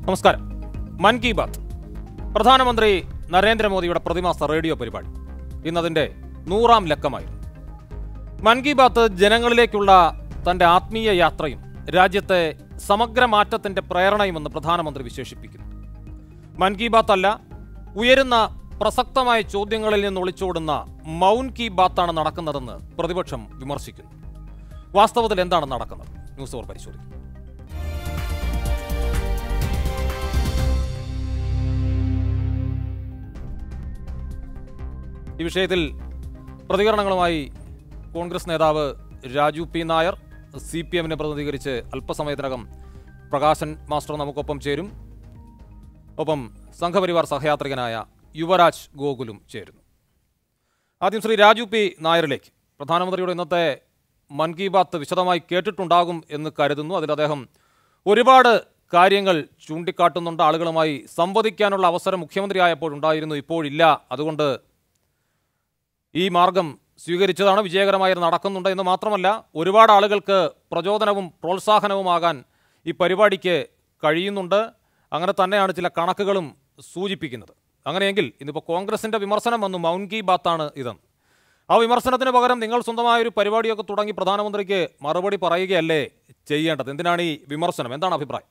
നമസ്കാരം മൻ കി ബാത്ത് പ്രധാനമന്ത്രി നരേന്ദ്രമോദിയുടെ പ്രതിമാസ റേഡിയോ പരിപാടി ഇന്നതിൻ്റെ നൂറാം ലക്കമായിരുന്നു മൻ കി ബാത്ത് ജനങ്ങളിലേക്കുള്ള തൻ്റെ ആത്മീയ യാത്രയും രാജ്യത്തെ സമഗ്ര മാറ്റത്തിൻ്റെ പ്രേരണയുമെന്ന് പ്രധാനമന്ത്രി വിശേഷിപ്പിക്കുന്നു മൻ കി ബാത്ത് അല്ല ഉയരുന്ന പ്രസക്തമായ ചോദ്യങ്ങളിൽ നിന്ന് ഒളിച്ചോടുന്ന മൗൻ കി ബാത്താണ് നടക്കുന്നതെന്ന് പ്രതിപക്ഷം വിമർശിക്കുന്നു വാസ്തവത്തിൽ എന്താണ് നടക്കുന്നത് ന്യൂസ് അവർ പരിശോധിക്കും ഈ വിഷയത്തിൽ പ്രതികരണങ്ങളുമായി കോൺഗ്രസ് നേതാവ് Raju P Nair C P എമ്മിനെ പ്രതിനിധീകരിച്ച് അല്പസമയത്തിനകം പ്രകാശൻ മാസ്റ്റർ നമുക്കൊപ്പം ചേരും ഒപ്പം സംഘപരിവാർ സഹയാത്രികനായ യുവരാജ് ഗോകുലും ചേരുന്നു ആദ്യം ശ്രീ രാജു പി നായരിലേക്ക് പ്രധാനമന്ത്രിയുടെ ഇന്നത്തെ മൻ കി ബാത്ത് വിശദമായി കേട്ടിട്ടുണ്ടാകും എന്ന് കരുതുന്നു അതിൽ അദ്ദേഹം ഒരുപാട് കാര്യങ്ങൾ ചൂണ്ടിക്കാട്ടുന്നുണ്ട് ആളുകളുമായി സംവദിക്കാനുള്ള അവസരം മുഖ്യമന്ത്രിയായപ്പോഴുണ്ടായിരുന്നു ഇപ്പോഴില്ല അതുകൊണ്ട് ഈ മാർഗം സ്വീകരിച്ചതാണ് വിജയകരമായി നടക്കുന്നുണ്ട് എന്ന് മാത്രമല്ല ഒരുപാട് ആളുകൾക്ക് പ്രചോദനവും പ്രോത്സാഹനവുമാകാൻ ഈ പരിപാടിക്ക് കഴിയുന്നുണ്ട് അങ്ങനെ തന്നെയാണ് ചില കണക്കുകളും സൂചിപ്പിക്കുന്നത് അങ്ങനെയെങ്കിൽ ഇന്നിപ്പോൾ കോൺഗ്രസിൻ്റെ വിമർശനം വന്നു മൗൻ കി ബാത്താണ് ഇതെന്ന് ആ വിമർശനത്തിന് പകരം നിങ്ങൾ സ്വന്തമായ ഒരു പരിപാടിയൊക്കെ തുടങ്ങി പ്രധാനമന്ത്രിക്ക് മറുപടി പറയുകയല്ലേ ചെയ്യേണ്ടത് എന്തിനാണ് ഈ വിമർശനം എന്താണ് അഭിപ്രായം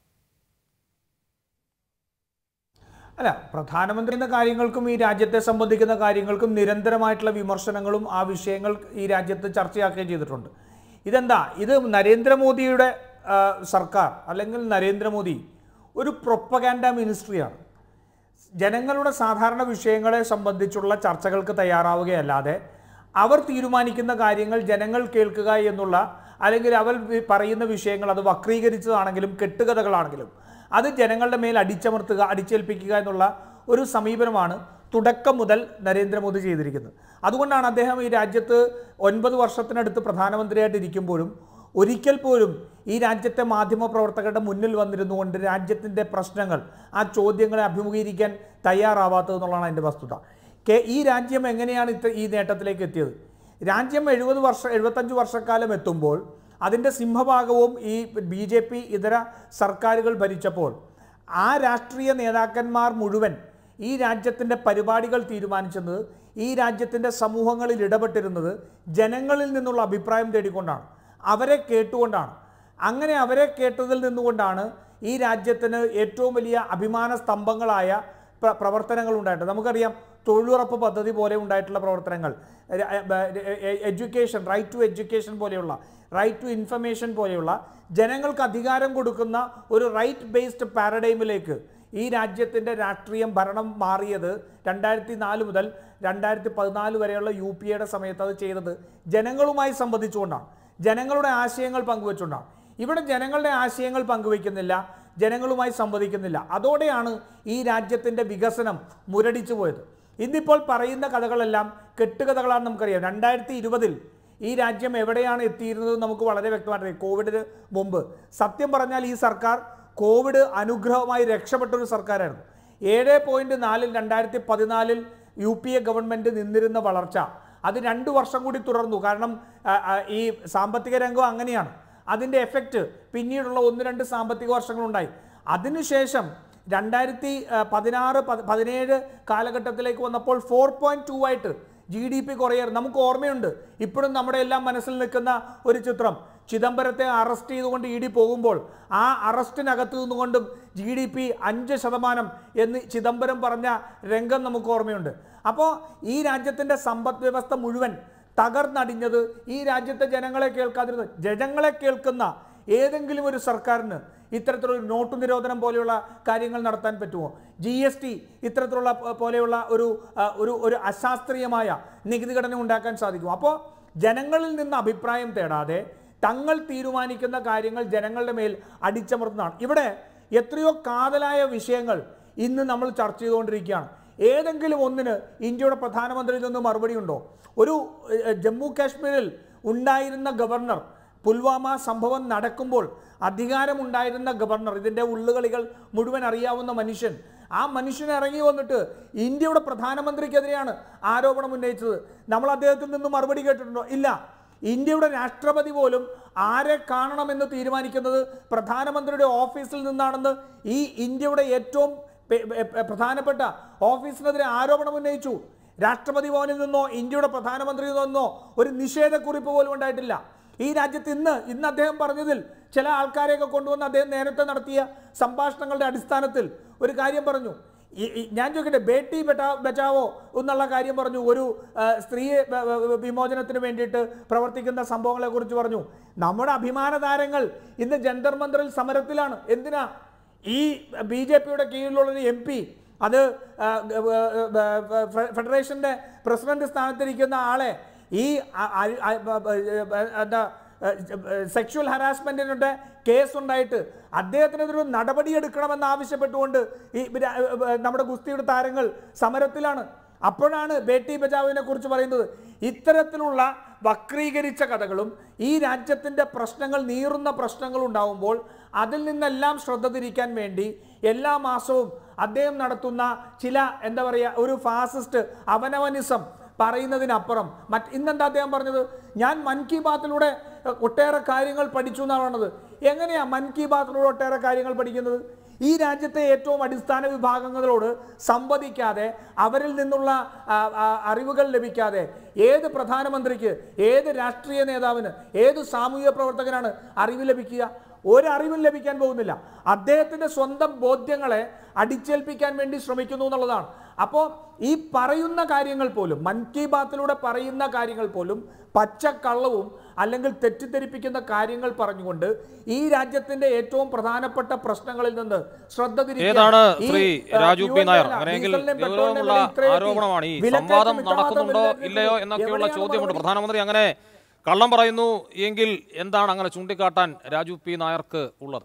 അല്ല പ്രധാനമന്ത്രി എന്ന കാര്യങ്ങൾക്കും ഈ രാജ്യത്തെ സംബന്ധിക്കുന്ന കാര്യങ്ങൾക്കും നിരന്തരമായിട്ടുള്ള വിമർശനങ്ങളും ആ വിഷയങ്ങൾ ഈ രാജ്യത്ത് ചർച്ചയാക്കുകയും ചെയ്തിട്ടുണ്ട് ഇതെന്താ ഇത് നരേന്ദ്രമോദിയുടെ ആ, സർക്കാർ അല്ലെങ്കിൽ നരേന്ദ്രമോദി ഒരു പ്രൊപ്പഗാൻഡ മിനിസ്ട്രിയാണ് ജനങ്ങളുടെ സാധാരണ വിഷയങ്ങളെ സംബന്ധിച്ചുള്ള ചർച്ചകൾക്ക് തയ്യാറാവുകയല്ലാതെ അവർ തീരുമാനിക്കുന്ന കാര്യങ്ങൾ ജനങ്ങൾ കേൾക്കുക എന്നുള്ള അല്ലെങ്കിൽ അവർ വി- പറയുന്ന വിഷയങ്ങൾ അത് വക്രീകരിച്ചതാണെങ്കിലും കെട്ടുകഥകളാണെങ്കിലും അത് ജനങ്ങളുടെ മേൽ അടിച്ചമർത്തുക അടിച്ചേൽപ്പിക്കുക എന്നുള്ള ഒരു സമീപനമാണ് തുടക്കം മുതൽ നരേന്ദ്രമോദി ചെയ്തിരിക്കുന്നത് അതുകൊണ്ടാണ് അദ്ദേഹം ഈ രാജ്യത്ത് ഒൻപത് വർഷത്തിനടുത്ത് പ്രധാനമന്ത്രിയായിട്ട് ഇരിക്കുമ്പോഴും ഒരിക്കൽ പോലും ഈ രാജ്യത്തെ മാധ്യമ പ്രവർത്തകരുടെ മുന്നിൽ വന്നിരുന്നുകൊണ്ട് രാജ്യത്തിൻ്റെ പ്രശ്നങ്ങൾ ആ ചോദ്യങ്ങളെ അഭിമുഖീകരിക്കാൻ തയ്യാറാവാത്തത് എന്നുള്ളതാണ് അതിൻ്റെ വസ്തുത കെ ഈ രാജ്യം എങ്ങനെയാണ് ഇത്ര ഈ നേട്ടത്തിലേക്ക് എത്തിയത് രാജ്യം എഴുപത് വർഷം എഴുപത്തഞ്ച് വർഷക്കാലം എത്തുമ്പോൾ അതിൻ്റെ സിംഹഭാഗവും ഈ ബി ജെ പി ഇതര സർക്കാരുകൾ ഭരിച്ചപ്പോൾ ആ രാഷ്ട്രീയ നേതാക്കന്മാർ മുഴുവൻ ഈ രാജ്യത്തിൻ്റെ പരിപാടികൾ തീരുമാനിച്ചത് ഈ രാജ്യത്തിൻ്റെ സമൂഹങ്ങളിൽ ഇടപെട്ടിരുന്നത് ജനങ്ങളിൽ നിന്നുള്ള അഭിപ്രായം തേടിക്കൊണ്ടാണ് അവരെ കേട്ടുകൊണ്ടാണ് അങ്ങനെ അവരെ കേട്ടതിൽ നിന്നുകൊണ്ടാണ് ഈ രാജ്യത്തിന് ഏറ്റവും വലിയ അഭിമാന സ്തംഭങ്ങളായ പ്ര- പ്രവർത്തനങ്ങൾ ഉണ്ടായിട്ടുണ്ട് നമുക്കറിയാം തൊഴിലുറപ്പ് പദ്ധതി പോലെ ഉണ്ടായിട്ടുള്ള പ്രവർത്തനങ്ങൾ എഡ്യൂക്കേഷൻ റൈറ്റ് ടു എഡ്യൂക്കേഷൻ പോലെയുള്ള റൈറ്റ് ടു ഇൻഫർമേഷൻ പോലെയുള്ള ജനങ്ങൾക്ക് അധികാരം കൊടുക്കുന്ന ഒരു റൈറ്റ് ബേസ്ഡ് പാരഡൈമിലേക്ക് ഈ രാജ്യത്തിൻ്റെ രാഷ്ട്രീയം ഭരണം മാറിയത് രണ്ടായിരത്തി നാല് മുതൽ രണ്ടായിരത്തി പതിനാല് വരെയുള്ള യു പി എയുടെ സമയത്ത് അത് ചെയ്തത് ജനങ്ങളുമായി സംബന്ധിച്ചുകൊണ്ടാണ് ജനങ്ങളുടെ ആശയങ്ങൾ പങ്കുവച്ചുകൊണ്ടാണ് ഇവിടെ ജനങ്ങളുടെ ആശയങ്ങൾ പങ്കുവയ്ക്കുന്നില്ല ജനങ്ങളുമായി സംവദിക്കുന്നില്ല അതോടെയാണ് ഈ രാജ്യത്തിൻ്റെ വികസനം മുരടിച്ചു പോയത് ഇന്നിപ്പോൾ പറയുന്ന കഥകളെല്ലാം കെട്ടുകഥകളാണ് നമുക്കറിയാം രണ്ടായിരത്തി ഇരുപതിൽ ഈ രാജ്യം എവിടെയാണ് എത്തിയിരുന്നത് നമുക്ക് വളരെ വ്യക്തമായിട്ട് കോവിഡിന് മുമ്പ് സത്യം പറഞ്ഞാൽ ഈ സർക്കാർ കോവിഡ് അനുഗ്രഹമായി രക്ഷപ്പെട്ട ഒരു സർക്കാരായിരുന്നു ഏഴ് പോയിന്റ് നാലിൽ രണ്ടായിരത്തി പതിനാലിൽ യു പി എ ഗവൺമെൻറ് നിന്നിരുന്ന വളർച്ച അത് രണ്ട് വർഷം കൂടി തുടർന്നു കാരണം ആ, ആ, ഈ സാമ്പത്തിക രംഗം അങ്ങനെയാണ് അതിൻ്റെ എഫക്റ്റ് പിന്നീടുള്ള ഒന്ന് രണ്ട് സാമ്പത്തിക വർഷങ്ങളുണ്ടായി അതിനുശേഷം രണ്ടായിരത്തി ആ, പതിനാറ് പത്- പതിനേഴ് കാലഘട്ടത്തിലേക്ക് വന്നപ്പോൾ ഫോർ പോയിന്റ് ടു ആയിട്ട് ജി ഡി പി കുറയാറ് നമുക്ക് ഓർമ്മയുണ്ട് ഇപ്പോഴും നമ്മുടെ എല്ലാം മനസ്സിൽ നിൽക്കുന്ന ഒരു ചിത്രം ചിദംബരത്തെ അറസ്റ്റ് ചെയ്തുകൊണ്ട് ഇ ഡി പോകുമ്പോൾ ആ അറസ്റ്റിനകത്ത് നിന്നുകൊണ്ടും ജി ഡി പി അഞ്ച് ശതമാനം എന്ന് ചിദംബരം പറഞ്ഞ രംഗം നമുക്ക് ഓർമ്മയുണ്ട് അപ്പോൾ ഈ രാജ്യത്തിൻ്റെ സമ്പദ് വ്യവസ്ഥ മുഴുവൻ തകർന്നടിഞ്ഞത് ഈ രാജ്യത്തെ ജനങ്ങളെ കേൾക്കാതിരുന്നത് ജനങ്ങളെ കേൾക്കുന്ന ഏതെങ്കിലും ഒരു സർക്കാരിന് ഇത്തരത്തിലുള്ള നോട്ട് നിരോധനം പോലെയുള്ള കാര്യങ്ങൾ നടത്താൻ പറ്റുമോ ജി എസ് ടി ഇത്തരത്തിലുള്ള പ- പോലെയുള്ള ഒരു ആ, ഒരു ഒരു അശാസ്ത്രീയമായ നികുതി ഘടന ഉണ്ടാക്കാൻ സാധിക്കും അപ്പോൾ ജനങ്ങളിൽ നിന്ന് അഭിപ്രായം തേടാതെ തങ്ങൾ തീരുമാനിക്കുന്ന കാര്യങ്ങൾ ജനങ്ങളുടെ മേൽ അടിച്ചമർത്തുന്നതാണ് ഇവിടെ എത്രയോ കാതലായ വിഷയങ്ങൾ ഇന്ന് നമ്മൾ ചർച്ച ചെയ്തുകൊണ്ടിരിക്കുകയാണ് ഏതെങ്കിലും ഒന്നിന് ഇന്ത്യയുടെ പ്രധാനമന്ത്രിയിൽ നിന്ന് മറുപടി ഉണ്ടോ ഒരു ഏഹ്, ജമ്മു കാശ്മീരിൽ ഉണ്ടായിരുന്ന ഗവർണർ പുൽവാമ സംഭവം നടക്കുമ്പോൾ അധികാരമുണ്ടായിരുന്ന ഗവർണർ ഇതിൻ്റെ ഉള്ളുകളികൾ മുഴുവൻ അറിയാവുന്ന മനുഷ്യൻ ആ മനുഷ്യൻ ഇറങ്ങി വന്നിട്ട് ഇന്ത്യയുടെ പ്രധാനമന്ത്രിക്കെതിരെയാണ് ആരോപണം ഉന്നയിച്ചത് നമ്മൾ അദ്ദേഹത്തിൽ നിന്ന് മറുപടി കേട്ടിട്ടുണ്ടോ ഇല്ല ഇന്ത്യയുടെ രാഷ്ട്രപതി പോലും ആരെ കാണണമെന്ന് തീരുമാനിക്കുന്നത് പ്രധാനമന്ത്രിയുടെ ഓഫീസിൽ നിന്നാണെന്ന് ഈ ഇന്ത്യയുടെ ഏറ്റവും പെ- പെ- പ്രധാനപ്പെട്ട ഓഫീസിനെതിരെ ആരോപണം ഉന്നയിച്ചു രാഷ്ട്രപതി ഭവനിൽ നിന്നോ ഇന്ത്യയുടെ പ്രധാനമന്ത്രിയിൽ നിന്നോ ഒരു നിഷേധക്കുറിപ്പ് പോലും ഉണ്ടായിട്ടില്ല ഈ രാജ്യത്ത് ഇന്ന് ഇന്ന് അദ്ദേഹം പറഞ്ഞതിൽ ചില ആൾക്കാരെയൊക്കെ കൊണ്ടുവന്ന് അദ്ദേഹം നേരത്തെ നടത്തിയ സംഭാഷണങ്ങളുടെ അടിസ്ഥാനത്തിൽ ഒരു കാര്യം പറഞ്ഞു ഈ- ഈ- ഞാൻ ചോദിക്കട്ടെ ബേട്ടി ബെറ്റാ ബച്ചാവോ എന്നുള്ള കാര്യം പറഞ്ഞു ഒരു ആ, സ്ത്രീയെ വ- വ- വിമോചനത്തിന് വേണ്ടിയിട്ട് പ്രവർത്തിക്കുന്ന സംഭവങ്ങളെ കുറിച്ച് പറഞ്ഞു നമ്മുടെ അഭിമാന താരങ്ങൾ ഇന്ന് ജന്തർ മന്ദറിൽ സമരത്തിലാണ് എന്തിനാ ഈ ബി ജെ പിയുടെ കീഴിലുള്ള ഒരു എം പി അത് ആ, ഗ- വ- വ- വ- ഫെ- ഫെഡറേഷന്റെ പ്രസിഡന്റ് സ്ഥാനത്തിരിക്കുന്ന ആളെ ഈ അ- അ- അ- ബ- ബ- എന്താ സെക്ഷുവൽ ഹറാസ്മെന്റിനുടെ കേസ് ഉണ്ടായിട്ട് അദ്ദേഹത്തിനെതിരെ നടപടി എടുക്കണമെന്ന് ആവശ്യപ്പെട്ടുകൊണ്ട് ഈ രാ- നമ്മുടെ ഗുസ്തിയുടെ താരങ്ങൾ സമരത്തിലാണ് അപ്പോഴാണ് ബേട്ടി ബചാവിനെ കുറിച്ച് പറയുന്നത് ഇത്തരത്തിലുള്ള വക്രീകരിച്ച കഥകളും ഈ രാജ്യത്തിൻ്റെ പ്രശ്നങ്ങൾ നീറുന്ന പ്രശ്നങ്ങൾ ഉണ്ടാവുമ്പോൾ അതിൽ നിന്നെല്ലാം ശ്രദ്ധ തിരിക്കാൻ വേണ്ടി എല്ലാ മാസവും അദ്ദേഹം നടത്തുന്ന ചില എന്താ പറയുക ഒരു ഫാസിസ്റ്റ് അവനവനിസം പറയുന്നതിനപ്പുറം മറ്റ് ഇന്നെന്താ അദ്ദേഹം പറഞ്ഞത് ഞാൻ മൻ കി ബാത്തിലൂടെ എഹ്, ഒട്ടേറെ കാര്യങ്ങൾ പഠിച്ചു എന്നാണ് പറഞ്ഞത് എങ്ങനെയാ മൻ കി ബാത്തിലൂടെ ഒട്ടേറെ കാര്യങ്ങൾ പഠിക്കുന്നത് ഈ രാജ്യത്തെ ഏറ്റവും അടിസ്ഥാന വിഭാഗങ്ങളോട് സംവദിക്കാതെ അവരിൽ നിന്നുള്ള ആ, ആ, അറിവുകൾ ലഭിക്കാതെ ഏത് പ്രധാനമന്ത്രിക്ക് ഏത് രാഷ്ട്രീയ നേതാവിന് ഏത് സാമൂഹിക പ്രവർത്തകനാണ് അറിവ് ലഭിക്കുക ഒരറിവും ലഭിക്കാൻ പോകുന്നില്ല അദ്ദേഹത്തിൻ്റെ സ്വന്തം ബോധ്യങ്ങളെ അടിച്ചേൽപ്പിക്കാൻ വേണ്ടി ശ്രമിക്കുന്നു എന്നുള്ളതാണ് അപ്പോൾ ഈ പറയുന്ന കാര്യങ്ങൾ പോലും മൻ കി ബാത്തിലൂടെ പറയുന്ന കാര്യങ്ങൾ പോലും പച്ചക്കള്ളവും അല്ലെങ്കിൽ തെറ്റിദ്ധരിപ്പിക്കുന്ന കാര്യങ്ങൾ പറഞ്ഞുകൊണ്ട് ഈ രാജ്യത്തിന്റെ ഏറ്റവും പ്രധാനപ്പെട്ട പ്രശ്നങ്ങളിൽ നിന്ന് ശ്രദ്ധ തിരിക്കാൻ ഏതാണ് ഈ, ശ്രീ ആ, രാജു പി fuel നായർ വില, അങ്ങനെയെങ്കിൽ ഡീസലിന്റെയും പെട്രോളിന്റെയും ഗൗരവമുള്ള വില ഇത്രയും ആരോപണമാണ് ഈ വിലക്കയറ്റം സംവാദം ഇത്രമാത്രം നടക്കുന്നുണ്ടോ വിലക്കയറ്റം ഇല്ലയോ എന്നൊക്കെയുള്ള എവിടെയാണ് ചോദ്യമുണ്ട് മറുപടി? പ്രധാനമന്ത്രി അങ്ങനെ കള്ളം പറയുന്നു എങ്കിൽ എന്താണ് അങ്ങനെ ചൂണ്ടിക്കാട്ടാൻ രാജു പി നായർക്ക് ഉള്ളത്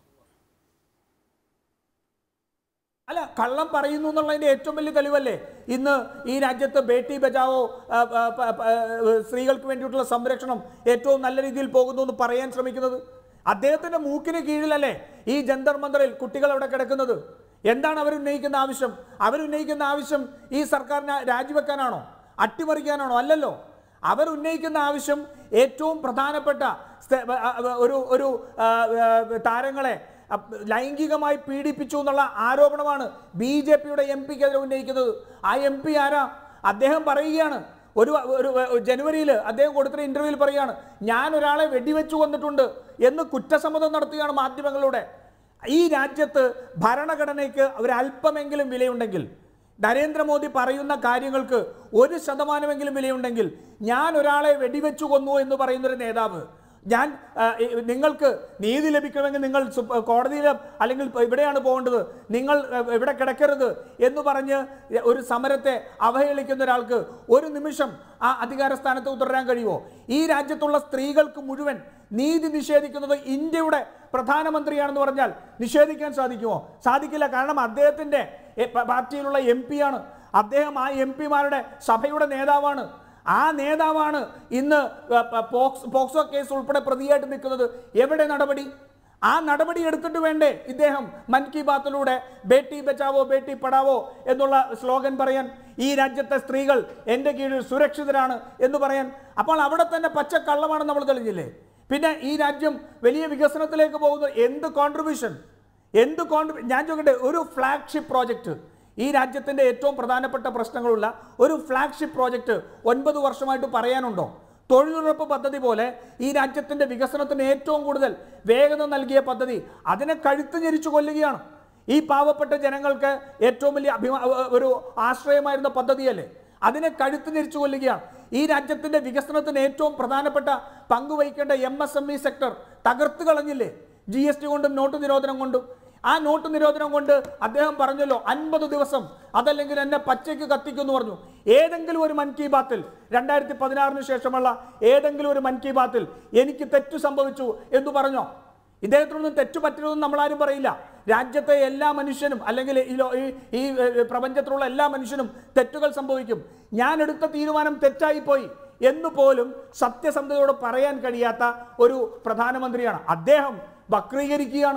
അല്ല കള്ളം പറയുന്നു എന്നുള്ളതിന്റെ ഏറ്റവും വലിയ തെളിവല്ലേ ഇന്ന് ഈ രാജ്യത്ത് ബേട്ടി ബചാവോ ആ, ആ, പ- പ- ആ, സ്ത്രീകൾക്ക് വേണ്ടിയിട്ടുള്ള സംരക്ഷണം ഏറ്റവും നല്ല രീതിയിൽ പോകുന്നു എന്ന് പറയാൻ ശ്രമിക്കുന്നത് അദ്ദേഹത്തിന്റെ മൂക്കിന് കീഴിലല്ലേ ഈ ജന്തർ മന്ദറിൽ കുട്ടികൾ അവിടെ കിടക്കുന്നത് എന്താണ് അവർ ഉന്നയിക്കുന്ന ആവശ്യം അവരുന്നയിക്കുന്ന ആവശ്യം ഈ സർക്കാരിനെ രാജിവെക്കാനാണോ അട്ടിമറിക്കാനാണോ അല്ലല്ലോ അവർ ഉന്നയിക്കുന്ന ആവശ്യം ഏറ്റവും പ്രധാനപ്പെട്ട സ്ഥ- ആ, ആ, ഒരു ഒരു ആ, ആ, താരങ്ങളെ അപ്പ് ലൈംഗികമായി പീഡിപ്പിച്ചു എന്നുള്ള ആരോപണമാണ് ബി ജെ പിയുടെ എം പിക്കെതിരെ ഉന്നയിക്കുന്നത് ആ എം പി ആരാ അദ്ദേഹം പറയുകയാണ് ഒരു ഒരു ജനുവരിയിൽ അദ്ദേഹം കൊടുത്ത ഇന്റർവ്യൂവിൽ പറയുകയാണ് ഞാൻ ഒരാളെ വെടിവെച്ചു കൊന്നിട്ടുണ്ട് എന്ന് കുറ്റസമ്മതം നടത്തുകയാണ് മാധ്യമങ്ങളിലൂടെ ഈ രാജ്യത്ത് ഭരണഘടനയ്ക്ക് ഒരല്പമെങ്കിലും വിലയുണ്ടെങ്കിൽ നരേന്ദ്രമോദി പറയുന്ന കാര്യങ്ങൾക്ക് ഒരു ശതമാനമെങ്കിലും വിലയുണ്ടെങ്കിൽ ഞാൻ ഒരാളെ വെടിവെച്ചു കൊന്നു എന്ന് പറയുന്നൊരു നേതാവ് ഞാൻ ആ, ഈ, നിങ്ങൾക്ക് നീതി ലഭിക്കണമെങ്കിൽ നിങ്ങൾ സുപ്- കോടതിയിൽ അല്ലെങ്കിൽ ഇവിടെയാണ് പോകേണ്ടത് നിങ്ങൾ ആ, ഇവിടെ കിടക്കരുത് എന്ന് പറഞ്ഞ് ഒരു സമരത്തെ അവഹേളിക്കുന്ന ഒരാൾക്ക് ഒരു നിമിഷം ആ അധികാര സ്ഥാനത്ത് തുടരാൻ കഴിയുമോ ഈ രാജ്യത്തുള്ള സ്ത്രീകൾക്ക് മുഴുവൻ നീതി നിഷേധിക്കുന്നത് ഇന്ത്യയുടെ പ്രധാനമന്ത്രിയാണെന്ന് പറഞ്ഞാൽ നിഷേധിക്കാൻ സാധിക്കുമോ സാധിക്കില്ല കാരണം അദ്ദേഹത്തിൻ്റെ എ, പ- പാർട്ടിയിലുള്ള എം ആണ് അദ്ദേഹം ആ എം പിമാരുടെ സഭയുടെ നേതാവാണ് ആ നേതാവാണ് ഇന്ന് പ- പ- പോക്സ് പോക്സോ കേസ് ഉൾപ്പെടെ പ്രതിയായിട്ട് നിൽക്കുന്നത് എവിടെ നടപടി ആ നടപടി എടുത്തിട്ട് വേണ്ടേ ഇദ്ദേഹം മൻ കി ബാത്തിലൂടെ ബേട്ടി ബച്ചാവോ ബേട്ടി പഠാവോ എന്നുള്ള സ്ലോഗൻ പറയാൻ ഈ രാജ്യത്തെ സ്ത്രീകൾ എൻ്റെ കീഴിൽ സുരക്ഷിതരാണ് എന്ന് പറയാൻ അപ്പോൾ അവിടെ തന്നെ പച്ചക്കള്ളമാണ് നമ്മൾ തെളിഞ്ഞില്ലേ പിന്നെ ഈ രാജ്യം വലിയ വികസനത്തിലേക്ക് പോകുന്ന എന്ത് കോൺട്രിബ്യൂഷൻ എന്ത് കോൺട്രി ഞാൻ ചോദിക്കട്ടെ ഒരു ഫ്ലാഗ്ഷിപ്പ് പ്രോജക്റ്റ് ഈ രാജ്യത്തിൻ്റെ ഏറ്റവും പ്രധാനപ്പെട്ട പ്രശ്നങ്ങളുള്ള ഒരു ഫ്ലാഗ്ഷിപ്പ് പ്രോജക്റ്റ് ഒൻപത് വർഷമായിട്ട് പറയാനുണ്ടോ തൊഴിലുറപ്പ് പദ്ധതി പോലെ ഈ രാജ്യത്തിൻ്റെ വികസനത്തിന് ഏറ്റവും കൂടുതൽ വേഗത നൽകിയ പദ്ധതി അതിനെ കഴുത്ത് ഞെരിച്ചു കൊല്ലുകയാണ് ഈ പാവപ്പെട്ട ജനങ്ങൾക്ക് ഏറ്റവും വലിയ അഭിമാ ഒരു ആശ്രയമായിരുന്ന പദ്ധതിയല്ലേ അതിനെ കഴുത്ത് ഞെരിച്ചു കൊല്ലുകയാണ് ഈ രാജ്യത്തിന്റെ വികസനത്തിന് ഏറ്റവും പ്രധാനപ്പെട്ട പങ്കുവഹിക്കേണ്ട M S M E sector തകർത്ത് കളഞ്ഞില്ലേ ജി എസ് ടി കൊണ്ടും നോട്ട് നിരോധനം കൊണ്ടും ആ നോട്ട് നിരോധനം കൊണ്ട് അദ്ദേഹം പറഞ്ഞല്ലോ അൻപത് ദിവസം അതല്ലെങ്കിൽ എന്നെ പച്ചയ്ക്ക് കത്തിക്കുമെന്ന് പറഞ്ഞു ഏതെങ്കിലും ഒരു മൻ കി ബാത്തിൽ രണ്ടായിരത്തി പതിനാറിന് ശേഷമുള്ള ഏതെങ്കിലും ഒരു മൻ കി ബാത്തിൽ എനിക്ക് തെറ്റു സംഭവിച്ചു എന്ന് പറഞ്ഞോ ഇദ്ദേഹത്തിനൊന്നും തെറ്റു പറ്റരുതെന്ന് നമ്മളാരും പറയില്ല രാജ്യത്തെ എല്ലാ മനുഷ്യനും അല്ലെങ്കിൽ ഈ ലോ- ഈ- ഈ ഏഹ്, പ്രപഞ്ചത്തിലുള്ള എല്ലാ മനുഷ്യനും തെറ്റുകൾ സംഭവിക്കും ഞാൻ എടുത്ത തീരുമാനം തെറ്റായിപ്പോയി എന്ന് പോലും സത്യസന്ധതയോട് പറയാൻ കഴിയാത്ത ഒരു പ്രധാനമന്ത്രിയാണ് അദ്ദേഹം വക്രീകരിക്കുകയാണ്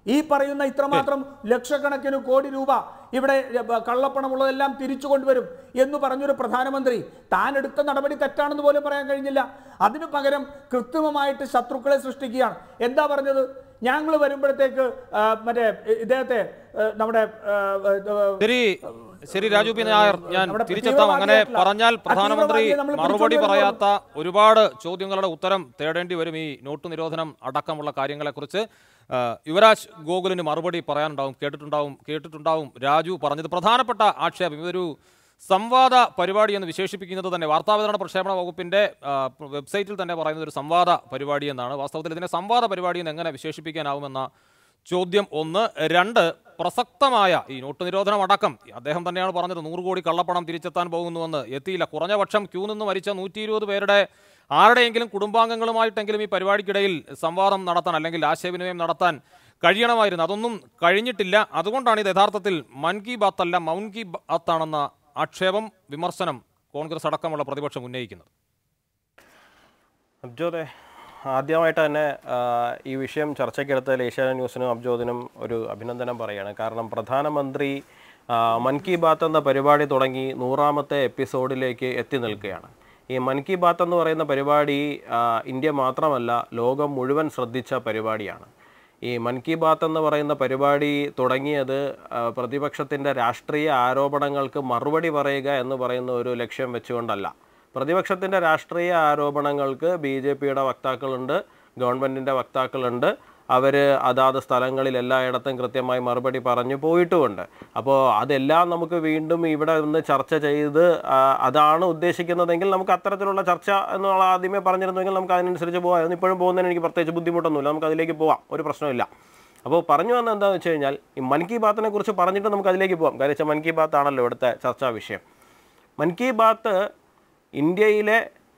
ഈ പറയുന്ന ഇത്രമാത്രം ലക്ഷക്കണക്കിന് കോടി രൂപ ഇവിടെ ബ- കള്ളപ്പണമുള്ളതെല്ലാം തിരിച്ചു കൊണ്ടുവരും എന്ന് പറഞ്ഞൊരു പ്രധാനമന്ത്രി താൻ എടുത്ത നടപടി തെറ്റാണെന്ന് പോലും പറയാൻ കഴിഞ്ഞില്ല അതിനു പകരം കൃത്രിമമായിട്ട് ശത്രുക്കളെ സൃഷ്ടിക്കുകയാണ് എന്താ പറഞ്ഞത് ഞങ്ങൾ വരുമ്പോഴത്തേക്ക് ആ, മറ്റേ ഇദ്ദേഹത്തെ ആ, നമ്മുടെ ആ, ആ, ശരി ശരി രാജു പി നായർ ഞാൻ നമ്മുടെ തിരിച്ചെത്താം അങ്ങനെ തീവ്രവാദിയായിട്ടുള്ള- പറഞ്ഞാൽ ആ പ്രധാനമന്ത്രി തീവ്രവാദിയെ നമ്മൾ മറുപടി പിടിച്ചുകൊണ്ട് പറയാത്ത ഒരുപാട് ചോദ്യങ്ങളുടെ ഉത്തരം തേടേണ്ടി വരും ഈ നോട്ട് നിരോധനം അടക്കമുള്ള കാര്യങ്ങളെക്കുറിച്ച് ആ, യുവരാജ് ഗോകുലിന് മറുപടി പറയാനുണ്ടാവും കേട്ടിട്ടുണ്ടാവും കേട്ടിട്ടുണ്ടാവും രാജു പറഞ്ഞത് പ്രധാനപ്പെട്ട ആക്ഷേപം ഇതൊരു സംവാദ പരിപാടി എന്ന് വിശേഷിപ്പിക്കുന്നത് തന്നെ വാർത്താവിതരണ പ്രക്ഷേപണ വകുപ്പിന്റെ ആ, വെബ്സൈറ്റിൽ തന്നെ പറയുന്നത് ഒരു സംവാദ പരിപാടി എന്നാണ് വാസ്തവത്തിൽ ഇതിനെ സംവാദ പരിപാടി എന്ന് എങ്ങനെ വിശേഷിപ്പിക്കാനാവുമെന്ന ചോദ്യം ഒന്ന് രണ്ട് പ്രസക്തമായ ഈ നോട്ട് നിരോധനം അടക്കം അദ്ദേഹം തന്നെയാണ് പറഞ്ഞത് നൂറ് കോടി കള്ളപ്പണം തിരിച്ചെത്താൻ പോകുന്നുവെന്ന് എത്തിയില്ല കുറഞ്ഞ പക്ഷം ക്യൂ നിന്ന് മരിച്ച നൂറ്റി ഇരുപത് പേരുടെ ആരുടെയെങ്കിലും കുടുംബാംഗങ്ങളുമായിട്ടെങ്കിലും ഈ പരിപാടിക്കിടയിൽ സംവാദം നടത്താൻ അല്ലെങ്കിൽ ആശയവിനിമയം നടത്താൻ കഴിയണമായിരുന്നു അതൊന്നും കഴിഞ്ഞിട്ടില്ല അതുകൊണ്ടാണ് ഇത് യഥാർത്ഥത്തിൽ മൻ കി ബാത്ത് അല്ല മൗൻ കി ബാത്താണെന്ന ആക്ഷേപം വിമർശനം കോൺഗ്രസ് അടക്കമുള്ള പ്രതിപക്ഷം ഉന്നയിക്കുന്നത് അബ്ജോദെ ആദ്യമായിട്ട് തന്നെ ആ, ഈ വിഷയം ചർച്ചയ്ക്കെടുത്തതിൽ ഏഷ്യാനെറ്റ് ന്യൂസിനും അബ്ജോദിനും ഒരു അഭിനന്ദനം പറയുകയാണ് കാരണം പ്രധാനമന്ത്രി ആ, മൻ കി ബാത്ത് എന്ന പരിപാടി തുടങ്ങി നൂറാമത്തെ എപ്പിസോഡിലേക്ക് എത്തി നിൽക്കുകയാണ് ഈ മൻ കി ബാത്ത് എന്ന് പറയുന്ന പരിപാടി ആ, ഇന്ത്യ മാത്രമല്ല ലോകം മുഴുവൻ ശ്രദ്ധിച്ച പരിപാടിയാണ് ഈ മൻ കി ബാത്ത് എന്ന് പറയുന്ന പരിപാടി തുടങ്ങിയത് ആ, പ്രതിപക്ഷത്തിൻ്റെ രാഷ്ട്രീയ ആരോപണങ്ങൾക്ക് മറുപടി പറയുക എന്ന് പറയുന്ന ഒരു ലക്ഷ്യം വെച്ചുകൊണ്ടല്ല പ്രതിപക്ഷത്തിൻ്റെ രാഷ്ട്രീയ ആരോപണങ്ങൾക്ക് ബി ജെ പിയുടെ വക്താക്കളുണ്ട് ഗവൺമെൻറ്റിൻ്റെ വക്താക്കളുണ്ട് അവർ അതാത് സ്ഥലങ്ങളിൽ എല്ലായിടത്തും കൃത്യമായി മറുപടി പറഞ്ഞു പോയിട്ടുമുണ്ട് അപ്പോൾ അതെല്ലാം നമുക്ക് വീണ്ടും ഇവിടെ നിന്ന് ചർച്ച ചെയ്ത് ആ, അതാണ് ഉദ്ദേശിക്കുന്നതെങ്കിൽ നമുക്ക് അത്തരത്തിലുള്ള ചർച്ച എന്നുള്ള ആദ്യമേ പറഞ്ഞിരുന്നെങ്കിൽ നമുക്ക് അതിനനുസരിച്ച് പോകാം ഇപ്പോഴും പോകുന്നതിന് എനിക്ക് പ്രത്യേകിച്ച് ബുദ്ധിമുട്ടൊന്നുമില്ല നമുക്ക് അതിലേക്ക് പോവാം ഒരു പ്രശ്നമില്ല അപ്പോൾ പറഞ്ഞു വന്നത് എന്താണെന്ന് വെച്ച് കഴിഞ്ഞാൽ ഈ മൻ കി ബാത്തിനെ കുറിച്ച് പറഞ്ഞിട്ട് നമുക്ക് അതിലേക്ക് പോകാം കാര്യം വെച്ചാൽ മൻ കി ബാത്ത് ആണല്ലോ ഇവിടുത്തെ ചർച്ചാ വിഷയം മൻ കി ബാത്ത് ഇന്ത്യയിലെ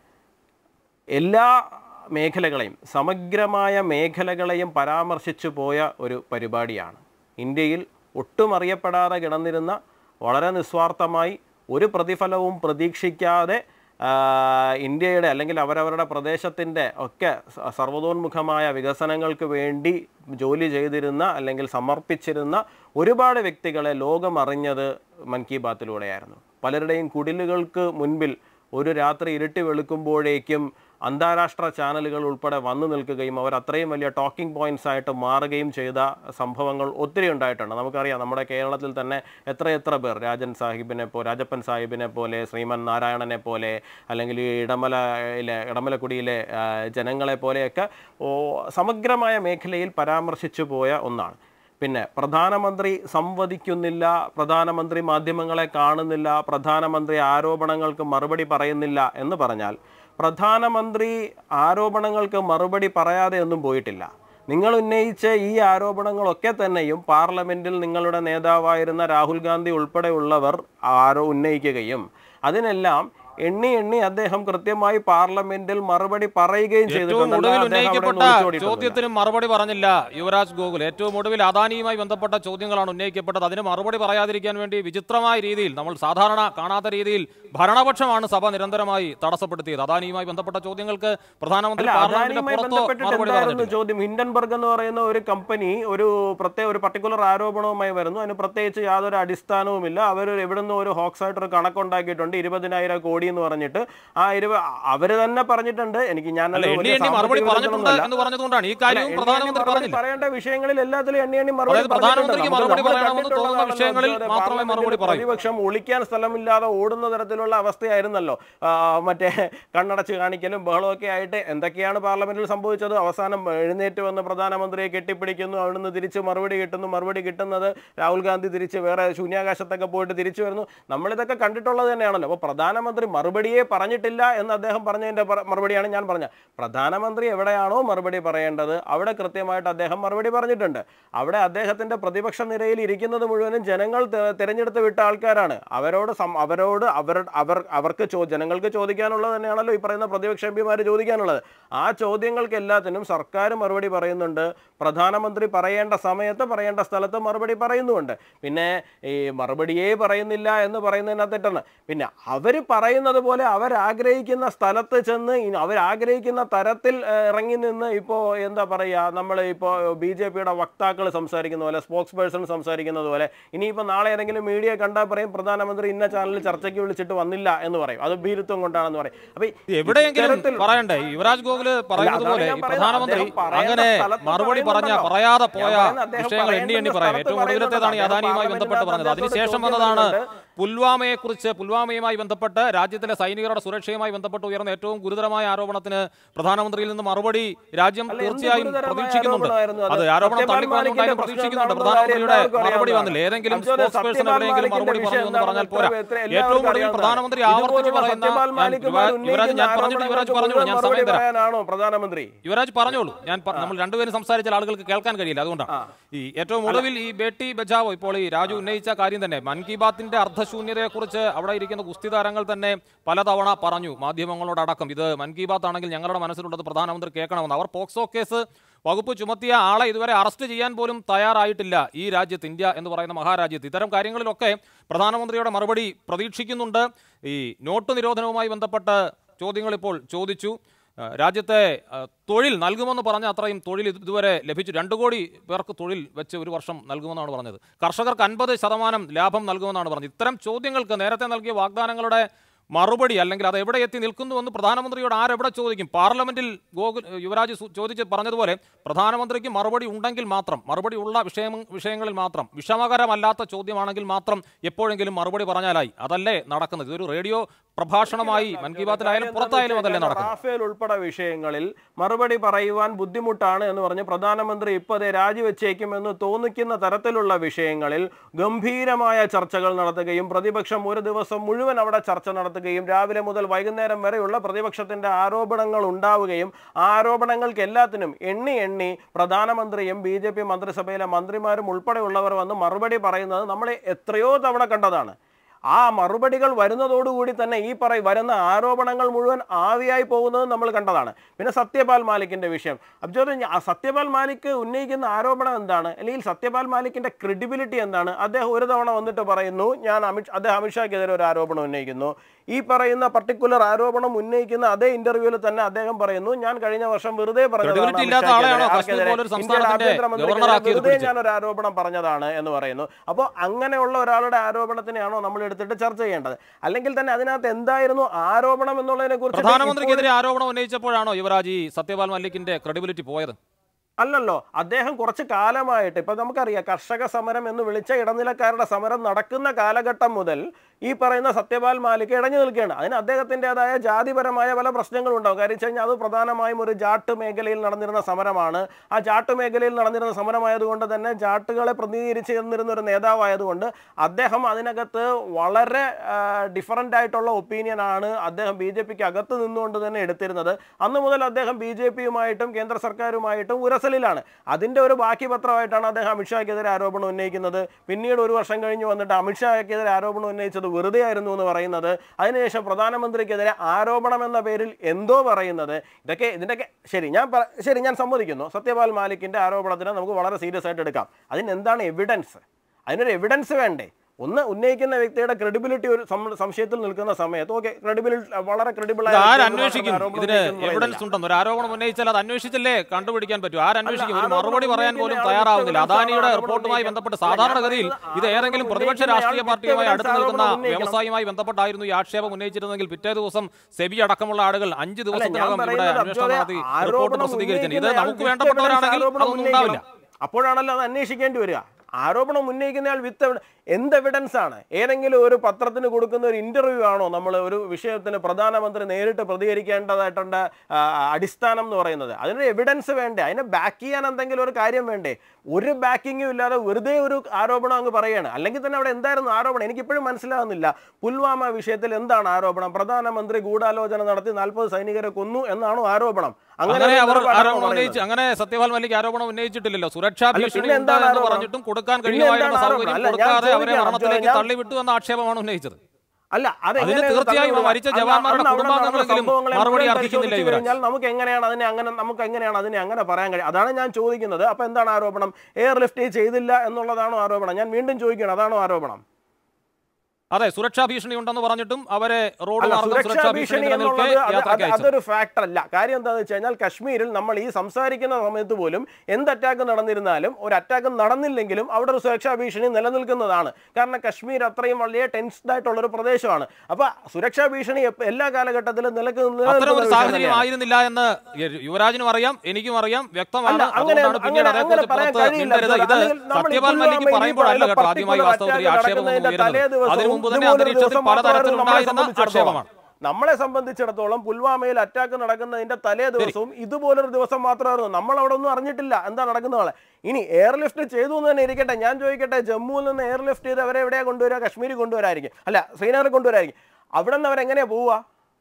എല്ലാ മേഖലകളെയും സമഗ്രമായ മേഖലകളെയും പരാമർശിച്ചു പോയ ഒരു പരിപാടിയാണ് ഇന്ത്യയിൽ ഒട്ടും അറിയപ്പെടാതെ കിടന്നിരുന്ന വളരെ നിസ്വാർത്ഥമായി ഒരു പ്രതിഫലവും പ്രതീക്ഷിക്കാതെ ആ, ഇന്ത്യയുടെ അല്ലെങ്കിൽ അവരവരുടെ പ്രദേശത്തിൻ്റെ ഒക്കെ സ- സർവ്വതോന്മുഖമായ വികസനങ്ങൾക്ക് വേണ്ടി ജോലി ചെയ്തിരുന്ന അല്ലെങ്കിൽ സമർപ്പിച്ചിരുന്ന ഒരുപാട് വ്യക്തികളെ ലോകം അറിഞ്ഞത് മൻ കി ബാത്തിലൂടെയായിരുന്നു പലരുടെയും കുടിലുകൾക്ക് മുൻപിൽ ഒരു രാത്രി ഇരുട്ടി വെളുക്കുമ്പോഴേക്കും അന്താരാഷ്ട്ര ചാനലുകൾ ഉൾപ്പെടെ വന്നു നിൽക്കുകയും അവർ അത്രയും വലിയ ടോക്കിംഗ് പോയിന്റ്സ് ആയിട്ട് മാറുകയും ചെയ്ത സംഭവങ്ങൾ ഒത്തിരി ഉണ്ടായിട്ടുണ്ട് നമുക്കറിയാം നമ്മുടെ കേരളത്തിൽ തന്നെ എത്രയെത്ര പേർ രാജൻ സാഹിബിനെ പോ രാജപ്പൻ സാഹിബിനെ പോലെ ശ്രീമൻ നാരായണനെ പോലെ അല്ലെങ്കിൽ ഈ ഇടമലയിലെ ഇടമലക്കുടിയിലെ ആ, ജനങ്ങളെ പോലെയൊക്കെ ഓ, സമഗ്രമായ മേഖലയിൽ പരാമർശിച്ചു പോയ ഒന്നാണ് പിന്നെ പ്രധാനമന്ത്രി സംവദിക്കുന്നില്ല പ്രധാനമന്ത്രി മാധ്യമങ്ങളെ കാണുന്നില്ല പ്രധാനമന്ത്രി ആരോപണങ്ങൾക്ക് മറുപടി പറയുന്നില്ല എന്ന് പറഞ്ഞാൽ പ്രധാനമന്ത്രി ആരോപണങ്ങൾക്ക് മറുപടി പറയാതെ ഒന്നും പോയിട്ടില്ല നിങ്ങൾ ഉന്നയിച്ച ഈ ആരോപണങ്ങളൊക്കെ തന്നെയും പാർലമെന്റിൽ നിങ്ങളുടെ നേതാവായിരുന്ന രാഹുൽ ഗാന്ധി ഉൾപ്പെടെയുള്ളവർ ആരോ ഉന്നയിക്കുകയും അതിനെല്ലാം എണ്ണി എണ്ണി അദ്ദേഹം കൃത്യമായി പാർലമെന്റിൽ മറുപടി പറയുകയും ഏറ്റവും ചെയ്തിട്ടുണ്ട് ഒടുവിൽ അദ്ദേഹം അവിടെ ഉന്നയിക്കപ്പെട്ട നിന്ന് ഒളിച്ചോടിയിട്ടൊന്നുമില്ല. ചോദ്യത്തിന് മറുപടി പറഞ്ഞില്ല യുവരാജ് ഗോകുൽ ഏറ്റവും ഒടുവിൽ അദാനിയുമായി ബന്ധപ്പെട്ട ചോദ്യങ്ങളാണ് ഉന്നയിക്കപ്പെട്ടത് അതിന് മറുപടി പറയാതിരിക്കാൻ വേണ്ടി വിചിത്രമായ രീതിയിൽ നമ്മൾ സാധാരണ കാണാത്ത രീതിയിൽ ഭരണപക്ഷമാണ് സഭ നിരന്തരമായി തടസ്സപ്പെടുത്തിയത് അദാനിയുമായി ബന്ധപ്പെട്ട ചോദ്യങ്ങൾക്ക് പ്രധാനമന്ത്രി അല്ല പാർലമെന്റിന്റെ അദാനിയുമായി പുറത്തോ ബന്ധപ്പെട്ടിട്ട് മറുപടി എന്തായിരുന്നു പറഞ്ഞിട്ടില്ല ചോദ്യം ഹിൻഡൻബർഗ് എന്ന് പറയുന്ന ഒരു കമ്പനി ഒരു പ്രത്യേക ഒരു പർട്ടിക്കുലർ ആരോപണവുമായി വരുന്നു അതിന് പ്രത്യേകിച്ച് യാതൊരു അടിസ്ഥാനവുമില്ല അവർ എവിടുന്ന് ഒരു ഹോക്സ് ആയിട്ടൊരു കണക്കുണ്ടാക്കിയിട്ടുണ്ട് ഇരുപതിനായിരം കോടി എന്ന് പറഞ്ഞിട്ട് ആ ഇരുപ അവര് തന്നെ പറഞ്ഞിട്ടുണ്ട് എനിക്ക് ഞാൻ അല്ല എണ്ണി എണ്ണി മറുപടി പറഞ്ഞിട്ടുണ്ട് എന്ന് പറഞ്ഞതുകൊണ്ടാണ് ഈ കാര്യവും പ്രധാനമന്ത്രി പറഞ്ഞില്ല പറയേണ്ട വിഷയങ്ങളിൽ എല്ലാത്തിലും എണ്ണി എണ്ണി മറുപടി അതായത് പ്രധാനമന്ത്രിക്ക് പറഞ്ഞിട്ടുണ്ട്. മറുപടി നമ്മൾ പറയണമെന്ന് തോന്നുന്ന കണ്ടിട്ടുള്ളതാണല്ലോ വിഷയങ്ങളിൽ അത് മാത്രമേ മറുപടി പാർലമെന്റിൽ പറയൂ. പ്രതിപക്ഷം ഒളിക്കാൻ സ്ഥലമില്ലാതെ ഓടുന്ന തരത്തിലുള്ള അവസ്ഥയായിരുന്നല്ലോ ആ, മറ്റേ കണ്ണടച്ച് കാണിക്കലും ബഹളമൊക്കെ ആയിട്ട് എന്തൊക്കെയാണ് പാർലമെന്റിൽ സംഭവിച്ചത് അവസാനം എഴുന്നേറ്റ് വന്ന് പ്രധാനമന്ത്രിയെ കെട്ടിപ്പിടിക്കുന്നു അവിടുന്ന് തിരിച്ച് മറുപടി കിട്ടുന്നു മറുപടി കിട്ടുന്നത് രാഹുൽ ഗാന്ധി തിരിച്ച് വേറെ ശൂന്യാകാശത്തൊക്കെ പോയിട്ട് തിരിച്ചു വരുന്നു നമ്മളിതൊക്കെ കണ്ടിട്ടുള്ളത് തന്നെയാണല്ലോ അപ്പോൾ പ്രധാനമന്ത്രി മറുപടിയെ പറഞ്ഞിട്ടില്ല എന്ന് അദ്ദേഹം പറഞ്ഞതിന്റെ പറ- മറുപടിയാണ് ഞാൻ പറഞ്ഞത് പ്രധാനമന്ത്രി എവിടെയാണോ മറുപടി പറയേണ്ടത് അവിടെ കൃത്യമായിട്ട് അദ്ദേഹം മറുപടി പറഞ്ഞിട്ടുണ്ട് അവിടെ അദ്ദേഹത്തിന്റെ പ്രതിപക്ഷ നിരയിൽ ഇരിക്കുന്നത് മുഴുവനും ജനങ്ങൾ തെ- തിരഞ്ഞെടുത്ത് വിട്ട ആൾക്കാരാണ് അവരോട് സം- അവരോട് അവർ അവർ അവർക്ക് ചോ ജനങ്ങൾക്ക് ചോദിക്കാനുള്ളത് തന്നെയാണല്ലോ ഈ പറയുന്ന പ്രതിപക്ഷ എം പിമാർ ചോദിക്കാനുള്ളത് ആ ചോദ്യങ്ങൾക്ക് എല്ലാത്തിനും സർക്കാർ മറുപടി പറയുന്നുണ്ട് പ്രധാനമന്ത്രി പറയേണ്ട സമയത്ത് പറയേണ്ട സ്ഥലത്ത് മറുപടി പറയുന്നുമുണ്ട് പിന്നെ ഈ മറുപടിയേ പറയുന്നില്ല എന്ന് പറയുന്നതിനകത്ത് തെറ്റാണ് പിന്നെ അവർ പറയുന്ന പറയുന്നത് പോലെ അവരാഗ്രഹിക്കുന്ന സ്ഥലത്ത് ചെന്ന് ഇ- അവരാഗ്രഹിക്കുന്ന തരത്തിൽ ഏഹ്, ഇറങ്ങി നിന്ന് ഇപ്പോൾ എന്താ പറയുക നമ്മൾ ഇപ്പോൾ ബി ജെ പിയുടെ വക്താക്കൾ സംസാരിക്കുന്ന പോലെ സ്പോക്സ് പേഴ്സൺ സംസാരിക്കുന്നത് പോലെ ഇനിയിപ്പോൾ നാളെ ഏതെങ്കിലും മീഡിയ കണ്ടാൽ പറയും പ്രധാനമന്ത്രി ഇന്ന ചാനലിൽ ചർച്ചയ്ക്ക് വിളിച്ചിട്ട് വന്നില്ല എന്ന് പറയും അത് ഭീരുത്വം കൊണ്ടാണെന്ന് പറയും അപ്പൊ ഈ എവിടെയെങ്കിലും ഇത്തരത്തിൽ- പറയണ്ടേ യുവരാജ് ഗോകുല് പറയുന്നത് അതാണ് പോലെ ഞാൻ ഈ പറയുന്നത്. പ്രധാനമന്ത്രി അദ്ദേഹം പറയുന്ന അങ്ങനെ സ്ഥലത്ത് മറുപടി പറഞ്ഞ പറയുന്നുണ്ടല്ലോ. പറയാതെ ഞാൻ പോയ പറയുന്നത് അദ്ദേഹം വിഷയങ്ങൾ എണ്ണി എണ്ണി പറയുന്ന പറയാം സ്ഥലത്ത് ഏറ്റവും ഒടുവിലത്തേതാണ് ഈ പറയുന്നുണ്ട്. അദാനിയുമായി അദ്ദേഹം ബന്ധപ്പെട്ട് പറഞ്ഞത് പാർലമെന്റിനകത്ത് അതിനുശേഷം ചോദ്യം വന്നതാണ് വരുന്നുണ്ട്. പുൽവാമയെക്കുറിച്ച് പുൽവാമയുമായി ബന്ധപ്പെട്ട് രാജ്യത്തിലെ സൈനികരുടെ സുരക്ഷയുമായി ബന്ധപ്പെട്ട് ഉയർന്ന ഏറ്റവും ഗുരുതരമായ ആരോപണത്തിന് പ്രധാനമന്ത്രിയിൽ നിന്ന് മറുപടി രാജ്യം അല്ല, എന്ത് തീർച്ചയായും ഗുരുതരമായ പ്രതീക്ഷിക്കുന്നുണ്ട് ആരോപണമായിരുന്നു അത്? അത് ആരോപണം സത്യപാൽ തള്ളിക്കൊണ്ടുണ്ടായാലും മാലിക്കിന്റെ പ്രതീക്ഷിക്കുന്നുണ്ട് പ്രശ്നം പ്രധാനമന്ത്രിയുടെ എല്ലാവർക്കും മറുപടി അറിയാവുന്നതാണ്. വന്നില്ല ഏതെങ്കിലും അബ്ജോദ് സ്പോക്സ് പേഴ്സൺ സത്യപാൽ എവിടെയെങ്കിലും മറുപടി മാലിക്കിന്റെ പറഞ്ഞു എന്ന് പറഞ്ഞാൽ പോരാ വിഷയം എന്താണെന്ന് ഏറ്റവും എല്ലാവർക്കും ഒടുവിൽ അറിയാവുന്നതാണ്. പ്രധാനമന്ത്രി ആവർത്തിച്ച് ഇതുപോലുള്ള പറയുന്ന സത്യപാൽ ഞാൻ മാലിക്കുമാർ യുവരാജ് യുവരാജ് ഞാൻ പറഞ്ഞിട്ട് ഉന്നയിക്കുന്ന യുവരാജ് പറഞ്ഞോളൂ ഞാൻ മറുപടി സമയം തരാം പറയാനാണോ പ്രധാനമന്ത്രി യുവരാജ് പറഞ്ഞോളൂ ഞാൻ പ- നമ്മൾ രണ്ടുപേരും സംസാരിച്ചാൽ ആളുകൾക്ക് കേൾക്കാൻ കഴിയില്ല അതുകൊണ്ടാണ് ഈ ഏറ്റവും ഒടുവിൽ ഈ ബേട്ടി ബച്ചാവോ ഇപ്പോൾ ഈ രാജു ഉന്നയിച്ച കാര്യം തന്നെ മൻ കി ബാത്തിന്റെ അർദ്ധശൂന്യതയെക്കുറിച്ച് അവിടെ ഇരിക്കുന്ന ഗുസ്തി താരങ്ങൾ തന്നെ പലതവണ പറഞ്ഞു മാധ്യമങ്ങളോടടക്കം ഇത് മൻ കി ബാത്ത് ആണെങ്കിൽ ഞങ്ങളുടെ മനസ്സിലുള്ളത് പ്രധാനമന്ത്രി കേൾക്കണമെന്ന് അവർ പോക്സോ കേസ് വകുപ്പ് ചുമത്തിയ ആളെ ഇതുവരെ അറസ്റ്റ് ചെയ്യാൻ പോലും തയ്യാറായിട്ടില്ല ഈ രാജ്യത്ത് ഇന്ത്യ എന്ന് പറയുന്ന മഹാരാജ്യത്ത് ഇത്തരം കാര്യങ്ങളിലൊക്കെ പ്രധാനമന്ത്രിയുടെ മറുപടി പ്രതീക്ഷിക്കുന്നുണ്ട് ഈ നോട്ട് നിരോധനവുമായി ബന്ധപ്പെട്ട് ചോദ്യങ്ങൾ ഇപ്പോൾ ചോദിച്ചു ആ, രാജ്യത്തെ ആ, തൊഴിൽ നൽകുമെന്ന് പറഞ്ഞ അത്രയും തൊഴിൽ ഇത് ഇതുവരെ ലഭിച്ചു രണ്ടു കോടി പേർക്ക് തൊഴിൽ വെച്ച് ഒരു വർഷം നൽകുമെന്നാണ് പറഞ്ഞത് കർഷകർക്ക് അൻപത് ശതമാനം ലാഭം നൽകുമെന്നാണ് പറഞ്ഞത് ഇത്തരം ചോദ്യങ്ങൾക്ക് നേരത്തെ നൽകിയ വാഗ്ദാനങ്ങളുടെ മറുപടി അല്ലെങ്കിൽ അത് എവിടെ എത്തി നിൽക്കുന്നുവെന്ന് പ്രധാനമന്ത്രിയോട് ആരെവിടെ ചോദിക്കും പാർലമെന്റിൽ ഗോകുൽ യുവരാജ് സു- ചോദിച്ച് പറഞ്ഞതുപോലെ പ്രധാനമന്ത്രിക്ക് മറുപടി ഉണ്ടെങ്കിൽ മാത്രം മറുപടി ഉള്ള വിഷയം വിഷയങ്ങളിൽ മാത്രം വിഷമകരമല്ലാത്ത ചോദ്യമാണെങ്കിൽ മാത്രം എപ്പോഴെങ്കിലും മറുപടി പറഞ്ഞാലായി അതല്ലേ നടക്കുന്നത് ഇതൊരു റേഡിയോ പ്രഭാഷണമായി മൻ കി ബാത്തിലായാലും പുറത്തായാലും അതല്ലേ നടക്കുന്നത് റാഫേൽ ഉൾപ്പെടെ വിഷയങ്ങളിൽ മറുപടി പറയുവാൻ ബുദ്ധിമുട്ടാണ് എന്ന് പറഞ്ഞ് പ്രധാനമന്ത്രി ഇപ്പോൾ അതേ രാജിവെച്ചേക്കുമെന്ന് തോന്നിക്കുന്ന തരത്തിലുള്ള വിഷയങ്ങളിൽ ഗംഭീരമായ ചർച്ചകൾ നടത്തുകയും പ്രതിപക്ഷം ഒരു ദിവസം മുഴുവൻ അവിടെ ചർച്ച നടത്തുകയും രാവിലെ മുതൽ വൈകുന്നേരം വരെയുള്ള പ്രതിപക്ഷത്തിന്റെ ആരോപണങ്ങൾ ഉണ്ടാവുകയും ആ ആരോപണങ്ങൾക്ക് എല്ലാത്തിനും എണ്ണി എണ്ണി പ്രധാനമന്ത്രിയും ബി ജെ പി മന്ത്രിസഭയിലെ മന്ത്രിമാരും ഉൾപ്പെടെയുള്ളവർ വന്ന് മറുപടി പറയുന്നത് നമ്മൾ എത്രയോ തവണ കണ്ടതാണ് ആ മറുപടികൾ വരുന്നതോടുകൂടി തന്നെ ഈ പറ വരുന്ന ആരോപണങ്ങൾ മുഴുവൻ ആവിയായി പോകുന്നത് നമ്മൾ കണ്ടതാണ് പിന്നെ സത്യപാൽ മാലിക്കിന്റെ വിഷയം അബ്ജോദ് ആ സത്യപാൽ മാലിക് ഉന്നയിക്കുന്ന ആരോപണം എന്താണ് അല്ലെങ്കിൽ സത്യപാൽ മാലിക്കിന്റെ ക്രെഡിബിലിറ്റി എന്താണ് അദ്ദേഹം ഒരു തവണ വന്നിട്ട് പറയുന്നു ഞാൻ അമിത് അദ്ദേഹം അമിത്ഷാക്കെതിരെ ഒരു ആരോപണം ഉന്നയിക്കുന്നു ഈ പറയുന്ന പർട്ടിക്കുലർ ആരോപണം ഉന്നയിക്കുന്ന അതേ ഇന്റർവ്യൂവിൽ തന്നെ അദ്ദേഹം പറയുന്നു ഞാൻ കഴിഞ്ഞ വർഷം വെറുതെ പറഞ്ഞതാണ് Credibility ഇല്ലാത്ത അമിത്ഷാക്കെതിരെ. ആളെയാണോ കാശ്മീർ ആർക്കെതിരെ? പോലൊരു ഇന്ത്യയുടെ സംസ്ഥാനത്തിന്റെ ആഭ്യന്തരമന്ത്രിക്കെതിരെ ഗവർണറാക്കിയത് വെറുതെ പിടിച്ച്? ഞാൻ ഒരു ആരോപണം പറഞ്ഞതാണ് എന്ന് പറയുന്നു അപ്പോൾ അങ്ങനെയുള്ള ഒരാളുടെ ആരോപണത്തിനെയാണോ നമ്മൾ എടുത്തിട്ട് ചർച്ച ചെയ്യേണ്ടത് അല്ലെങ്കിൽ തന്നെ അതിനകത്ത് എന്തായിരുന്നു ആരോപണം എന്നുള്ളതിനെ കുറിച്ച് പ്രധാനമന്ത്രിക്കെതിരെ ആരോപണം ഉന്നയിച്ചപ്പോഴാണോ യുവരാജ് ഈ സത്യപാൽ മല്ലിക്കിന്റെ ക്രെഡിബിലിറ്റി പോയത് അല്ലല്ലോ അദ്ദേഹം കുറച്ച് കാലമായിട്ട് ഇപ്പൊ നമുക്കറിയാം കർഷക സമരം എന്ന് വിളിച്ച ഇടനിലക്കാരുടെ സമരം നടക്കുന്ന കാലഘട്ടം മുതൽ ഈ പറയുന്ന സത്യപാൽ മാലിക് ഇടഞ്ഞു നിൽക്കുകയാണ് അതിന് അദ്ദേഹത്തിൻ്റെതായ ജാതിപരമായ പല പ്രശ്നങ്ങളും ഉണ്ടാവും കാര്യം വെച്ച് കഴിഞ്ഞാൽ അത് പ്രധാനമായും ഒരു ജാട്ട് മേഖലയിൽ നടന്നിരുന്ന സമരമാണ് ആ ജാട്ട് മേഖലയിൽ നടന്നിരുന്ന സമരമായതുകൊണ്ട് തന്നെ ജാട്ടുകളെ പ്രതിനിധീകരിച്ച് നിന്നിരുന്ന ഒരു നേതാവായതുകൊണ്ട് അദ്ദേഹം അതിനകത്ത് വളരെ ഡിഫറൻ്റ് ആയിട്ടുള്ള ഒപ്പീനിയൻ ആണ് അദ്ദേഹം ബി ജെ പിക്ക് അകത്ത് നിന്നുകൊണ്ട് തന്നെ എടുത്തിരുന്നത് അന്ന് മുതൽ അദ്ദേഹം ബി ജെ പിയുമായിട്ടും കേന്ദ്ര സർക്കാരുമായിട്ടും ഉരസലിലാണ് അതിൻ്റെ ഒരു ബാക്കി പത്രമായിട്ടാണ് അദ്ദേഹം അമിത്ഷായ്ക്കെതിരെ ആരോപണം ഉന്നയിക്കുന്നത് പിന്നീട് ഒരു വർഷം കഴിഞ്ഞ് വന്നിട്ട് അമിത്ഷായ്ക്കെതിരെ ആരോപണം ഉന്നയിച്ചത് വെറുതെ ആയിരുന്നു എന്ന് പറയുന്നത് അതിനുശേഷം പ്രധാനമന്ത്രിക്കെതിരെ ആരോപണം എന്ന പേരിൽ എന്തോ പറയുന്നത് ഇതൊക്കെ ഇതിൻ്റെയൊക്കെ ശരി ഞാൻ പറ- ശരി ഞാൻ സമ്മതിക്കുന്നു സത്യപാൽ മാലിക്കിന്റെ ആരോപണത്തിന് നമുക്ക് വളരെ സീരിയസ് ആയിട്ട് എടുക്കാം അതിന് എന്താണ് എവിഡൻസ് അതിനൊരു എവിഡൻസ് വേണ്ടേ ഒന്ന് ഉന്നയിക്കുന്ന വ്യക്തിയുടെ ക്രെഡിബിലിറ്റി ഒരു സം- സംശയത്തിൽ നിൽക്കുന്ന സമയത്ത് ഓക്കെ ക്രെഡിബിലിറ്റി വളരെ ക്രെഡിബിൾ ഇത് ആര് അന്വേഷിക്കും ഇതിന് എവിഡൻസ് ഉണ്ടെന്ന് ഒരു ആരോപണം ഉന്നയിച്ചാൽ അത് അന്വേഷിച്ചല്ലേ കണ്ടുപിടിക്കാൻ പറ്റും ആരന്വേഷിക്കും ഒരു ആരോപണം മറുപടി പറയാൻ പോലും ഉന്നയിക്കുന്ന തയ്യാറാവുന്നില്ല ആൾക്ക് അദാനിയുടെ ആരോപണം റിപ്പോർട്ടുമായി ഉന്നയിക്കാൻ- ബന്ധപ്പെട്ട് അല്ല, ഞാൻ സാധാരണഗതിയിൽ പറയുന്നത് ഇത് ഏതെങ്കിലും ആരോപണം പ്രതിപക്ഷ ഉന്നയിക്കുന്ന രാഷ്ട്രീയ ആൾക്ക് പാർട്ടിയുമായി എവിഡൻസ് അടുത്ത് നിൽക്കുന്ന ആരോപണം ഉന്നയിക്കണം. വ്യവസായവുമായി ബന്ധപ്പെട്ടായിരുന്നു ഈ ആക്ഷേപം ഉന്നയിച്ചിരുന്നെങ്കിൽ പിറ്റേ ദിവസം സെബി അടക്കമുള്ള ആളുകൾ അഞ്ച് ഞാൻ ദിവസത്തിനകം ഇവിടെ പറയുന്നത് അന്വേഷണം അബ്ജോദെ, നടത്തി റിപ്പോർട്ട് ആരോപണം പ്രസിദ്ധീകരിച്ചത് ഇത് ഉന്നയിക്കുന്ന നമുക്ക് ആൾ വേണ്ടപ്പെട്ടവരാണെങ്കിൽ ആരോപണം അതൊന്നും ഉണ്ടാവില്ല ഉന്നയിക്കണം. അപ്പോഴാണല്ലോ അത് അന്വേഷിക്കേണ്ടി വരിക ആരോപണം ഉന്നയിക്കുന്നയാൾ വിത്ത് എന്ത് എവിഡൻസ് ആണ് ഏതെങ്കിലും ഒരു പത്രത്തിന് കൊടുക്കുന്ന ഒരു ഇന്റർവ്യൂ ആണോ നമ്മൾ ഒരു വിഷയത്തിന് പ്രധാനമന്ത്രി നേരിട്ട് പ്രതികരിക്കേണ്ടതായിട്ടുണ്ട് ആ, അടിസ്ഥാനം എന്ന് പറയുന്നത് അതിനൊരു എവിഡൻസ് വേണ്ടേ അതിനെ ബാക്ക് ചെയ്യാൻ എന്തെങ്കിലും ഒരു കാര്യം വേണ്ടേ ഒരു ബാക്കിങ്ങും ഇല്ലാതെ വെറുതെ ഒരു ആരോപണം അങ്ങ് പറയുകയാണ് അല്ലെങ്കിൽ തന്നെ അവിടെ എന്തായിരുന്നു ആരോപണം എനിക്കിപ്പോഴും മനസ്സിലാകുന്നില്ല പുൽവാമ വിഷയത്തിൽ എന്താണ് ആരോപണം പ്രധാനമന്ത്രി ഗൂഢാലോചന നടത്തി നാൽപ്പത് സൈനികരെ കൊന്നു എന്നാണോ ആരോപണം അങ്ങനെ ഒരു അവർ നിലപാടാണോ ആരോപണം പറയുന്നത്? ഉന്നയിച്ച് അങ്ങനെ സത്യപാൽ മല്ലിക് ആരോപണം ഉന്നയിച്ചിട്ടില്ലല്ലോ സുരക്ഷാ അല്ല, ഭീഷണി പിന്നെ ഉണ്ട് എന്താണ് എന്ന് ആരോപണം? പറഞ്ഞിട്ടും കൊടുക്കാൻ പിന്നെ കഴിയുമായിരുന്ന എന്താണ് ആരോപണം? സൗകര്യം അല്ല, ഞാൻ കൊടുക്കാതെ അവരെ ചോദിക്കുകയാണ്. മരണത്തിലേക്ക് ഞാൻ- തള്ളിവിട്ടു എന്ന ആക്ഷേപമാണ് ഉന്നയിച്ചത് അല്ല അത് അതിന് എങ്ങനെയാണ് തീർച്ചയായും തള്ളിവിടുക? മരിച്ച അന്ന് ജവാന്മാരുടെ അന്ന് അവിടെ നടന്ന കുടുംബാംഗങ്ങളെങ്കിലും സംഭവങ്ങളെ മറുപടി മുഴുവൻ അർഹിക്കുന്നില്ല പരിശോധിച്ച് ഇവരാ. കഴിഞ്ഞാൽ നമുക്ക് എങ്ങനെയാണ് അതിനെ അങ്ങനെ നമുക്ക് എങ്ങനെയാണ് അതിനെ അങ്ങനെ പറയാൻ കഴിയും അതാണ് ഞാൻ ചോദിക്കുന്നത് അപ്പൊ എന്താണ് ആരോപണം എയർ ലിഫ്റ്റ് ചെയ്തില്ല എന്നുള്ളതാണോ ആരോപണം ഞാൻ വീണ്ടും ചോദിക്കുകയാണ് അതാണോ ആരോപണം അതെ സുരക്ഷാ ഭീഷണി ഉണ്ടെന്ന് പറഞ്ഞിട്ടും അവരെ റോഡ് അല്ല, മാർഗം സുരക്ഷാ സുരക്ഷാ ഭീഷണി ഭീഷണി എന്നുള്ളത് നിലനിൽക്കെ അത് യാത്രയ്ക്ക് അത് അയച്ചു അതൊരു ഫാക്ടർ അല്ല കാര്യം എന്താണെന്ന് വെച്ച് കഴിഞ്ഞാൽ കശ്മീരിൽ നമ്മൾ ഈ സംസാരിക്കുന്ന സമയത്ത് പോലും എന്ത് അറ്റാക്ക് നടന്നിരുന്നാലും ഒരു അറ്റാക്ക് നടന്നില്ലെങ്കിലും അവിടെ ഒരു സുരക്ഷാ ഭീഷണി നിലനിൽക്കുന്നതാണ് കാരണം കശ്മീർ അത്രയും വലിയ ടെൻസ്ഡ് ആയിട്ടുള്ള ഒരു പ്രദേശമാണ് അപ്പൊ സുരക്ഷാ ഭീഷണി എപ്പ- എല്ലാ കാലഘട്ടത്തിലും നിലനിൽക്കുന്ന അത്തരം ഒരു വിഷയം സാഹചര്യം തന്നെയാണ്. ആയിരുന്നില്ല എന്ന് യുവരാജിനും അറിയാം എനിക്കും അറിയാം വ്യക്തമാണ് അല്ല, അങ്ങനെ- അതുകൊണ്ടാണ് പിന്നീട് അങ്ങനെ- അങ്ങനെ അതേക്കുറിച്ച് പറയാൻ പുറത്ത് കഴിയില്ല. മിണ്ടരുത് ഇത് അല്ലെങ്കിൽ നമ്മൾ ഈ സത്യപാൽ മല്ലിക്ക് പുൽവാമയിൽ പറയുമ്പോഴല്ല പറയുന്ന കേട്ടോ ആദ്യമായി particular വാസ്തവത്തിൽ ഈ attack ആക്ഷേപം നടക്കുന്നതിന്റെ തലേ ഉയരുന്നത് ദിവസവും അതിനു മുമ്പ് തന്നെ ഇതുപോലൊരു അന്തരീക്ഷത്തിൽ ദിവസം പലതരത്തിലുണ്ടായിരുന്ന മാത്രമായിരുന്നു നമ്മളെ ആക്ഷേപമാണ് നമ്മളെ സംബന്ധിച്ചിടത്തോളം പുൽവാമയിൽ അറ്റാക്ക് നടക്കുന്നതിന്റെ തലേ ദിവസവും ഇതുപോലൊരു ദിവസം മാത്രമായിരുന്നു നമ്മൾ അവിടെ ഒന്നും അറിഞ്ഞിട്ടില്ല എന്താ നടക്കുന്നത് ഇനി എയർലിഫ്റ്റ് ചെയ്തു എന്ന് തന്നെ ഇരിക്കട്ടെ ഞാൻ ചോദിക്കട്ടെ ജമ്മുവിൽ നിന്ന് എയർലിഫ്റ്റ് ചെയ്ത് അവരെ എവിടെയാ കൊണ്ടുവരിക കശ്മീരിൽ കൊണ്ടുവരായിരിക്കും അല്ല ശ്രീനഗറിൽ കൊണ്ടുവരായിരിക്കും അവിടെ നിന്ന് അവരെങ്ങനെയാ പോവുക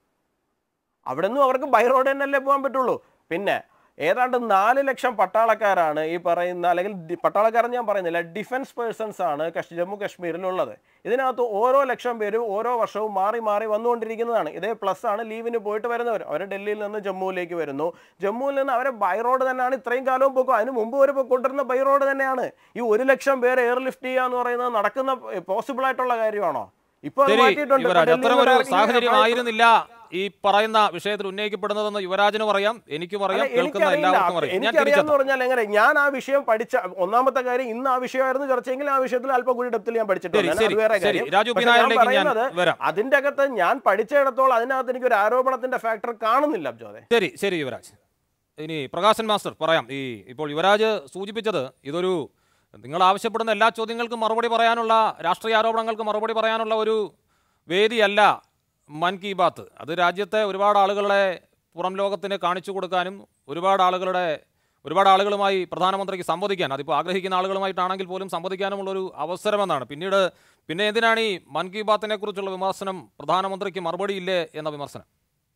അവിടെ നിന്നും അവർക്ക് ബൈ റോഡ് തന്നെയല്ലേ പോകാൻ പറ്റുള്ളൂ പിന്നെ ഏതാണ്ട് നാല് ലക്ഷം പട്ടാളക്കാരാണ് ഈ പറയുന്ന അല്ലെങ്കിൽ ഡി- പട്ടാളക്കാരൻ ഞാൻ പറയുന്നില്ല ഡിഫൻസ് പേഴ്സൺസ് ആണ് കശ് ജമ്മു കാശ്മീരിലുള്ളത് ഇതിനകത്ത് ഓരോ ലക്ഷം പേരും ഓരോ വർഷവും മാറി മാറി വന്നുകൊണ്ടിരിക്കുന്നതാണ് ഇതേ പ്ലസ് ആണ് ലീവിന് പോയിട്ട് വരുന്നവർ അവർ ഡൽഹിയിൽ നിന്ന് ജമ്മുവിലേക്ക് വരുന്നു ജമ്മുവിൽ നിന്ന് അവരെ ബൈ റോഡ് തന്നെയാണ് ഇത്രയും കാലവും പോക്കും അതിന് മുമ്പ് വരെ കൊണ്ടിരുന്ന ബൈ റോഡ് തന്നെയാണ് ഈ ഒരു ലക്ഷം പേര് എയർലിഫ്റ്റ് ചെയ്യുക എന്ന് പറയുന്നത് നടക്കുന്ന പോസിബിൾ ആയിട്ടുള്ള കാര്യമാണോ ഇപ്പൊ അത് ശരി മാറ്റിയിട്ടുണ്ട് യുവരാജ് ഡൽഹിയിൽ അത്തരം ഒരു നിന്ന് ഇങ്ങനെ സാഹചര്യം ആയിരുന്നില്ല ഈ പറയുന്ന വിഷയത്തിൽ ഉന്നയിക്കപ്പെടുന്നതെന്ന് യുവരാജിനും അറിയാം എനിക്കും അറിയാം അല്ല, കേൾക്കുന്ന എനിക്കറിയില്ല. എല്ലാവർക്കും അറിയാം ഞാൻ എനിക്കറിയാന്ന് തിരിച്ചെത്താം പറഞ്ഞാൽ എങ്ങനെ ഞാൻ ആ വിഷയം പഠിച്ച ഒന്നാമത്തെ കാര്യം ഇന്ന് ആ വിഷയമായിരുന്നു ചർച്ചയെങ്കിൽ ആ വിഷയത്തിൽ അല്പം കൂടി ഡെപ്തിൽ ഞാൻ പഠിച്ചിട്ടുണ്ട് ശരി, ഞാൻ അത് വേറെ ശരി. കാര്യം രാജു പി. പക്ഷേ ഞാൻ നായരിലേക്ക് ഞാൻ പറയുന്നത് വരാം. അതിന്റെ അകത്ത് ഞാൻ പഠിച്ചിടത്തോളം അതിനകത്ത് എനിക്ക് ഒരു ആരോപണത്തിന്റെ ഫാക്ടർ കാണുന്നില്ല അബ്ജോദെ ശരി ശരി യുവരാജ് ഇനി പ്രകാശൻ മാസ്റ്റർ പറയാം ഈ ഇപ്പോൾ യുവരാജ് സൂചിപ്പിച്ചത് ഇതൊരു നിങ്ങൾ ആവശ്യപ്പെടുന്ന എല്ലാ ചോദ്യങ്ങൾക്കും മറുപടി പറയാനുള്ള രാഷ്ട്രീയ ആരോപണങ്ങൾക്ക് മറുപടി പറയാനുള്ള ഒരു വേദിയല്ല മൻ കി ബാത്ത് അത് രാജ്യത്തെ ഒരുപാട് ആളുകളെ പുറം ലോകത്തിന് കാണിച്ചു കൊടുക്കാനും ഒരുപാട് ആളുകളുടെ ഒരുപാട് ആളുകളുമായി പ്രധാനമന്ത്രിക്ക് സംവദിക്കാൻ അതിപ്പോൾ ആഗ്രഹിക്കുന്ന ആളുകളുമായിട്ടാണെങ്കിൽ പോലും സംവദിക്കാനുമുള്ളൊരു അവസരമെന്നാണ് പിന്നീട് പിന്നെ എന്തിനാണ് ഈ മൻ കി ബാത്തിനെ കുറിച്ചുള്ള വിമർശനം പ്രധാനമന്ത്രിക്ക് മറുപടിയില്ലേ എന്ന വിമർശനം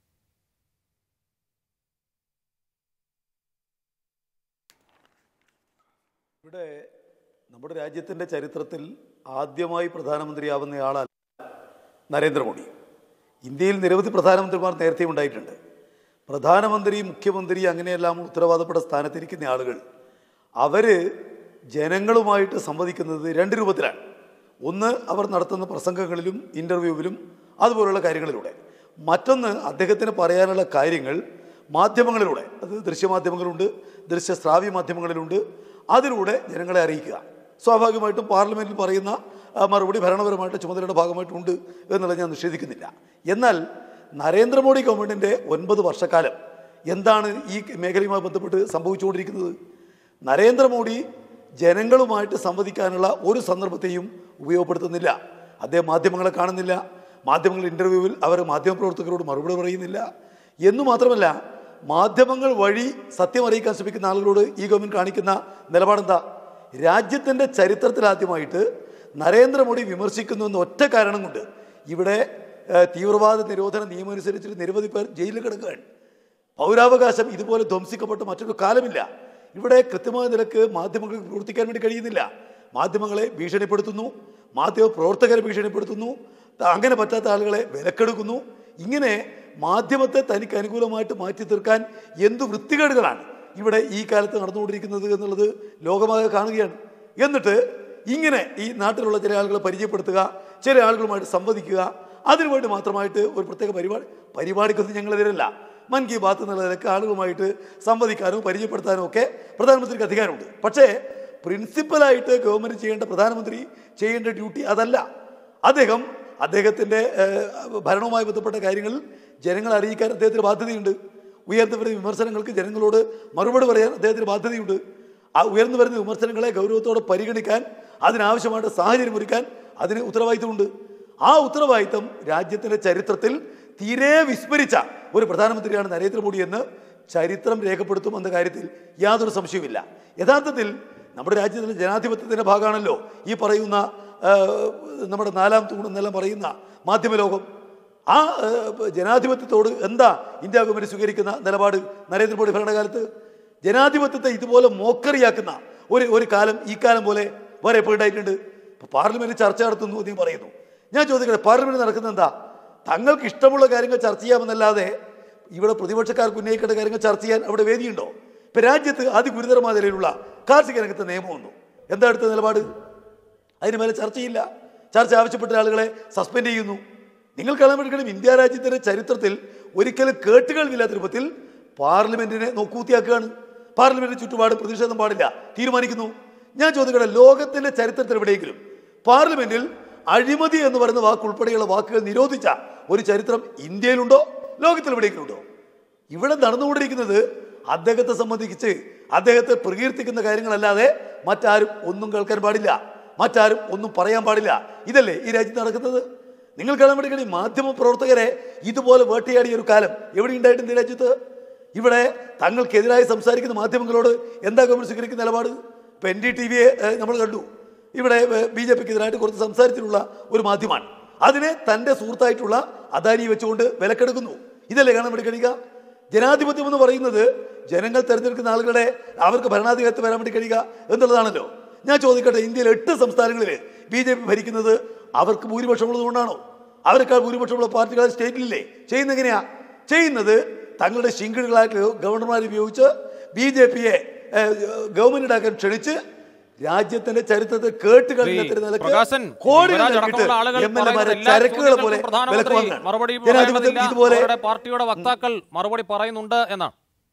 ഇവിടെ നമ്മുടെ രാജ്യത്തിൻ്റെ ചരിത്രത്തിൽ ആദ്യമായി പ്രധാനമന്ത്രിയാവുന്നയാളല്ല നരേന്ദ്രമോദി ഇന്ത്യയിൽ നിരവധി പ്രധാനമന്ത്രിമാർ നേരത്തെ ഉണ്ടായിട്ടുണ്ട് പ്രധാനമന്ത്രി മുഖ്യമന്ത്രി അങ്ങനെയെല്ലാം ഉത്തരവാദപ്പെട്ട സ്ഥാനത്തിരിക്കുന്ന ആളുകൾ അവർ ജനങ്ങളുമായിട്ട് സംവദിക്കുന്നത് രണ്ട് രൂപത്തിലാണ് ഒന്ന് അവർ നടത്തുന്ന പ്രസംഗങ്ങളിലും ഇൻ്റർവ്യൂവിലും അതുപോലുള്ള കാര്യങ്ങളിലൂടെ മറ്റൊന്ന് അദ്ദേഹത്തിന് പറയാനുള്ള കാര്യങ്ങൾ മാധ്യമങ്ങളിലൂടെ അത് ദൃശ്യമാധ്യമങ്ങളുണ്ട് ദൃശ്യശ്രാവ്യ മാധ്യമങ്ങളിലുണ്ട് അതിലൂടെ ജനങ്ങളെ അറിയിക്കുക സ്വാഭാവികമായിട്ടും പാർലമെൻറ്റിൽ പറയുന്ന ആ, മറുപടി ഭരണപരമായിട്ട് ചുമതലയുടെ ഭാഗമായിട്ടുണ്ട് എന്നുള്ളത് ഞാൻ നിഷേധിക്കുന്നില്ല എന്നാൽ നരേന്ദ്രമോദി ഗവൺമെൻറ്റിൻ്റെ ഒൻപത് വർഷക്കാലം എന്താണ് ഈ മേഖലയുമായി ബന്ധപ്പെട്ട് സംഭവിച്ചുകൊണ്ടിരിക്കുന്നത് നരേന്ദ്രമോദി ജനങ്ങളുമായിട്ട് സംവദിക്കാനുള്ള ഒരു സന്ദർഭത്തെയും ഉപയോഗപ്പെടുത്തുന്നില്ല അദ്ദേഹം മാധ്യമങ്ങളെ കാണുന്നില്ല മാധ്യമങ്ങൾ ഇൻ്റർവ്യൂവിൽ അവർ മാധ്യമപ്രവർത്തകരോട് മറുപടി പറയുന്നില്ല എന്നു മാത്രമല്ല മാധ്യമങ്ങൾ വഴി സത്യം അറിയിക്കാൻ ശ്രമിക്കുന്ന ആളുകളോട് ഈ ഗവൺമെൻറ് കാണിക്കുന്ന നിലപാടെന്താ രാജ്യത്തിൻ്റെ ചരിത്രത്തിലാദ്യമായിട്ട് നരേന്ദ്രമോദി വിമർശിക്കുന്നു എന്ന ഒറ്റ കാരണം കൊണ്ട് ഇവിടെ ഏഹ്, തീവ്രവാദ നിരോധന നിയമം അനുസരിച്ച് നിരവധി പേർ ജയിലിൽ കിടക്കുകയാണ് പൗരാവകാശം ഇതുപോലെ ധ്വംസിക്കപ്പെട്ട മറ്റൊരു കാലമില്ല ഇവിടെ കൃത്യമായ നിലക്ക് മാധ്യമങ്ങൾക്ക് പ്രവർത്തിക്കാൻ വേണ്ടി കഴിയുന്നില്ല മാധ്യമങ്ങളെ ഭീഷണിപ്പെടുത്തുന്നു മാധ്യമ പ്രവർത്തകരെ ഭീഷണിപ്പെടുത്തുന്നു ത- അങ്ങനെ പറ്റാത്ത ആളുകളെ വിലക്കെടുക്കുന്നു ഇങ്ങനെ മാധ്യമത്തെ തനിക്ക് അനുകൂലമായിട്ട് മാറ്റി തീർക്കാൻ എന്തു വൃത്തികേടുകളാണ് ഇവിടെ ഈ കാലത്ത് നടന്നുകൊണ്ടിരിക്കുന്നത് എന്നുള്ളത് ലോകമാകെ കാണുകയാണ് എന്നിട്ട് ഇങ്ങനെ ഈ നാട്ടിലുള്ള ചില ആളുകളെ പരിചയപ്പെടുത്തുക ചില ആളുകളുമായിട്ട് സംവദിക്കുക അതിനുവേണ്ടി മാത്രമായിട്ട് ഒരു പ്രത്യേക പരിപാടി പരിപാടിക്കൊന്നും ഞങ്ങളെതിരല്ല മൻ കി ബാത്ത് എന്നുള്ള നിലക്ക് ആളുകളുമായിട്ട് സംവദിക്കാനോ പരിചയപ്പെടുത്താനോ ഒക്കെ പ്രധാനമന്ത്രിക്ക് അധികാരമുണ്ട് പക്ഷേ പ്രിൻസിപ്പലായിട്ട് ഗവൺമെൻറ് ചെയ്യേണ്ട പ്രധാനമന്ത്രി ചെയ്യേണ്ട ഡ്യൂട്ടി അതല്ല അദ്ദേഹം അദ്ദേഹത്തിൻ്റെ ഏഹ്, ഭരണവുമായി ബന്ധപ്പെട്ട കാര്യങ്ങളിൽ ജനങ്ങളെ അറിയിക്കാൻ അദ്ദേഹത്തിന് ബാധ്യതയുണ്ട് ഉയർന്നു വരുന്ന വിമർശനങ്ങൾക്ക് ജനങ്ങളോട് മറുപടി പറയാൻ അദ്ദേഹത്തിന് ബാധ്യതയുണ്ട് ആ ഉയർന്നു വരുന്ന വിമർശനങ്ങളെ ഗൗരവത്തോടെ പരിഗണിക്കാൻ അതിനാവശ്യമായിട്ട് സാഹചര്യം ഒരുക്കാൻ അതിന് ഉത്തരവാദിത്തമുണ്ട് ആ ഉത്തരവാദിത്തം രാജ്യത്തിൻ്റെ ചരിത്രത്തിൽ തീരെ വിസ്മരിച്ച ഒരു പ്രധാനമന്ത്രിയാണ് നരേന്ദ്രമോദി എന്ന് ചരിത്രം രേഖപ്പെടുത്തും എന്ന കാര്യത്തിൽ യാതൊരു സംശയവുമില്ല യഥാർത്ഥത്തിൽ നമ്മുടെ രാജ്യത്തിൻ്റെ ജനാധിപത്യത്തിൻ്റെ ഭാഗമാണല്ലോ ഈ പറയുന്ന ആ, നമ്മുടെ നാലാം തൂണെന്നെല്ലാം പറയുന്ന മാധ്യമലോകം ആ ആ, ജനാധിപത്യത്തോട് എന്താ ഇന്ത്യ ഗവൺമെൻറ് സ്വീകരിക്കുന്ന നിലപാട് നരേന്ദ്രമോദി ഭരണകാലത്ത് ജനാധിപത്യത്തെ ഇതുപോലെ മോക്കറിയാക്കുന്ന ഒരു ഒരു കാലം ഈ കാലം പോലെ വേറെ എപ്പോൾ ഉണ്ടായിട്ടുണ്ട് ഇപ്പോൾ പാർലമെന്റ് ചർച്ച നടത്തുന്നു എന്ന് ഞാൻ പറയുന്നു ഞാൻ ചോദിക്കട്ടെ പാർലമെന്റ് നടക്കുന്നത് എന്താ തങ്ങൾക്ക് ഇഷ്ടമുള്ള കാര്യങ്ങൾ ചർച്ച ചെയ്യാമെന്നല്ലാതെ ഇവിടെ പ്രതിപക്ഷക്കാർക്ക് ഉന്നയിക്കേണ്ട കാര്യങ്ങൾ ചർച്ച ചെയ്യാൻ അവിടെ വേദിയുണ്ടോ ഇപ്പം രാജ്യത്ത് അതിഗുരുതരമായ നിലയിലുള്ള കാർഷിക രംഗത്തെ നിയമം വന്നു എന്താ അടുത്ത നിലപാട് അതിന് മേലെ ചർച്ചയില്ല ചർച്ച ആവശ്യപ്പെട്ട ആളുകളെ സസ്പെൻഡ് ചെയ്യുന്നു നിങ്ങൾ കാണാൻ പഠിക്കണം ഇന്ത്യ രാജ്യത്തിന്റെ ചരിത്രത്തിൽ ഒരിക്കലും കേട്ടുകളില്ലാത്ത രൂപത്തിൽ പാർലമെന്റിനെ നോക്കൂത്തിയാക്കുകയാണ് പാർലമെന്റിന് ചുറ്റുപാട് പ്രതിഷേധം പാടില്ല തീരുമാനിക്കുന്നു ഞാൻ ചോദിക്കട്ടെ ലോകത്തിന്റെ ചരിത്രത്തിൽ എവിടെയെങ്കിലും പാർലമെന്റിൽ അഴിമതി എന്ന് പറയുന്ന വാക്ക് ഉൾപ്പെടെയുള്ള വാക്കുകൾ നിരോധിച്ച ഒരു ചരിത്രം ഇന്ത്യയിലുണ്ടോ ലോകത്തിൽ എവിടെയെങ്കിലും ഉണ്ടോ ഇവിടെ നടന്നുകൊണ്ടിരിക്കുന്നത് അദ്ദേഹത്തെ സംബന്ധിച്ച് അദ്ദേഹത്തെ പ്രകീർത്തിക്കുന്ന കാര്യങ്ങളല്ലാതെ മറ്റാരും ഒന്നും കേൾക്കാൻ പാടില്ല മറ്റാരും ഒന്നും പറയാൻ പാടില്ല ഇതല്ലേ ഈ രാജ്യത്ത് നടക്കുന്നത് നിങ്ങൾ കാണാൻ വേണ്ടി ഈ മാധ്യമ പ്രവർത്തകരെ ഇതുപോലെ വേട്ടയാടിയ ഒരു കാലം എവിടെ ഉണ്ടായിട്ടുണ്ട് ഈ രാജ്യത്ത് ഇവിടെ തങ്ങൾക്കെതിരായി സംസാരിക്കുന്ന മാധ്യമങ്ങളോട് എന്താ ഗവൺമെന്റ് സ്വീകരിക്കുന്ന നിലപാട് ഇപ്പം എൻ ഡി ടി വിയെ നമ്മൾ കണ്ടു ഇവിടെ ബി ജെ പിക്ക് എതിരായിട്ട് കുറച്ച് സംസാരത്തിലുള്ള ഒരു മാധ്യമമാണ് അതിനെ തൻ്റെ സുഹൃത്തായിട്ടുള്ള അദാനി വെച്ചുകൊണ്ട് വിലക്കെടുക്കുന്നു ഇതല്ലേ കാണാൻ വേണ്ടി കഴിയുക ജനാധിപത്യം എന്ന് പറയുന്നത് ജനങ്ങൾ തിരഞ്ഞെടുക്കുന്ന ആളുകളെ അവർക്ക് ഭരണാധികാരത്തിൽ വരാൻ വേണ്ടി കഴിയുക എന്നുള്ളതാണല്ലോ ഞാൻ ചോദിക്കട്ടെ ഇന്ത്യയിൽ എട്ട് സംസ്ഥാനങ്ങളിൽ ബി ജെ പി ഭരിക്കുന്നത് അവർക്ക് ഭൂരിപക്ഷമുള്ളത് കൊണ്ടാണോ അവരെക്കാൾ ഭൂരിപക്ഷമുള്ള പാർട്ടികൾ സ്റ്റേറ്റിലില്ലേ ചെയ്യുന്നത് എങ്ങനെയാ ചെയ്യുന്നത് തങ്ങളുടെ ശിങ്കിടുകളായിട്ട് ഗവർണർമാരെ ഉപയോഗിച്ച് ബി ജെ പിയെ ഗവൺമെന്റിനാക്കാൻ ക്ഷണിച്ച് രാജ്യത്തിന്റെ ചരിത്രത്തിൽ കേട്ട് കളിക്കുന്ന നിലക്ക് പ്രകാശൻ കോടികൾ യുവരാജ് നൽകിയിട്ട് അടക്കമുള്ള ആളുകൾ എം എൽ എമാരെ പറയുന്ന എല്ലാ ചരക്കുകളെ പോലെ ചോദ്യങ്ങൾക്കും പ്രധാനമന്ത്രി വിലക്ക് വാങ്ങാൻ മറുപടി ജനാധിപത്യം പറയേണ്ടതില്ല. ഇതുപോലെ അവരുടെ പാർട്ടിയുടെ വക്താക്കൾ മറുപടി പറയുന്നുണ്ട് എന്നാണ്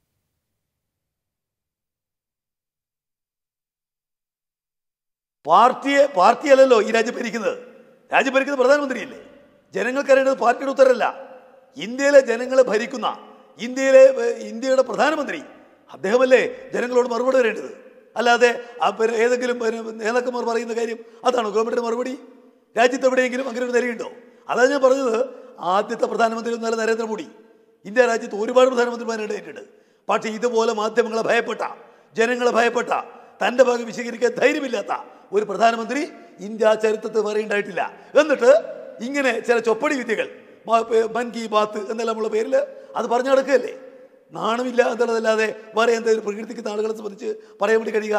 പാർട്ടിയെ പാർട്ടിയല്ലല്ലോ ഈ രാജ്യം ഭരിക്കുന്നത് രാജ്യം ഭരിക്കുന്നത് പ്രധാനമന്ത്രിയല്ലേ ജനങ്ങൾക്ക് അറിയേണ്ടത് പാർട്ടിയുടെ ഉത്തരല്ല ഇന്ത്യയിലെ ജനങ്ങളെ ഭരിക്കുന്ന ഇന്ത്യയിലെ ഏഹ്, ഇന്ത്യയുടെ പ്രധാനമന്ത്രി അദ്ദേഹമല്ലേ ജനങ്ങളോട് മറുപടി വരേണ്ടത് അല്ലാതെ ആ പിന്നെ ഏതെങ്കിലും പിന്നെ നേതാക്കന്മാർ പറയുന്ന കാര്യം അതാണോ ഗവൺമെന്റിന്റെ മറുപടി രാജ്യത്ത് എവിടെയെങ്കിലും അങ്ങനെ ഒരു നിലയുണ്ടോ അതാണ് ഞാൻ പറഞ്ഞത് ആദ്യത്തെ പ്രധാനമന്ത്രി ഒന്നല്ല നരേന്ദ്രമോദി ഇന്ത്യ രാജ്യത്ത് ഒരുപാട് പ്രധാനമന്ത്രിമാരുണ്ടായിട്ടുണ്ട് പക്ഷേ ഇതുപോലെ മാധ്യമങ്ങളെ ഭയപ്പെട്ട ജനങ്ങളെ ഭയപ്പെട്ട തന്റെ ഭാഗം വിശദീകരിക്കാൻ ധൈര്യമില്ലാത്ത ഒരു പ്രധാനമന്ത്രി ഇന്ത്യ ചരിത്രത്തിൽ വേറെ ഉണ്ടായിട്ടില്ല എന്നിട്ട് ഇങ്ങനെ ചില ചൊപ്പടി വിദ്യകൾ മ- പേ- മൻ കി ബാത്ത് എന്നെല്ലാമുള്ള പേരിൽ അത് പറഞ്ഞു നടക്കുകയല്ലേ നാണമില്ല എന്നുള്ളതല്ലാതെ വേറെ എന്തെങ്കിലും പ്രകീർത്തിക്കുന്ന ആളുകളെ സംബന്ധിച്ച് പറയാൻ വേണ്ടി കഴിയുക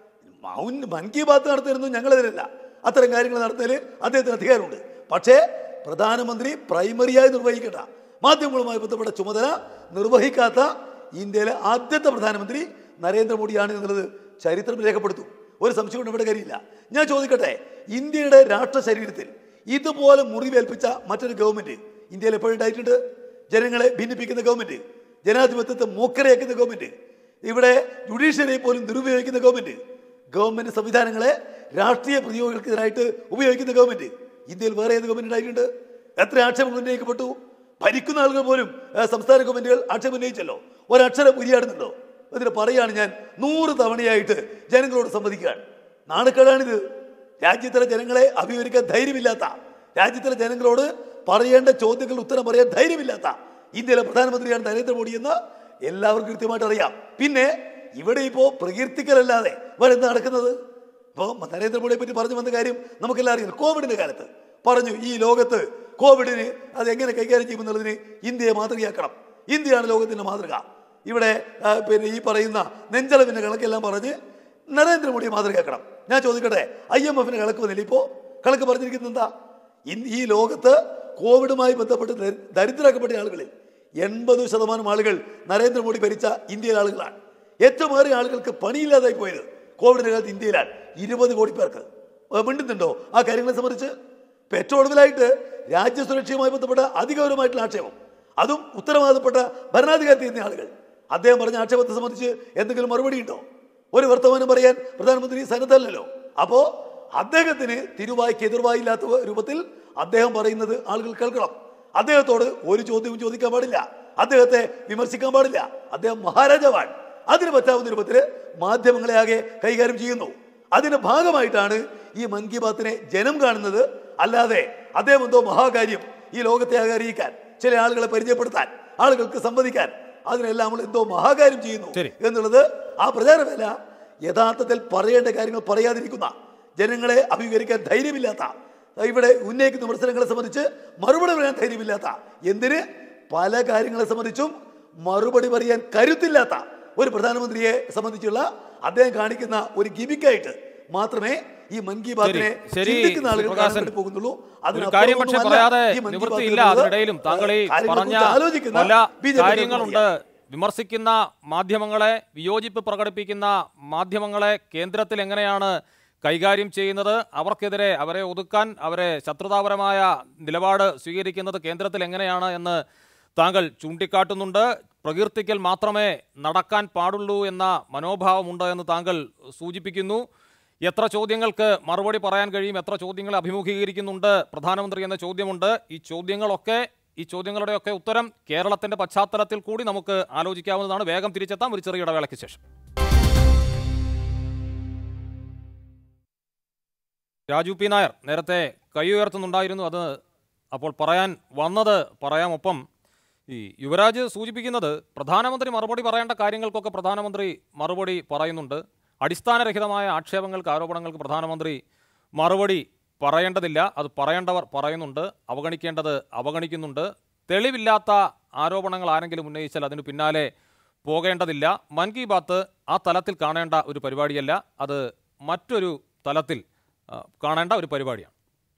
മൗൻ മൻ കി ബാത്ത് നടത്തുന്നത് ഞങ്ങളെതിരല്ല അത്തരം കാര്യങ്ങൾ നടത്തുന്നതിൽ അദ്ദേഹത്തിന് അധികാരമുണ്ട് പക്ഷേ പ്രധാനമന്ത്രി പ്രൈമറിയായി നിർവഹിക്കേണ്ട മാധ്യമങ്ങളുമായി ബന്ധപ്പെട്ട ചുമതല നിർവഹിക്കാത്ത ഇന്ത്യയിലെ ആദ്യത്തെ പ്രധാനമന്ത്രി നരേന്ദ്രമോദിയാണ് എന്നുള്ളത് ചരിത്രം രേഖപ്പെടുത്തും ഒരു സംശയം കൊണ്ട് ഇവിടെ കാര്യമില്ല ഞാൻ ചോദിക്കട്ടെ ഇന്ത്യയുടെ രാഷ്ട്ര ശരീരത്തിൽ ഇതുപോലെ മുറിവേൽപ്പിച്ച മറ്റൊരു ഗവൺമെന്റ് ഇന്ത്യയിൽ എപ്പോഴുണ്ടായിട്ടുണ്ട് ജനങ്ങളെ ഭിന്നിപ്പിക്കുന്ന ഗവൺമെന്റ് ജനാധിപത്യത്തെ മോക്കരയാക്കുന്ന ഗവൺമെന്റ് ഇവിടെ ജുഡീഷ്യറിയെ പോലും ദുരുപയോഗിക്കുന്ന ഗവൺമെന്റ് ഗവൺമെന്റ് സംവിധാനങ്ങളെ രാഷ്ട്രീയ പ്രതിയോഗികൾക്കെതിരായിട്ട് ഉപയോഗിക്കുന്ന ഗവൺമെന്റ് ഇന്ത്യയിൽ വേറെ ഏത് ഗവൺമെന്റ് ഉണ്ടായിട്ടുണ്ട് എത്ര ആക്ഷേപങ്ങൾ ഉന്നയിക്കപ്പെട്ടു ഭരിക്കുന്ന ആളുകൾ പോലും ഏഹ്, സംസ്ഥാന ഗവൺമെന്റുകൾ ആക്ഷേപം ഉന്നയിച്ചല്ലോ ഒരക്ഷരം ഉരിയാടുന്നുണ്ടോ എന്നിട്ട് പറയാണ് ഞാൻ നൂറ് തവണയായിട്ട് ജനങ്ങളോട് സമ്മതിക്കുകയാണ് നാണക്കേടാണിത് രാജ്യത്തിലെ ജനങ്ങളെ അഭിമുഖിക്കാൻ ധൈര്യമില്ലാത്ത രാജ്യത്തിലെ ജനങ്ങളോട് പറയേണ്ട ചോദ്യങ്ങൾ ഉത്തരം പറയാൻ ധൈര്യമില്ലാത്ത ഇന്ത്യയിലെ പ്രധാനമന്ത്രിയാണ് നരേന്ദ്രമോദി എന്ന് എല്ലാവർക്കും കൃത്യമായിട്ട് അറിയാം പിന്നെ ഇവിടെ ഇപ്പോ പ്രകീർത്തിക്കലല്ലാതെ വേറെ എന്താ നടക്കുന്നത് ഇപ്പോൾ നരേന്ദ്രമോദിയെ പറ്റി പറഞ്ഞു വന്ന കാര്യം നമുക്കെല്ലാം അറിയാം കോവിഡിന്റെ കാലത്ത് പറഞ്ഞു ഈ ലോകത്ത് കോവിഡിന് അത് എങ്ങനെ കൈകാര്യം ചെയ്യുമെന്നുള്ളതിന് ഇന്ത്യയെ മാതൃകയാക്കണം ഇന്ത്യയാണ് ലോകത്തിന്റെ മാതൃക ഇവിടെ ആ, പിന്നെ ഈ പറയുന്ന നെഞ്ചളവിന്റെ കണക്കെല്ലാം പറഞ്ഞ് നരേന്ദ്രമോദിയെ മാതൃകയാക്കണം ഞാൻ ചോദിക്കട്ടെ ഐ എം എഫിന് കണക്ക് വന്നില്ല ഇപ്പോൾ കണക്ക് പറഞ്ഞിരിക്കുന്നത് എന്താ ഇന്ന് ഈ ലോകത്ത് കോവിഡുമായി ബന്ധപ്പെട്ട് ദരി- ദരിദ്രരാക്കപ്പെട്ട ആളുകളിൽ എൺപത് ശതമാനം ആളുകൾ നരേന്ദ്രമോദി ഭരിച്ച ഇന്ത്യയിലെ ആളുകളാണ് ഏറ്റവും ഏറെ ആളുകൾക്ക് പണിയില്ലാതായി പോയത് കോവിഡിന്റെ കാലത്ത് ഇന്ത്യയിലാണ് ഇരുപത് കോടി പേർക്ക് ഏ, മിണ്ടുന്നുണ്ടോ ആ കാര്യങ്ങളെ സംബന്ധിച്ച് ഇപ്പൊ ഏറ്റവും ഒടുവിലായിട്ട് രാജ്യസുരക്ഷയുമായി ബന്ധപ്പെട്ട അതിഗൗരവമായിട്ടുള്ള ആക്ഷേപം അതും ഉത്തരവാദപ്പെട്ട ഭരണാധികാരത്തിൽ ചെയ്യുന്ന ആളുകൾ അദ്ദേഹം പറഞ്ഞ ആക്ഷേപത്തെ സംബന്ധിച്ച് എന്തെങ്കിലും മറുപടി ഉണ്ടോ ഒരു വർത്തമാനം പറയാൻ പ്രധാനമന്ത്രി സന്നദ്ധല്ലോ അപ്പോ അദ്ദേഹത്തിന് തിരുവായ്ക്ക് എതിർവായില്ലാത്ത രൂപത്തിൽ അദ്ദേഹം പറയുന്നത് ആളുകൾ കേൾക്കണം അദ്ദേഹത്തോട് ഒരു ചോദ്യവും ചോദിക്കാൻ പാടില്ല അദ്ദേഹത്തെ വിമർശിക്കാൻ പാടില്ല അദ്ദേഹം മഹാരാജാവാണ് അതിന് പറ്റാവുന്ന രൂപത്തിൽ മാധ്യമങ്ങളെ ആകെ കൈകാര്യം ചെയ്യുന്നു അതിന്റെ ഭാഗമായിട്ടാണ് ഈ മൻ കി ബാത്തിനെ ജനം കാണുന്നത് അല്ലാതെ അദ്ദേഹം എന്തോ മഹാകാര്യം ഈ ലോകത്തെ ആകെ അറിയിക്കാൻ ചില ആളുകളെ പരിചയപ്പെടുത്താൻ ആളുകൾക്ക് സംവദിക്കാൻ അതിനെല്ലാം നമ്മൾ എന്തോ മഹാകാര്യം ചെയ്യുന്നു ശരി. എന്നുള്ളത് ആ പ്രചാരമല്ല യഥാർത്ഥത്തിൽ പറയേണ്ട കാര്യങ്ങൾ പറയാതിരിക്കുന്ന ജനങ്ങളെ അഭിമുഖീകരിക്കാൻ ധൈര്യമില്ലാത്ത ഇവിടെ ഉന്നയിക്കുന്ന വിമർശനങ്ങളെ സംബന്ധിച്ച് മറുപടി പറയാൻ ധൈര്യമില്ലാത്ത എന്തിന് പല കാര്യങ്ങളെ സംബന്ധിച്ചും മറുപടി പറയാൻ കരുത്തില്ലാത്ത ഒരു പ്രധാനമന്ത്രിയെ സംബന്ധിച്ചുള്ള അദ്ദേഹം കാണിക്കുന്ന ഒരു ഗിമിക്കായിട്ട് മാത്രമേ ഈ മൻ കി ബാത്തിനെ ശരി, ചിന്തിക്കുന്ന ആളുകൾ പ്രകാശൻ. കാണാൻ വേണ്ടി പോകുന്നുള്ളൂ ഒരു കാര്യം പക്ഷെ അതിനപ്പുറമൊന്നുമല്ല പറയാതെ ഈ മൻ കി ബാത്ത് നിവൃത്തിയില്ല എന്നുള്ളത് അതിനിടയിലും താങ്കൾ ഈ പറഞ്ഞ കാര്യങ്ങളെക്കുറിച്ച് ആലോചിക്കുന്ന പല BJP യെ കാര്യങ്ങളുണ്ട് വിമർശിക്കുന്ന മാധ്യമങ്ങളെ വിയോജിപ്പ് പ്രകടിപ്പിക്കുന്ന മാധ്യമങ്ങളെ കേന്ദ്രത്തിൽ എങ്ങനെയാണ് കൈകാര്യം ചെയ്യുന്നത് അവർക്കെതിരെ അവരെ ഒതുക്കാൻ അവരെ ശത്രുതാപരമായ നിലപാട് സ്വീകരിക്കുന്നത് കേന്ദ്രത്തിൽ എങ്ങനെയാണ് എന്ന് താങ്കൾ ചൂണ്ടിക്കാട്ടുന്നുണ്ട് പ്രകീർത്തിക്കൽ മാത്രമേ നടക്കാൻ പാടുള്ളൂ എന്ന മനോഭാവമുണ്ട് എന്ന് താങ്കൾ സൂചിപ്പിക്കുന്നു എത്ര ചോദ്യങ്ങൾക്ക് മറുപടി പറയാൻ കഴിയും എത്ര ചോദ്യങ്ങളെ അഭിമുഖീകരിക്കുന്നുണ്ട് പ്രധാനമന്ത്രി എന്ന ചോദ്യമുണ്ട് ഈ ചോദ്യങ്ങളൊക്കെ ഈ ചോദ്യങ്ങളുടെയൊക്കെ ഉത്തരം കേരളത്തിന്റെ പശ്ചാത്തലത്തിൽ കൂടി നമുക്ക് ആലോചിക്കാവുന്നതാണ് വേഗം തിരിച്ചെത്താം ഒരു ചെറിയ ഇടവേളയ്ക്ക് ശേഷം രാജു പി നായർ നേരത്തെ കൈ ഉയർത്തുന്നുണ്ടായിരുന്നു അത് അപ്പോൾ പറയാൻ വന്നത് പറയാം ഒപ്പം ഈ യുവരാജ് സൂചിപ്പിക്കുന്നത് പ്രധാനമന്ത്രി മറുപടി പറയേണ്ട കാര്യങ്ങൾക്കൊക്കെ പ്രധാനമന്ത്രി മറുപടി പറയുന്നുണ്ട് അടിസ്ഥാനരഹിതമായ ആക്ഷേപങ്ങൾക്ക് ആരോപണങ്ങൾക്ക് പ്രധാനമന്ത്രി മറുപടി പറയേണ്ടതില്ല അത് പറയേണ്ടവർ പറയുന്നുണ്ട് അവഗണിക്കേണ്ടത് അവഗണിക്കുന്നുണ്ട് തെളിവില്ലാത്ത ആരോപണങ്ങൾ ആരെങ്കിലും ഉന്നയിച്ചാൽ അതിന് പിന്നാലെ പോകേണ്ടതില്ല മൻ കി ബാത്ത് ആ തലത്തിൽ കാണേണ്ട ഒരു പരിപാടിയല്ല അത് മറ്റൊരു തലത്തിൽ ആ, കാണേണ്ട ഒരു പരിപാടിയാണ്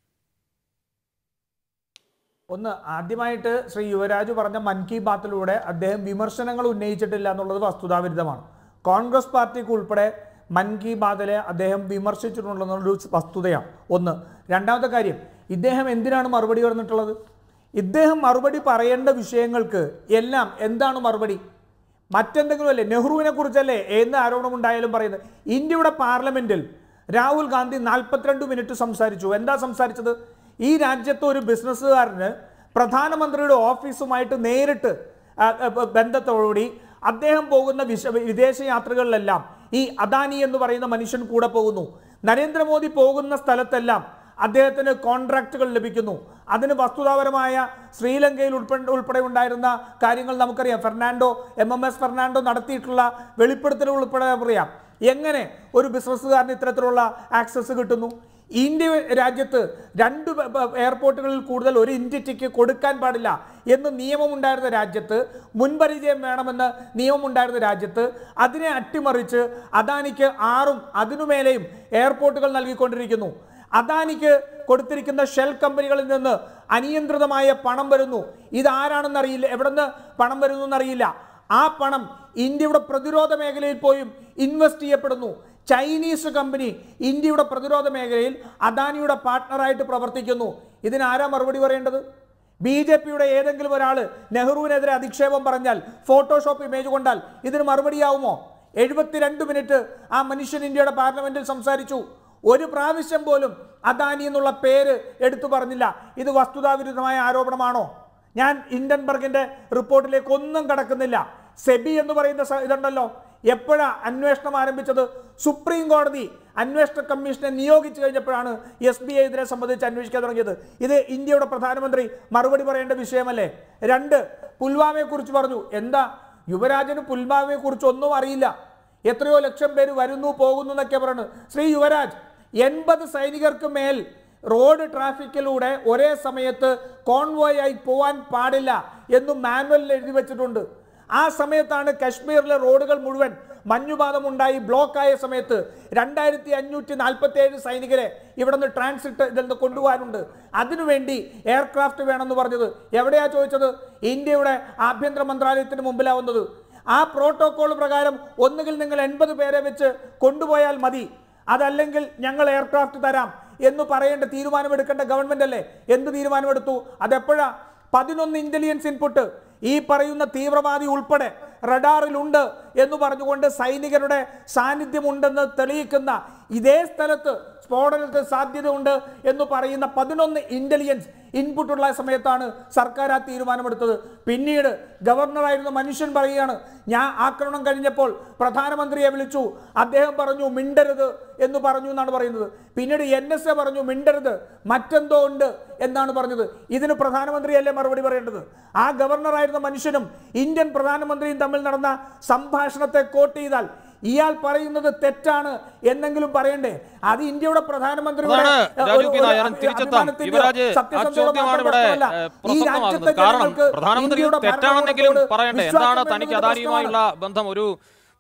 ഒന്ന് ആദ്യമായിട്ട് ശ്രീ യുവരാജ് പറഞ്ഞ മൻ കി ബാത്തിലൂടെ അദ്ദേഹം വിമർശനങ്ങൾ ഉന്നയിച്ചിട്ടില്ല എന്നുള്ളത് വസ്തുതാവിരുദ്ധമാണ് കോൺഗ്രസ് പാർട്ടിക്ക് ഉൾപ്പെടെ മൻ കി ബാത്തിലെ അദ്ദേഹം വിമർശിച്ചിട്ടുണ്ടെന്നുള്ളൊരു വസ്തുതയാണ് ഒന്ന് രണ്ടാമത്തെ കാര്യം ഇദ്ദേഹം എന്തിനാണ് മറുപടി പറഞ്ഞിട്ടുള്ളത് ഇദ്ദേഹം മറുപടി പറയേണ്ട വിഷയങ്ങൾക്ക് എല്ലാം എന്താണ് മറുപടി മറ്റെന്തെങ്കിലും അല്ലേ നെഹ്റുവിനെ കുറിച്ചല്ലേ എന്ത് ആരോപണം ഉണ്ടായാലും പറയുന്നത് ഇന്ത്യയുടെ പാർലമെന്റിൽ രാഹുൽ ഗാന്ധി നാൽപ്പത്തിരണ്ട് മിനിറ്റ് സംസാരിച്ചു എന്താ സംസാരിച്ചത് ഈ രാജ്യത്തെ ഒരു ബിസിനസ്സുകാരന് പ്രധാനമന്ത്രിയുടെ ഓഫീസുമായിട്ട് നേരിട്ട് ആ, ആ, ബ- ബന്ധത്തോടുകൂടി അദ്ദേഹം പോകുന്ന വിശ വിദേശ യാത്രകളിലെല്ലാം ഈ അദാനി എന്ന് പറയുന്ന മനുഷ്യൻ കൂടെ പോകുന്നു നരേന്ദ്രമോദി പോകുന്ന സ്ഥലത്തെല്ലാം അദ്ദേഹത്തിന് കോൺട്രാക്റ്റുകൾ ലഭിക്കുന്നു അതിന് വസ്തുതാപരമായ ശ്രീലങ്കയിൽ ഉൾപ്പെടെ ഉൾപ്പെടെ ഉണ്ടായിരുന്ന കാര്യങ്ങൾ നമുക്കറിയാം Fernando M M S Fernando നടത്തിയിട്ടുള്ള വെളിപ്പെടുത്തലുകൾ ഉൾപ്പെടെ അറിയാം എങ്ങനെ ഒരു ബിസിനസ്സുകാരന് ഇത്തരത്തിലുള്ള ആക്സസ് കിട്ടുന്നു ഇന്ത്യ രാജ്യത്ത് രണ്ട് ബ- ബ- എയർപോർട്ടുകളിൽ കൂടുതൽ ഒരു ഇന്ത്യക്ക് കൊടുക്കാൻ പാടില്ല എന്ന് നിയമമുണ്ടായിരുന്ന രാജ്യത്ത് മുൻപരിചയം വേണമെന്ന് നിയമമുണ്ടായിരുന്ന രാജ്യത്ത് അതിനെ അട്ടിമറിച്ച് അദാനിക്ക് ആറും അതിനുമേലെയും എയർപോർട്ടുകൾ നൽകിക്കൊണ്ടിരിക്കുന്നു അദാനിക്ക് കൊടുത്തിരിക്കുന്ന ഷെൽ കമ്പനികളിൽ നിന്ന് അനിയന്ത്രിതമായ പണം വരുന്നു ഇതാരാണെന്നറിയില്ല എവിടെ നിന്ന് പണം വരുന്നു എന്നറിയില്ല ആ പണം ഇന്ത്യയുടെ പ്രതിരോധ മേഖലയിൽ പോയും ഇൻവെസ്റ്റ് ചെയ്യപ്പെടുന്നു ചൈനീസ് കമ്പനി ഇന്ത്യയുടെ പ്രതിരോധ മേഖലയിൽ അദാനിയുടെ പാർട്ട്ണറായിട്ട് പ്രവർത്തിക്കുന്നു ഇതിനാരാ മറുപടി പറയേണ്ടത് ബി ജെ പിയുടെ ഏതെങ്കിലും ഒരാൾ നെഹ്റുവിനെതിരെ അധിക്ഷേപം പറഞ്ഞാൽ ഫോട്ടോഷോപ്പ് ഇമേജ് കൊണ്ടാൽ ഇതിന് മറുപടിയാവുമോ എഴുപത്തിരണ്ട് മിനിറ്റ് ആ മനുഷ്യൻ ഇന്ത്യയുടെ പാർലമെന്റിൽ സംസാരിച്ചു ഒരു പ്രാവശ്യം പോലും അദാനി എന്നുള്ള പേര് എടുത്തു പറഞ്ഞില്ല ഇത് വസ്തുതാവിരുദ്ധമായ ആരോപണമാണോ ഞാൻ ഇൻഡൻബർഗിന്റെ റിപ്പോർട്ടിലേക്ക് ഒന്നും കടക്കുന്നില്ല സെബി എന്ന് പറയുന്ന സ- ഇതുണ്ടല്ലോ എപ്പോഴാ അന്വേഷണം ആരംഭിച്ചത് സുപ്രീം കോടതി അന്വേഷണ കമ്മീഷനെ നിയോഗിച്ചു കഴിഞ്ഞപ്പോഴാണ് എസ് ബി ഐ ഇതിനെ സംബന്ധിച്ച് അന്വേഷിക്കാൻ തുടങ്ങിയത് ഇത് ഇന്ത്യയുടെ പ്രധാനമന്ത്രി മറുപടി പറയേണ്ട വിഷയമല്ലേ രണ്ട് പുൽവാമയെ കുറിച്ച് പറഞ്ഞു എന്താ യുവരാജന് പുൽവാമയെ കുറിച്ച് ഒന്നും അറിയില്ല എത്രയോ ലക്ഷം പേര് വരുന്നു പോകുന്നു എന്നൊക്കെ പറയുന്നത് ശ്രീ യുവരാജ് എൺപത് സൈനികർക്ക് മേൽ റോഡ് ട്രാഫിക്കിലൂടെ ഒരേ സമയത്ത് കോൺവോയ് ആയി പോവാൻ പാടില്ല എന്നും മാനുവലിൽ എഴുതി വെച്ചിട്ടുണ്ട് ആ സമയത്താണ് കശ്മീരിലെ റോഡുകൾ മുഴുവൻ മഞ്ഞുപാതം ഉണ്ടായി ബ്ലോക്കായ സമയത്ത് രണ്ടായിരത്തി അഞ്ഞൂറ്റി നാൽപ്പത്തി ഏഴ് സൈനികരെ ഇവിടെ നിന്ന് ട്രാൻസിറ്റ് ഇതിൽ നിന്ന് കൊണ്ടുപോകാനുണ്ട് അതിനുവേണ്ടി എയർക്രാഫ്റ്റ് വേണമെന്ന് പറഞ്ഞത് എവിടെയാ ചോദിച്ചത് ഇന്ത്യയുടെ ആഭ്യന്തര മന്ത്രാലയത്തിന് മുമ്പിലാവുന്നത് ആ പ്രോട്ടോകോൾ പ്രകാരം ഒന്നുകിൽ നിങ്ങൾ എൺപത് പേരെ വെച്ച് കൊണ്ടുപോയാൽ മതി അതല്ലെങ്കിൽ ഞങ്ങൾ എയർക്രാഫ്റ്റ് തരാം എന്ന് പറയേണ്ട തീരുമാനമെടുക്കേണ്ട ഗവൺമെന്റ് അല്ലേ എന്ത് തീരുമാനമെടുത്തു അതെപ്പോഴാ പതിനൊന്ന് ഇന്റലിജൻസ് ഇൻപുട്ട് ഈ പറയുന്ന തീവ്രവാദി ഉൾപ്പെടെ റഡാറിലുണ്ട് എന്ന് പറഞ്ഞുകൊണ്ട് സൈനികരുടെ സാന്നിധ്യമുണ്ടെന്ന് തെളിയിക്കുന്ന ഇതേ സ്ഥലത്ത് സ്ഫോടനത്തിന് സാധ്യതയുണ്ട് എന്ന് പറയുന്ന പതിനൊന്ന് ഇന്റലിജൻസ് ഇൻപുട്ടുള്ള സമയത്താണ് സർക്കാർ ആ തീരുമാനമെടുത്തത് പിന്നീട് ഗവർണറായിരുന്ന മനുഷ്യൻ പറയുകയാണ് ഞാൻ ആക്രമണം കഴിഞ്ഞപ്പോൾ പ്രധാനമന്ത്രിയെ വിളിച്ചു അദ്ദേഹം പറഞ്ഞു മിണ്ടരുത് എന്ന് പറഞ്ഞു എന്നാണ് പറയുന്നത് പിന്നീട് എൻ എസ് എ പറഞ്ഞു മിണ്ടരുത് മറ്റെന്തോ ഉണ്ട് എന്നാണ് പറഞ്ഞത് ഇതിന് പ്രധാനമന്ത്രിയല്ലേ മറുപടി പറയേണ്ടത് ആ ഗവർണറായിരുന്ന മനുഷ്യനും ഇന്ത്യൻ പ്രധാനമന്ത്രിയും തമ്മിൽ നടന്ന സംഭാഷണത്തെ കോട്ട് ചെയ്താൽ ഇയാൾ പറയുന്നത് തെറ്റാണ് എന്നെങ്കിലും പറയണ്ടേ അത് ഇന്ത്യയുടെ പ്രധാനമന്ത്രിയുടെ അതാണ് ഒരു- രാജു പി ഒരു നായർ തിരിച്ചെത്താം അഭിമാനത്തിന്റെയോ യുവരാജ് ആ സത്യസന്ധതയോ ചോദ്യമാണ് ഇവിടെ മാത്രമല്ല. ഏഹ്, ഈ പ്രസക്തമാകുന്നത് രാജ്യത്തെ കാരണം ജനങ്ങൾക്ക് പ്രധാനമന്ത്രി ഇന്ത്യയുടെ തെറ്റാണെന്നെങ്കിലും ഭരണകൂടത്തോട് പറയണ്ടേ വിശ്വാസം എന്താണ് വേണമെന്നത് തനിക്ക് പ്രശ്നമാണ്. അദാനിയുമായുള്ള ബന്ധം ഒരു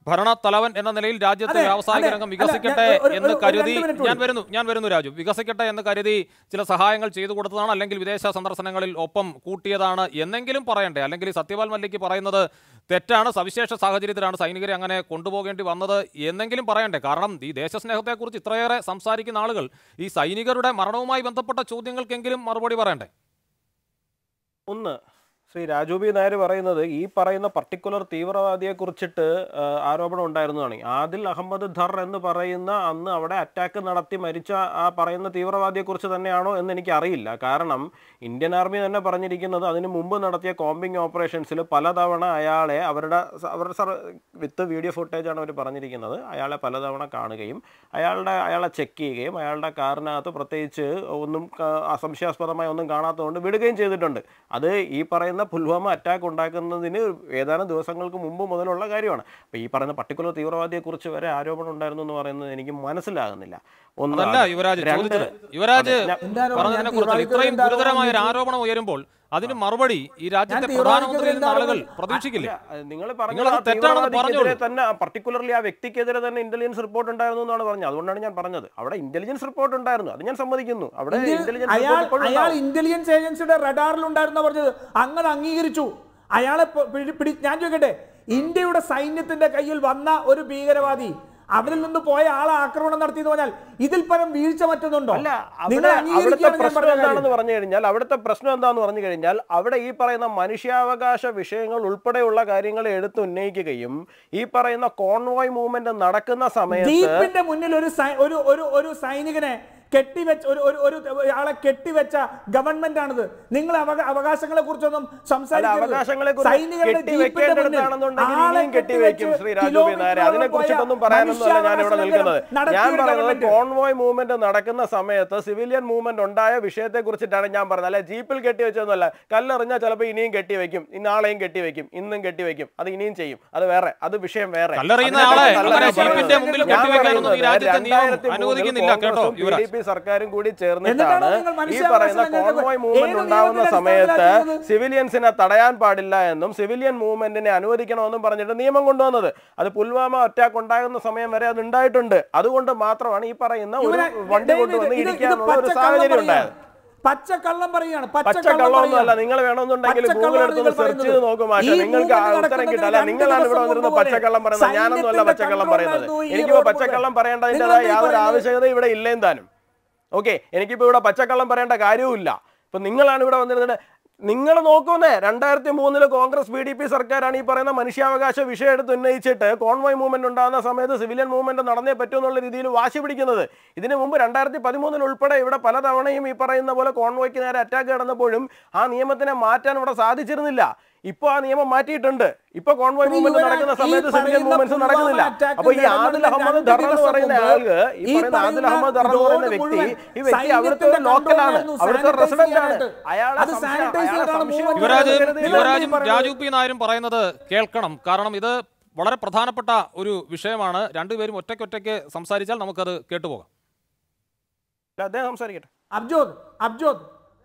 ഭരണത്തലവൻ എന്ന നിലയിൽ രാജ്യത്തെ അതെ, വ്യാവസായിക അതെ. രംഗം അല്ല, വികസിക്കട്ടെ ഞാൻ ഒരു- എന്ന് ഒരു- ഒരു കരുതി രണ്ട് മിനിറ്റ് ഞാൻ കൂടി. വരുന്നു ഞാൻ വരുന്നു രാജു വികസിക്കട്ടെ എന്ന് കരുതി ചില സഹായങ്ങൾ ചെയ്തു കൊടുത്തതാണ് അല്ലെങ്കിൽ വിദേശ സന്ദർശനങ്ങളിൽ ഒപ്പം കൂട്ടിയതാണ് എന്നെങ്കിലും പറയണ്ടേ അല്ലെങ്കിൽ ഈ സത്യപാൽ മല്ലിക്ക് പറയുന്നത് തെറ്റാണ് സവിശേഷ സാഹചര്യത്തിലാണ് സൈനികരെ അങ്ങനെ കൊണ്ടുപോകേണ്ടി വന്നത് എന്നെങ്കിലും പറയണ്ടേ കാരണം ഈ ദേശസ്നേഹത്തെക്കുറിച്ച് ഇത്രയേറെ സംസാരിക്കുന്ന ആളുകൾ ഈ സൈനികരുടെ മരണവുമായി ബന്ധപ്പെട്ട ചോദ്യങ്ങൾക്കെങ്കിലും മറുപടി പറയണ്ടേ ഒന്ന് ശ്രീ രാജു ബി നായർ പറയുന്നത് ഈ പറയുന്ന പർട്ടിക്കുലർ തീവ്രവാദിയെ കുറിച്ചിട്ട് ആ, ആരോപണം ഉണ്ടായിരുന്നതാണ് ആദിൽ അഹമ്മദ് ധർ എന്ന് പറയുന്ന അന്ന് അവിടെ അറ്റാക്ക് നടത്തി മരിച്ച ആ പറയുന്ന തീവ്രവാദിയെ കുറിച്ച് തന്നെയാണോ എന്ന് എനിക്ക് അറിയില്ല കാരണം ഇന്ത്യൻ ആർമി തന്നെ പറഞ്ഞിരിക്കുന്നത് അതിന് മുമ്പ് നടത്തിയ കോമ്പിംഗ് ഓപ്പറേഷൻസിൽ പലതവണ അയാളെ അവരുടെ സ- അവരുടെ സർ വിത്ത് വീഡിയോ ഫുട്ടേജാണ് അവർ പറഞ്ഞിരിക്കുന്നത് അയാളെ പലതവണ കാണുകയും അയാളുടെ അയാളെ ചെക്ക് ചെയ്യുകയും അയാളുടെ കാറിനകത്ത് പ്രത്യേകിച്ച് ഒന്നും ക- അസംശയാസ്പദമായ ഒന്നും കാണാത്തതുകൊണ്ട് വിടുകയും ചെയ്തിട്ടുണ്ട് അത് ഈ പറയുന്ന പുൽവാമ അറ്റാക്ക് ഉണ്ടാക്കുന്നതിന് ഏതാനും ദിവസങ്ങൾക്ക് മുമ്പ് മുതലുള്ള കാര്യമാണ് അപ്പോൾ ഈ പറയുന്ന പർട്ടിക്കുലർ തീവ്രവാദിയെക്കുറിച്ച് വരെ ആരോപണം ഉണ്ടായിരുന്നു എന്ന് പറയുന്നത് എനിക്ക് മനസ്സിലാകുന്നില്ല ഒന്ന് അതല്ല അത്. യുവരാജ് രണ്ട്, ചോദിച്ചത് യുവരാജ് എന്താ ആരോപണം? പറഞ്ഞതിനെ ഞാൻ കുറിച്ച് ഇത്രയും തീവ്രവാദിക്കെതിരെ ഗുരുതരമായ ഒരു എന്താ ആരോപണം ഉയരുമ്പോൾ അതിന് മറുപടി ഈ രാജ്യത്തെ തീവ്രവാദിക്കെതിരെ പ്രധാനമന്ത്രിയിൽ നിന്ന് എന്താ ആളുകൾ ആരോപണം? പ്രതീക്ഷിക്കില്ലേ നിങ്ങൾ നിങ്ങൾ അത് തെറ്റാണെന്ന് പറഞ്ഞോളൂ. തന്നെ പർട്ടിക്കുലർലി ആ വ്യക്തിക്കെതിരെ തന്നെ ഇന്റലിജൻസ് റിപ്പോർട്ട് ഉണ്ടായിരുന്നു എന്നാണ് പറഞ്ഞത് അതുകൊണ്ടാണ് ഞാൻ പറഞ്ഞത് അവിടെ ഇന്റലിജൻസ് റിപ്പോർട്ട് ഉണ്ടായിരുന്നു അത് ഞാൻ സമ്മതിക്കുന്നു അവിടെ ഇന്റലിജൻസ് അയാൾ റിപ്പോർട്ട് ഇപ്പോഴും അയാൾ ഉണ്ടാവും. ഇന്റലിജൻസ് ഏജൻസിയുടെ റഡാറിൽ ഉണ്ടായിരുന്ന പറഞ്ഞത് അങ്ങനെ അംഗീകരിച്ചു അയാളെ പ- പിടി- പിടി ഞാൻ ചോദിക്കട്ടെ ഇന്ത്യയുടെ സൈന്യത്തിന്റെ കയ്യിൽ വന്ന ഒരു ഭീകരവാദി അവരിൽ നിന്ന് പോയ ആളെ ആക്രമണം നടത്തി എന്ന് പറഞ്ഞാൽ ഇതിൽ പരം വീഴ്ച മറ്റുന്നുണ്ടോ അല്ല നിങ്ങൾ അവിടെ അവിടുത്തെ അംഗീകരിക്കുകയാണ് ഞാൻ പ്രശ്നം പറഞ്ഞ കാര്യം. എന്താണെന്ന് പറഞ്ഞു കഴിഞ്ഞാൽ അവിടുത്തെ പ്രശ്നം എന്താണെന്ന് പറഞ്ഞു കഴിഞ്ഞാൽ അവിടെ ഈ പറയുന്ന മനുഷ്യാവകാശ വിഷയങ്ങൾ ഉൾപ്പെടെയുള്ള കാര്യങ്ങൾ എടുത്ത് ഉന്നയിക്കുകയും ഈ പറയുന്ന കോൺവോയ് മൂവ്മെന്റ് നടക്കുന്ന സമയത്ത് ജീപ്പിന്റെ മുന്നിൽ ഒരു സൈ- ഒരു ഒരു ഒരു സൈനികനെ കെട്ടിവെച്ച ഒരു ഒരു ഒരു ആളെ കെട്ടിവെച്ച ഗവൺമെന്റ് ആണിത് നിങ്ങൾ അവക- അവകാശങ്ങളെ കുറിച്ചൊന്നും അല്ല, അവകാശങ്ങളെ കുറിച്ച് കെട്ടിവെക്കേണ്ടതാണെന്നുണ്ടെങ്കിൽ ഇനിയും കെട്ടിവെക്കും ശ്രീ രാജു ബി നായർ അതിനെ കുറിച്ചിട്ടൊന്നും പറയാനൊന്നുമല്ല ഞാൻ ഇവിടെ നിൽക്കുന്നത് ഞാൻ പറയുന്നത് കോൺവോയ് മൂവ്മെന്റ് നടക്കുന്ന സമയത്ത് സിവിലിയൻ മൂവ്മെന്റ് ഉണ്ടായ വിഷയത്തെ കുറിച്ചിട്ടാണ് ഞാൻ പറഞ്ഞത് അല്ലെ ജീപ്പിൽ കെട്ടിവെച്ചതൊന്നുമല്ല കല്ലെറിഞ്ഞാൽ ചിലപ്പോൾ ഇനിയും കെട്ടിവെക്കും നാളെയും കെട്ടിവെക്കും ഇന്നും കെട്ടിവെക്കും അത് ഇനിയും ചെയ്യും അത് വേറെ അത് വിഷയം വേറെ കല്ലെറിയുന്ന അതിനെ ആളെ പറ്റിയല്ല അങ്ങനെ ഞാൻ ജീപ്പിന്റെ പറയുന്നത്. മുമ്പിൽ ഞാൻ കെട്ടിവെക്കാനൊന്നും ഈ പറയുന്നത് രാജ്യത്തെ നിയമം 2003 അനുവദിക്കുന്നില്ല കേട്ടോ, കോൺഗ്രസും യുവരാജ്. PDP സർക്കാരും കൂടി എന്നിട്ടാണോ ചേർന്നിട്ടാണ് നിങ്ങൾ ഈ മനുഷ്യാവകാശ പറയുന്ന ലംഘനത്തെ കോൺവോയ് ഏത് മൂവ്മെന്റ് ഉണ്ടാവുന്ന നിയമത്തിന്റെ സമയത്ത് അടിസ്ഥാനത്തിലാക്കുന്നത്? സിവിലിയൻസിനെ തടയാൻ പാടില്ല എന്നും സിവിലിയൻ മൂവ്മെന്റിനെ അനുവദിക്കണമെന്നും പറഞ്ഞിട്ട് നിയമം കൊണ്ടുവന്നത് അത് പുൽവാമ അറ്റാക്ക് ഉണ്ടാകുന്ന സമയം വരെ അത് ഉണ്ടായിട്ടുണ്ട് അതുകൊണ്ട് മാത്രമാണ് ഈ പറയുന്ന ഒരു ഇവരെ- വണ്ടി ദയവ് കൊണ്ടുവന്ന് ഇത് ഇത് ഇടിക്കാനുള്ള ഒരു പച്ചക്കള്ളം സാഹചര്യം പറയുകയാണ്. ഉണ്ടായത് പച്ചക്കള്ളം പറയുകയാണ് പച്ചക്കള്ളമൊന്നുമല്ല നിങ്ങൾ വേണമെന്നുണ്ടെങ്കിൽ ഗൂഗിൾ എടുത്തൊന്ന് സെർച്ച് ചെയ്ത് നോക്കും മാഷെ നിങ്ങൾക്ക് ആ ഉത്തരം കിട്ടല്ല നിങ്ങളാണ് ഇവിടെ വന്നിരുന്ന പച്ചക്കള്ളം പറയുന്നത് ഞാനൊന്നുമല്ല പച്ചക്കള്ളം പറയുന്നത് എനിക്കിപ്പോ പച്ചക്കള്ളം പറയേണ്ടതിൻ്റെതായ യാതൊരു ആവശ്യകത ഇവിടെ ഇല്ലേം താനും ഓക്കെ എനിക്കിപ്പോ ഇവിടെ പച്ചക്കള്ളം പറയേണ്ട കാര്യവുമില്ല ഇപ്പൊ നിങ്ങളാണ് ഇവിടെ വന്നിരുന്നത് നിങ്ങൾ നോക്കുന്നേ രണ്ടായിരത്തി മൂന്നില് കോൺഗ്രസ് ബി ഡി പി സർക്കാരാണ് ഈ പറയുന്ന മനുഷ്യാവകാശ വിഷയം എടുത്ത് ഉന്നയിച്ചിട്ട് കോൺവോയ് മൂവ്മെന്റ് ഉണ്ടാകുന്ന സമയത്ത് സിവിലിയൻ മൂവ്മെന്റ് നടന്നേ പറ്റൂ എന്നുള്ള രീതിയിൽ വാശി പിടിക്കുന്നത് ഇതിനു മുമ്പ് രണ്ടായിരത്തി പതിമൂന്നിൽ ഉൾപ്പെടെ ഇവിടെ പലതവണയും ഈ പറയുന്ന പോലെ കോൺവോയ്ക്ക് നേരെ അറ്റാക്ക് നടന്നപ്പോഴും ആ നിയമത്തിനെ മാറ്റാൻ ഇവിടെ സാധിച്ചിരുന്നില്ല ഇപ്പൊ ആ നിയമം മാറ്റിയിട്ടുണ്ട് ഇപ്പൊ കോൺവോയ് ഈ മൂവ്മെന്റ് യുവരാജ് നടക്കുന്ന ഈ സമയത്ത് സിവിലിയൻ പറയുന്ന മൂവ്മെന്റ്സ് നടക്കുന്നില്ല പുൽവാമ attack അപ്പൊ ഈ നടന്ന ആദിൽ അഹമ്മദ് രണ്ട് ധർ എന്ന് ദിവസം പറയുന്ന മുമ്പ് ആൾക്ക് ഈ ഈ പറയുന്ന ആദിൽ പറയുന്ന അഹമ്മദ് ധർ എന്ന് പറയുന്ന road വ്യക്തി മുഴുവൻ ഈ വ്യക്തി അവിടുത്തെ ഒരു സൈന്യത്തിന്റെ ലോക്കലാണ് control അവിടുത്തെ ആയിരുന്നു, റെസിഡന്റ് ആണ് sanitize അയാളെ അത് സംശയം- sanitize അയാളെ ചെയ്താണ് സംശയം movement യുവരാജ് നടക്കുന്നത്. നിങ്ങൾ യുവരാജും ഈ പറയുന്നത് രാജു പി നായരും പറയുന്നത് കേൾക്കണം കാരണം ഇത് വളരെ പ്രധാനപ്പെട്ട ഒരു വിഷയമാണ് രണ്ടുപേരും ഒറ്റയ്ക്കൊറ്റയ്ക്ക് സംസാരിച്ചാൽ നമുക്കത് കേട്ടുപോകാം അദ്ദേഹം സംസാരിക്കട്ടെ അബ്ജോദ് അബ്ജോദ്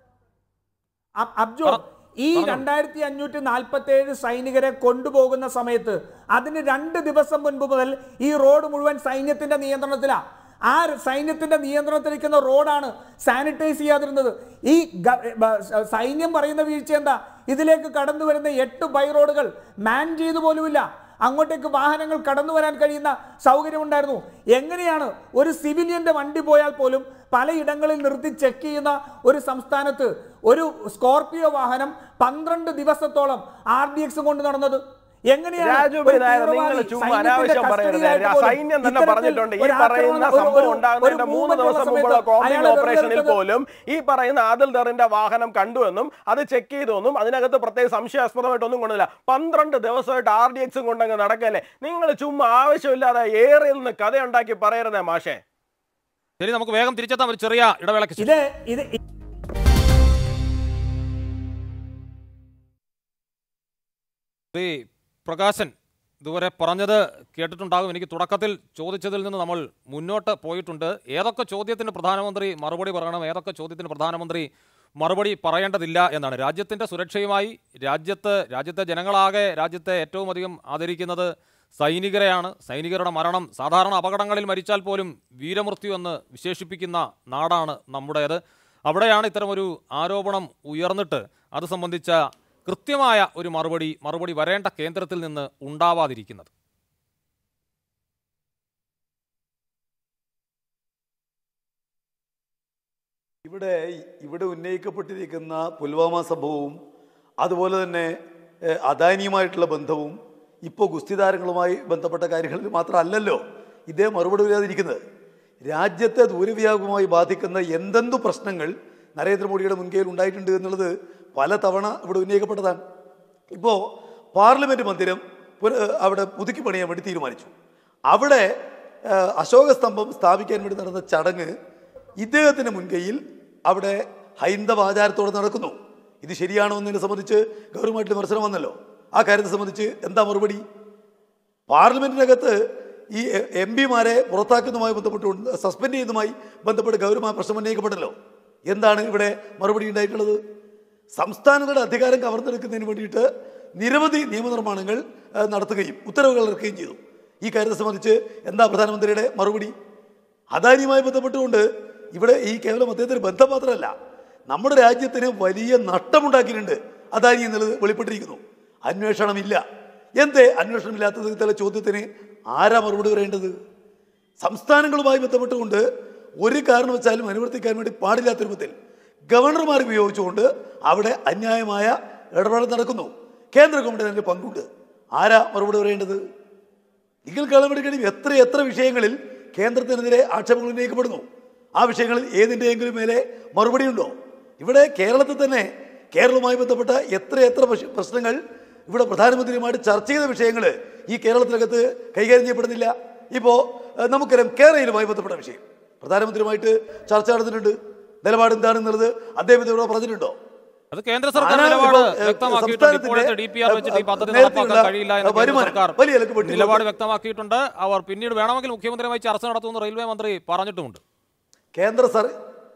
അബ്- അബ്ജോദ് ഈ രണ്ടായിരത്തി അഞ്ഞൂറ്റി നാൽപ്പത്തി ഏഴ് സൈനികരെ കൊണ്ടുപോകുന്ന സമയത്ത് അതിന് രണ്ട് ദിവസം മുൻപ് മുതൽ ഈ റോഡ് മുഴുവൻ സൈന്യത്തിന്റെ നിയന്ത്രണത്തിലാണ് ആ സൈന്യത്തിന്റെ നിയന്ത്രണത്തിലിരിക്കുന്ന റോഡാണ് സാനിറ്റൈസ് ചെയ്യാതിരുന്നത് ഈ ഗ- ബ- സൈന്യം പറയുന്ന വീഴ്ച എന്താ ഇതിലേക്ക് കടന്നു വരുന്ന എട്ട് ബൈ റോഡുകൾ മാൻ ചെയ്തു പോലുമില്ല അങ്ങോട്ടേക്ക് വാഹനങ്ങൾ കടന്നു വരാൻ കഴിയുന്ന സൗകര്യമുണ്ടായിരുന്നു എങ്ങനെയാണ് ഒരു സിവിലിയന്റെ വണ്ടി പോയാൽ പോലും പലയിടങ്ങളിൽ നിർത്തി ചെക്ക് ചെയ്യുന്ന ഒരു സംസ്ഥാനത്ത് ഒരു സ്കോർപിയോ വാഹനം പന്ത്രണ്ട് ദിവസത്തോളം ആർ ഡി എക്സ് കൊണ്ട് നടന്നത് എങ്ങനെയാണ് രാജു ഒരു ബി നായർ നിങ്ങൾ തീവ്രവാദി ചുമ്മാ സൈന്യത്തിന്റെ അനാവശ്യം പറയരുത് കസ്റ്റഡിയിലായിട്ട് രാ- പോലും സൈന്യം തന്നെ ഇത്തരത്തിൽ പറഞ്ഞിട്ടുണ്ട് ഈ ഒരു പറയുന്ന ആക്രമണം, ഒരു- സംഭവം ഒരു- ഉണ്ടാകുന്നതിന്റെ ഒരു മൂന്ന് movement ഉള്ള ദിവസം മുമ്പുള്ള സമയത്ത് കോമ്പിംഗ് അയാളെ വെറുതെ ഓപ്പറേഷനിൽ എടുത്തത് പോലും ഈ പറയുന്ന ആദിൽ ദറിന്റെ വാഹനം കണ്ടുവെന്നും അത് ചെക്ക് ചെയ്തെന്നും അതിനകത്ത് പ്രത്യേക സംശയാസ്പദമായിട്ടൊന്നും കൊണ്ടില്ല പന്ത്രണ്ട് ദിവസമായിട്ട് ആർ ഡി എക്സും കൊണ്ടങ്ങ് നടക്കല്ലേ നിങ്ങൾ ചുമ്മാ ആവശ്യമില്ലാതെ ഏറിൽ നിന്ന് കഥയുണ്ടാക്കി പറയരുതേ മാഷേ ശരി നമുക്ക് വേഗം തിരിച്ചെത്താം ഒരു ചെറിയ ഇടവേളയ്ക്ക് ശേഷം. ഇത് ഇത് ശ്രീ പ്രകാശൻ ഇതുവരെ പറഞ്ഞത് കേട്ടിട്ടുണ്ടാകും എനിക്ക് തുടക്കത്തിൽ ചോദിച്ചതിൽ നിന്ന് നമ്മൾ മുന്നോട്ട് പോയിട്ടുണ്ട് ഏതൊക്കെ ചോദ്യത്തിന് പ്രധാനമന്ത്രി മറുപടി പറയണം ഏതൊക്കെ ചോദ്യത്തിന് പ്രധാനമന്ത്രി മറുപടി പറയേണ്ടതില്ല എന്നാണ് രാജ്യത്തിൻ്റെ സുരക്ഷയുമായി രാജ്യത്ത് രാജ്യത്തെ ജനങ്ങളാകെ രാജ്യത്തെ ഏറ്റവും അധികം ആദരിക്കുന്നത് സൈനികരെയാണ് സൈനികരുടെ മരണം സാധാരണ അപകടങ്ങളിൽ മരിച്ചാൽ പോലും വീരമൃത്യു എന്ന് വിശേഷിപ്പിക്കുന്ന നാടാണ് നമ്മുടേത് അവിടെയാണ് ഇത്തരമൊരു ആരോപണം ഉയർന്നിട്ട് അത് സംബന്ധിച്ച കൃത്യമായ ഒരു മറുപടി മറുപടി വരേണ്ട കേന്ദ്രത്തിൽ നിന്ന് ഉണ്ടാവാതിരിക്കുന്നത് ഇവിടെ ഇവിടെ ഉന്നയിക്കപ്പെട്ടിരിക്കുന്ന പുൽവാമ സംഭവവും അതുപോലെ തന്നെ ഏഹ്, അദാനിയുമായിട്ടുള്ള ബന്ധവും ഇപ്പോൾ ഗുസ്തി താരങ്ങളുമായി ബന്ധപ്പെട്ട കാര്യങ്ങളിൽ മാത്രമല്ലല്ലോ ഇദ്ദേഹം മറുപടി വരാതിരിക്കുന്നത് രാജ്യത്തെ ദൂരവ്യാപകമായി ബാധിക്കുന്ന എന്തെന്തു പ്രശ്നങ്ങൾ നരേന്ദ്രമോദിയുടെ മുൻകൈയിൽ ഉണ്ടായിട്ടുണ്ട് എന്നുള്ളത് പല തവണ ഇവിടെ ഉന്നയിക്കപ്പെട്ടതാണ് ഇപ്പോൾ പാർലമെൻറ്റ് മന്ദിരം പുന അവിടെ പുതുക്കി പണിയാൻ വേണ്ടി തീരുമാനിച്ചു അവിടെ ഏഹ്, അശോക സ്തംഭം സ്ഥാപിക്കാൻ വേണ്ടി നടന്ന ചടങ്ങ് ഇദ്ദേഹത്തിൻ്റെ മുൻകൈയിൽ അവിടെ ഹൈന്ദവ ആചാരത്തോടെ നടക്കുന്നു ഇത് ശരിയാണോ എന്നതിനെ സംബന്ധിച്ച് ഗൗരവമായിട്ട് വിമർശനം വന്നല്ലോ ആ കാര്യത്തെ സംബന്ധിച്ച് എന്താ മറുപടി പാർലമെന്റിനകത്ത് ഈ എം പിമാരെ പുറത്താക്കുന്നതുമായി ബന്ധപ്പെട്ട് സസ്പെൻഡ് ചെയ്യുന്നതുമായി ബന്ധപ്പെട്ട് ഗൗരവമായ പ്രശ്നം ഉന്നയിക്കപ്പെട്ടല്ലോ എന്താണ് ഇവിടെ മറുപടി ഉണ്ടായിട്ടുള്ളത് സംസ്ഥാനങ്ങളുടെ അധികാരം കവർന്നെടുക്കുന്നതിന് വേണ്ടിയിട്ട് നിരവധി നിയമനിർമ്മാണങ്ങൾ ആ, നടത്തുകയും ഉത്തരവുകൾ ഇറക്കുകയും ചെയ്തു ഈ കാര്യത്തെ സംബന്ധിച്ച് എന്താ പ്രധാനമന്ത്രിയുടെ മറുപടി അദാനിയുമായി ബന്ധപ്പെട്ടുകൊണ്ട് ഇവിടെ ഈ കേവലം അദ്ദേഹത്തിന് ബന്ധം മാത്രമല്ല നമ്മുടെ രാജ്യത്തിന് വലിയ നഷ്ടമുണ്ടാക്കിയിട്ടുണ്ട് അദാനി എന്നുള്ളത് വെളിപ്പെട്ടിരിക്കുന്നു അന്വേഷണമില്ല എന്തേ അന്വേഷണമില്ലാത്തത് എന്നുള്ള ചോദ്യത്തിന് ആരാ മറുപടി പറയേണ്ടത് സംസ്ഥാനങ്ങളുമായി ബന്ധപ്പെട്ടുകൊണ്ട് ഒരു കാരണവശാലും അനുവർത്തിക്കാൻ വേണ്ടി പാടില്ലാത്ത രൂപത്തിൽ ഗവർണർമാർ ഉപയോഗിച്ചുകൊണ്ട് അവിടെ അന്യായമായ ഇടപെടൽ നടക്കുന്നു കേന്ദ്ര ഗവൺമെന്റ് അതിന് പങ്കുണ്ട് ആരാ മറുപടി പറയേണ്ടത് നിങ്ങൾ കളമെടുക്കണി എത്ര എത്ര വിഷയങ്ങളിൽ കേന്ദ്രത്തിനെതിരെ ആക്ഷേപങ്ങൾ ഉന്നയിക്കപ്പെടുന്നു ആ വിഷയങ്ങളിൽ ഏതിൻ്റെയെങ്കിലും മേലെ മറുപടിയുണ്ടോ ഇവിടെ കേരളത്തിൽ തന്നെ കേരളവുമായി ബന്ധപ്പെട്ട എത്ര എത്ര പ്രശ്- പ്രശ്നങ്ങൾ ഇവിടെ പ്രധാനമന്ത്രിയുമായിട്ട് ചർച്ച ചെയ്ത വിഷയങ്ങൾ ഈ കേരളത്തിനകത്ത് കൈകാര്യം ചെയ്യപ്പെടുന്നില്ല ഇപ്പോൾ ഏഹ്, നമുക്കറിയാം കേരളയിലുമായി ബന്ധപ്പെട്ട വിഷയം പ്രധാനമന്ത്രിയുമായിട്ട് ചർച്ച നടന്നിട്ടുണ്ട് നിലപാട് എന്താണെന്നുള്ളത് അദ്ദേഹം ഇവിടെ പറഞ്ഞിട്ടുണ്ടോ അത് കേന്ദ്ര സർക്കാർ ആനാ നിലപാട് ഇപ്പോൾ, ഏഹ്, വ്യക്തമാക്കിയിട്ടുണ്ട് സംസ്ഥാനത്തിന്റെ, ഇപ്പോഴത്തെ ഡി പി ആർ വെച്ചിട്ട് ഈ പദ്ധതി നേരത്തെയുള്ള നടപ്പാക്കാൻ കഴിയില്ല എന്ന് കേന്ദ്ര വരുമാനം സർക്കാർ വലിയ നിലക്ക് വെട്ടിക്കുറച്ച് നിലപാട് വ്യക്തമാക്കിയിട്ടുണ്ട് അവർ പിന്നീട് വേണമെങ്കിൽ മുഖ്യമന്ത്രിയുമായി ചർച്ച നടത്തുമെന്ന് റെയിൽവേ മന്ത്രി പറഞ്ഞിട്ടുമുണ്ട് കേന്ദ്ര സർ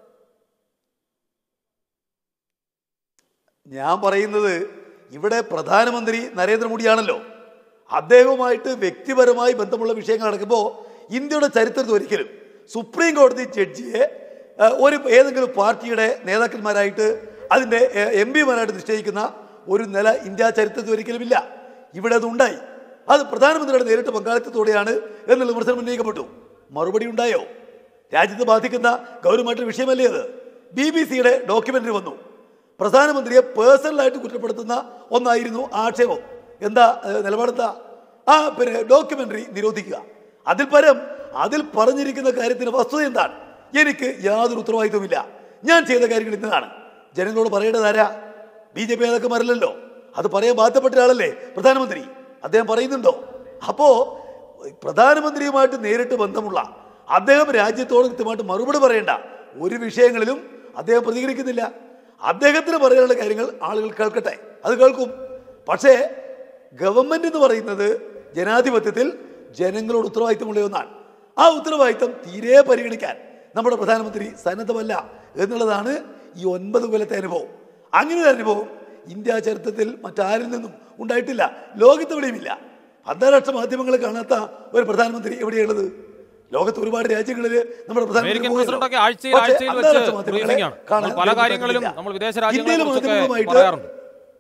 ഞാൻ പറയുന്നത് ഇവിടെ പ്രധാനമന്ത്രി നരേന്ദ്രമോദിയാണല്ലോ അദ്ദേഹവുമായിട്ട് വ്യക്തിപരമായി ബന്ധമുള്ള വിഷയങ്ങൾ നടക്കുമ്പോൾ ഇന്ത്യയുടെ ചരിത്രത്തിൽ ഒരിക്കലും സുപ്രീം കോടതി ജഡ്ജിയെ ഏഹ്, ഒരു ഏതെങ്കിലും പാർട്ടിയുടെ നേതാക്കന്മാരായിട്ട് അതിൻ്റെ എം പിമാരായിട്ട് നിശ്ചയിക്കുന്ന ഒരു നില ഇന്ത്യ ചരിത്രത്തിൽ ഒരിക്കലുമില്ല ഇവിടെ അത് ഉണ്ടായി അത് പ്രധാനമന്ത്രിയുടെ നേരിട്ട് പങ്കാളിത്തത്തോടെയാണ് എന്നുള്ള വിമർശനം ഉന്നയിക്കപ്പെട്ടു മറുപടി ഉണ്ടായോ രാജ്യത്തെ ബാധിക്കുന്ന ഗൗരവമായിട്ടൊരു വിഷയമല്ലേ അത് ബി ബി സിയുടെ ഡോക്യുമെന്ററി വന്നു പ്രധാനമന്ത്രിയെ പേഴ്സണലായിട്ട് കുറ്റപ്പെടുത്തുന്ന ഒന്നായിരുന്നു ആ ആക്ഷേപം എന്താ ഏഹ്, നിലപാടെന്താ ആ പിന്നെ ഡോക്യുമെന്ററി നിരോധിക്കുക അതിൽ പരം അതിൽ പറഞ്ഞിരിക്കുന്ന കാര്യത്തിന് വസ്തുത എന്താണ് എനിക്ക് യാതൊരു ഉത്തരവാദിത്വമില്ല ഞാൻ ചെയ്ത കാര്യങ്ങൾ ഇന്നതാണ് ജനങ്ങളോട് പറയേണ്ടത് ആരാ ബി ജെ പി നേതാക്കന്മാരല്ലല്ലോ അത് പറയാൻ ബാധ്യപ്പെട്ട ആളല്ലേ പ്രധാനമന്ത്രി അദ്ദേഹം പറയുന്നുണ്ടോ അപ്പോ പ്രധാനമന്ത്രിയുമായിട്ട് നേരിട്ട് ബന്ധമുള്ള അദ്ദേഹം രാജ്യത്തോട് കൃത്യമായിട്ട് മറുപടി പറയേണ്ട ഒരു വിഷയങ്ങളിലും അദ്ദേഹം പ്രതികരിക്കുന്നില്ല അദ്ദേഹത്തിന് പറയാനുള്ള കാര്യങ്ങൾ ആളുകൾ കേൾക്കട്ടെ അത് കേൾക്കും പക്ഷേ ഗവൺമെന്റ് എന്ന് പറയുന്നത് ജനാധിപത്യത്തിൽ ജനങ്ങളോട് ഉത്തരവാദിത്തമുള്ള ഒന്നാണ് ആ ഉത്തരവാദിത്തം തീരെ പരിഗണിക്കാൻ നമ്മുടെ പ്രധാനമന്ത്രി സന്നദ്ധമല്ല എന്നുള്ളതാണ് ഈ ഒൻപത് കൊല്ലത്തെ അനുഭവം അങ്ങനെ ഒരു അനുഭവം ഇന്ത്യ ചരിത്രത്തിൽ മറ്റാരിൽ നിന്നും ഉണ്ടായിട്ടില്ല ലോകത്തെവിടെയുമില്ല അന്താരാഷ്ട്ര മാധ്യമങ്ങളെ കാണാത്ത ഒരു പ്രധാനമന്ത്രി എവിടെയുള്ളത് ലോകത്ത് ഒരുപാട് രാജ്യങ്ങളിൽ നമ്മുടെ അമേരിക്കൻ പോയല്ലോ. പ്രസിഡന്റൊക്കെ ആഴ്ചയിൽ പക്ഷേ ആഴ്ചയിൽ വെച്ച് അന്താരാഷ്ട്ര മാധ്യമങ്ങളെ ബ്രീഫിംഗ് ആണ് കാണാൻ നമ്മൾ പല നമുക്ക് കാര്യങ്ങളിലും പറ്റുന്നില്ല. നമ്മൾ വിദേശ രാജ്യങ്ങളെ ഇന്ത്യയിലെ കുറിച്ചൊക്കെ മാധ്യമങ്ങളുമായിട്ട് പറയാറുണ്ട്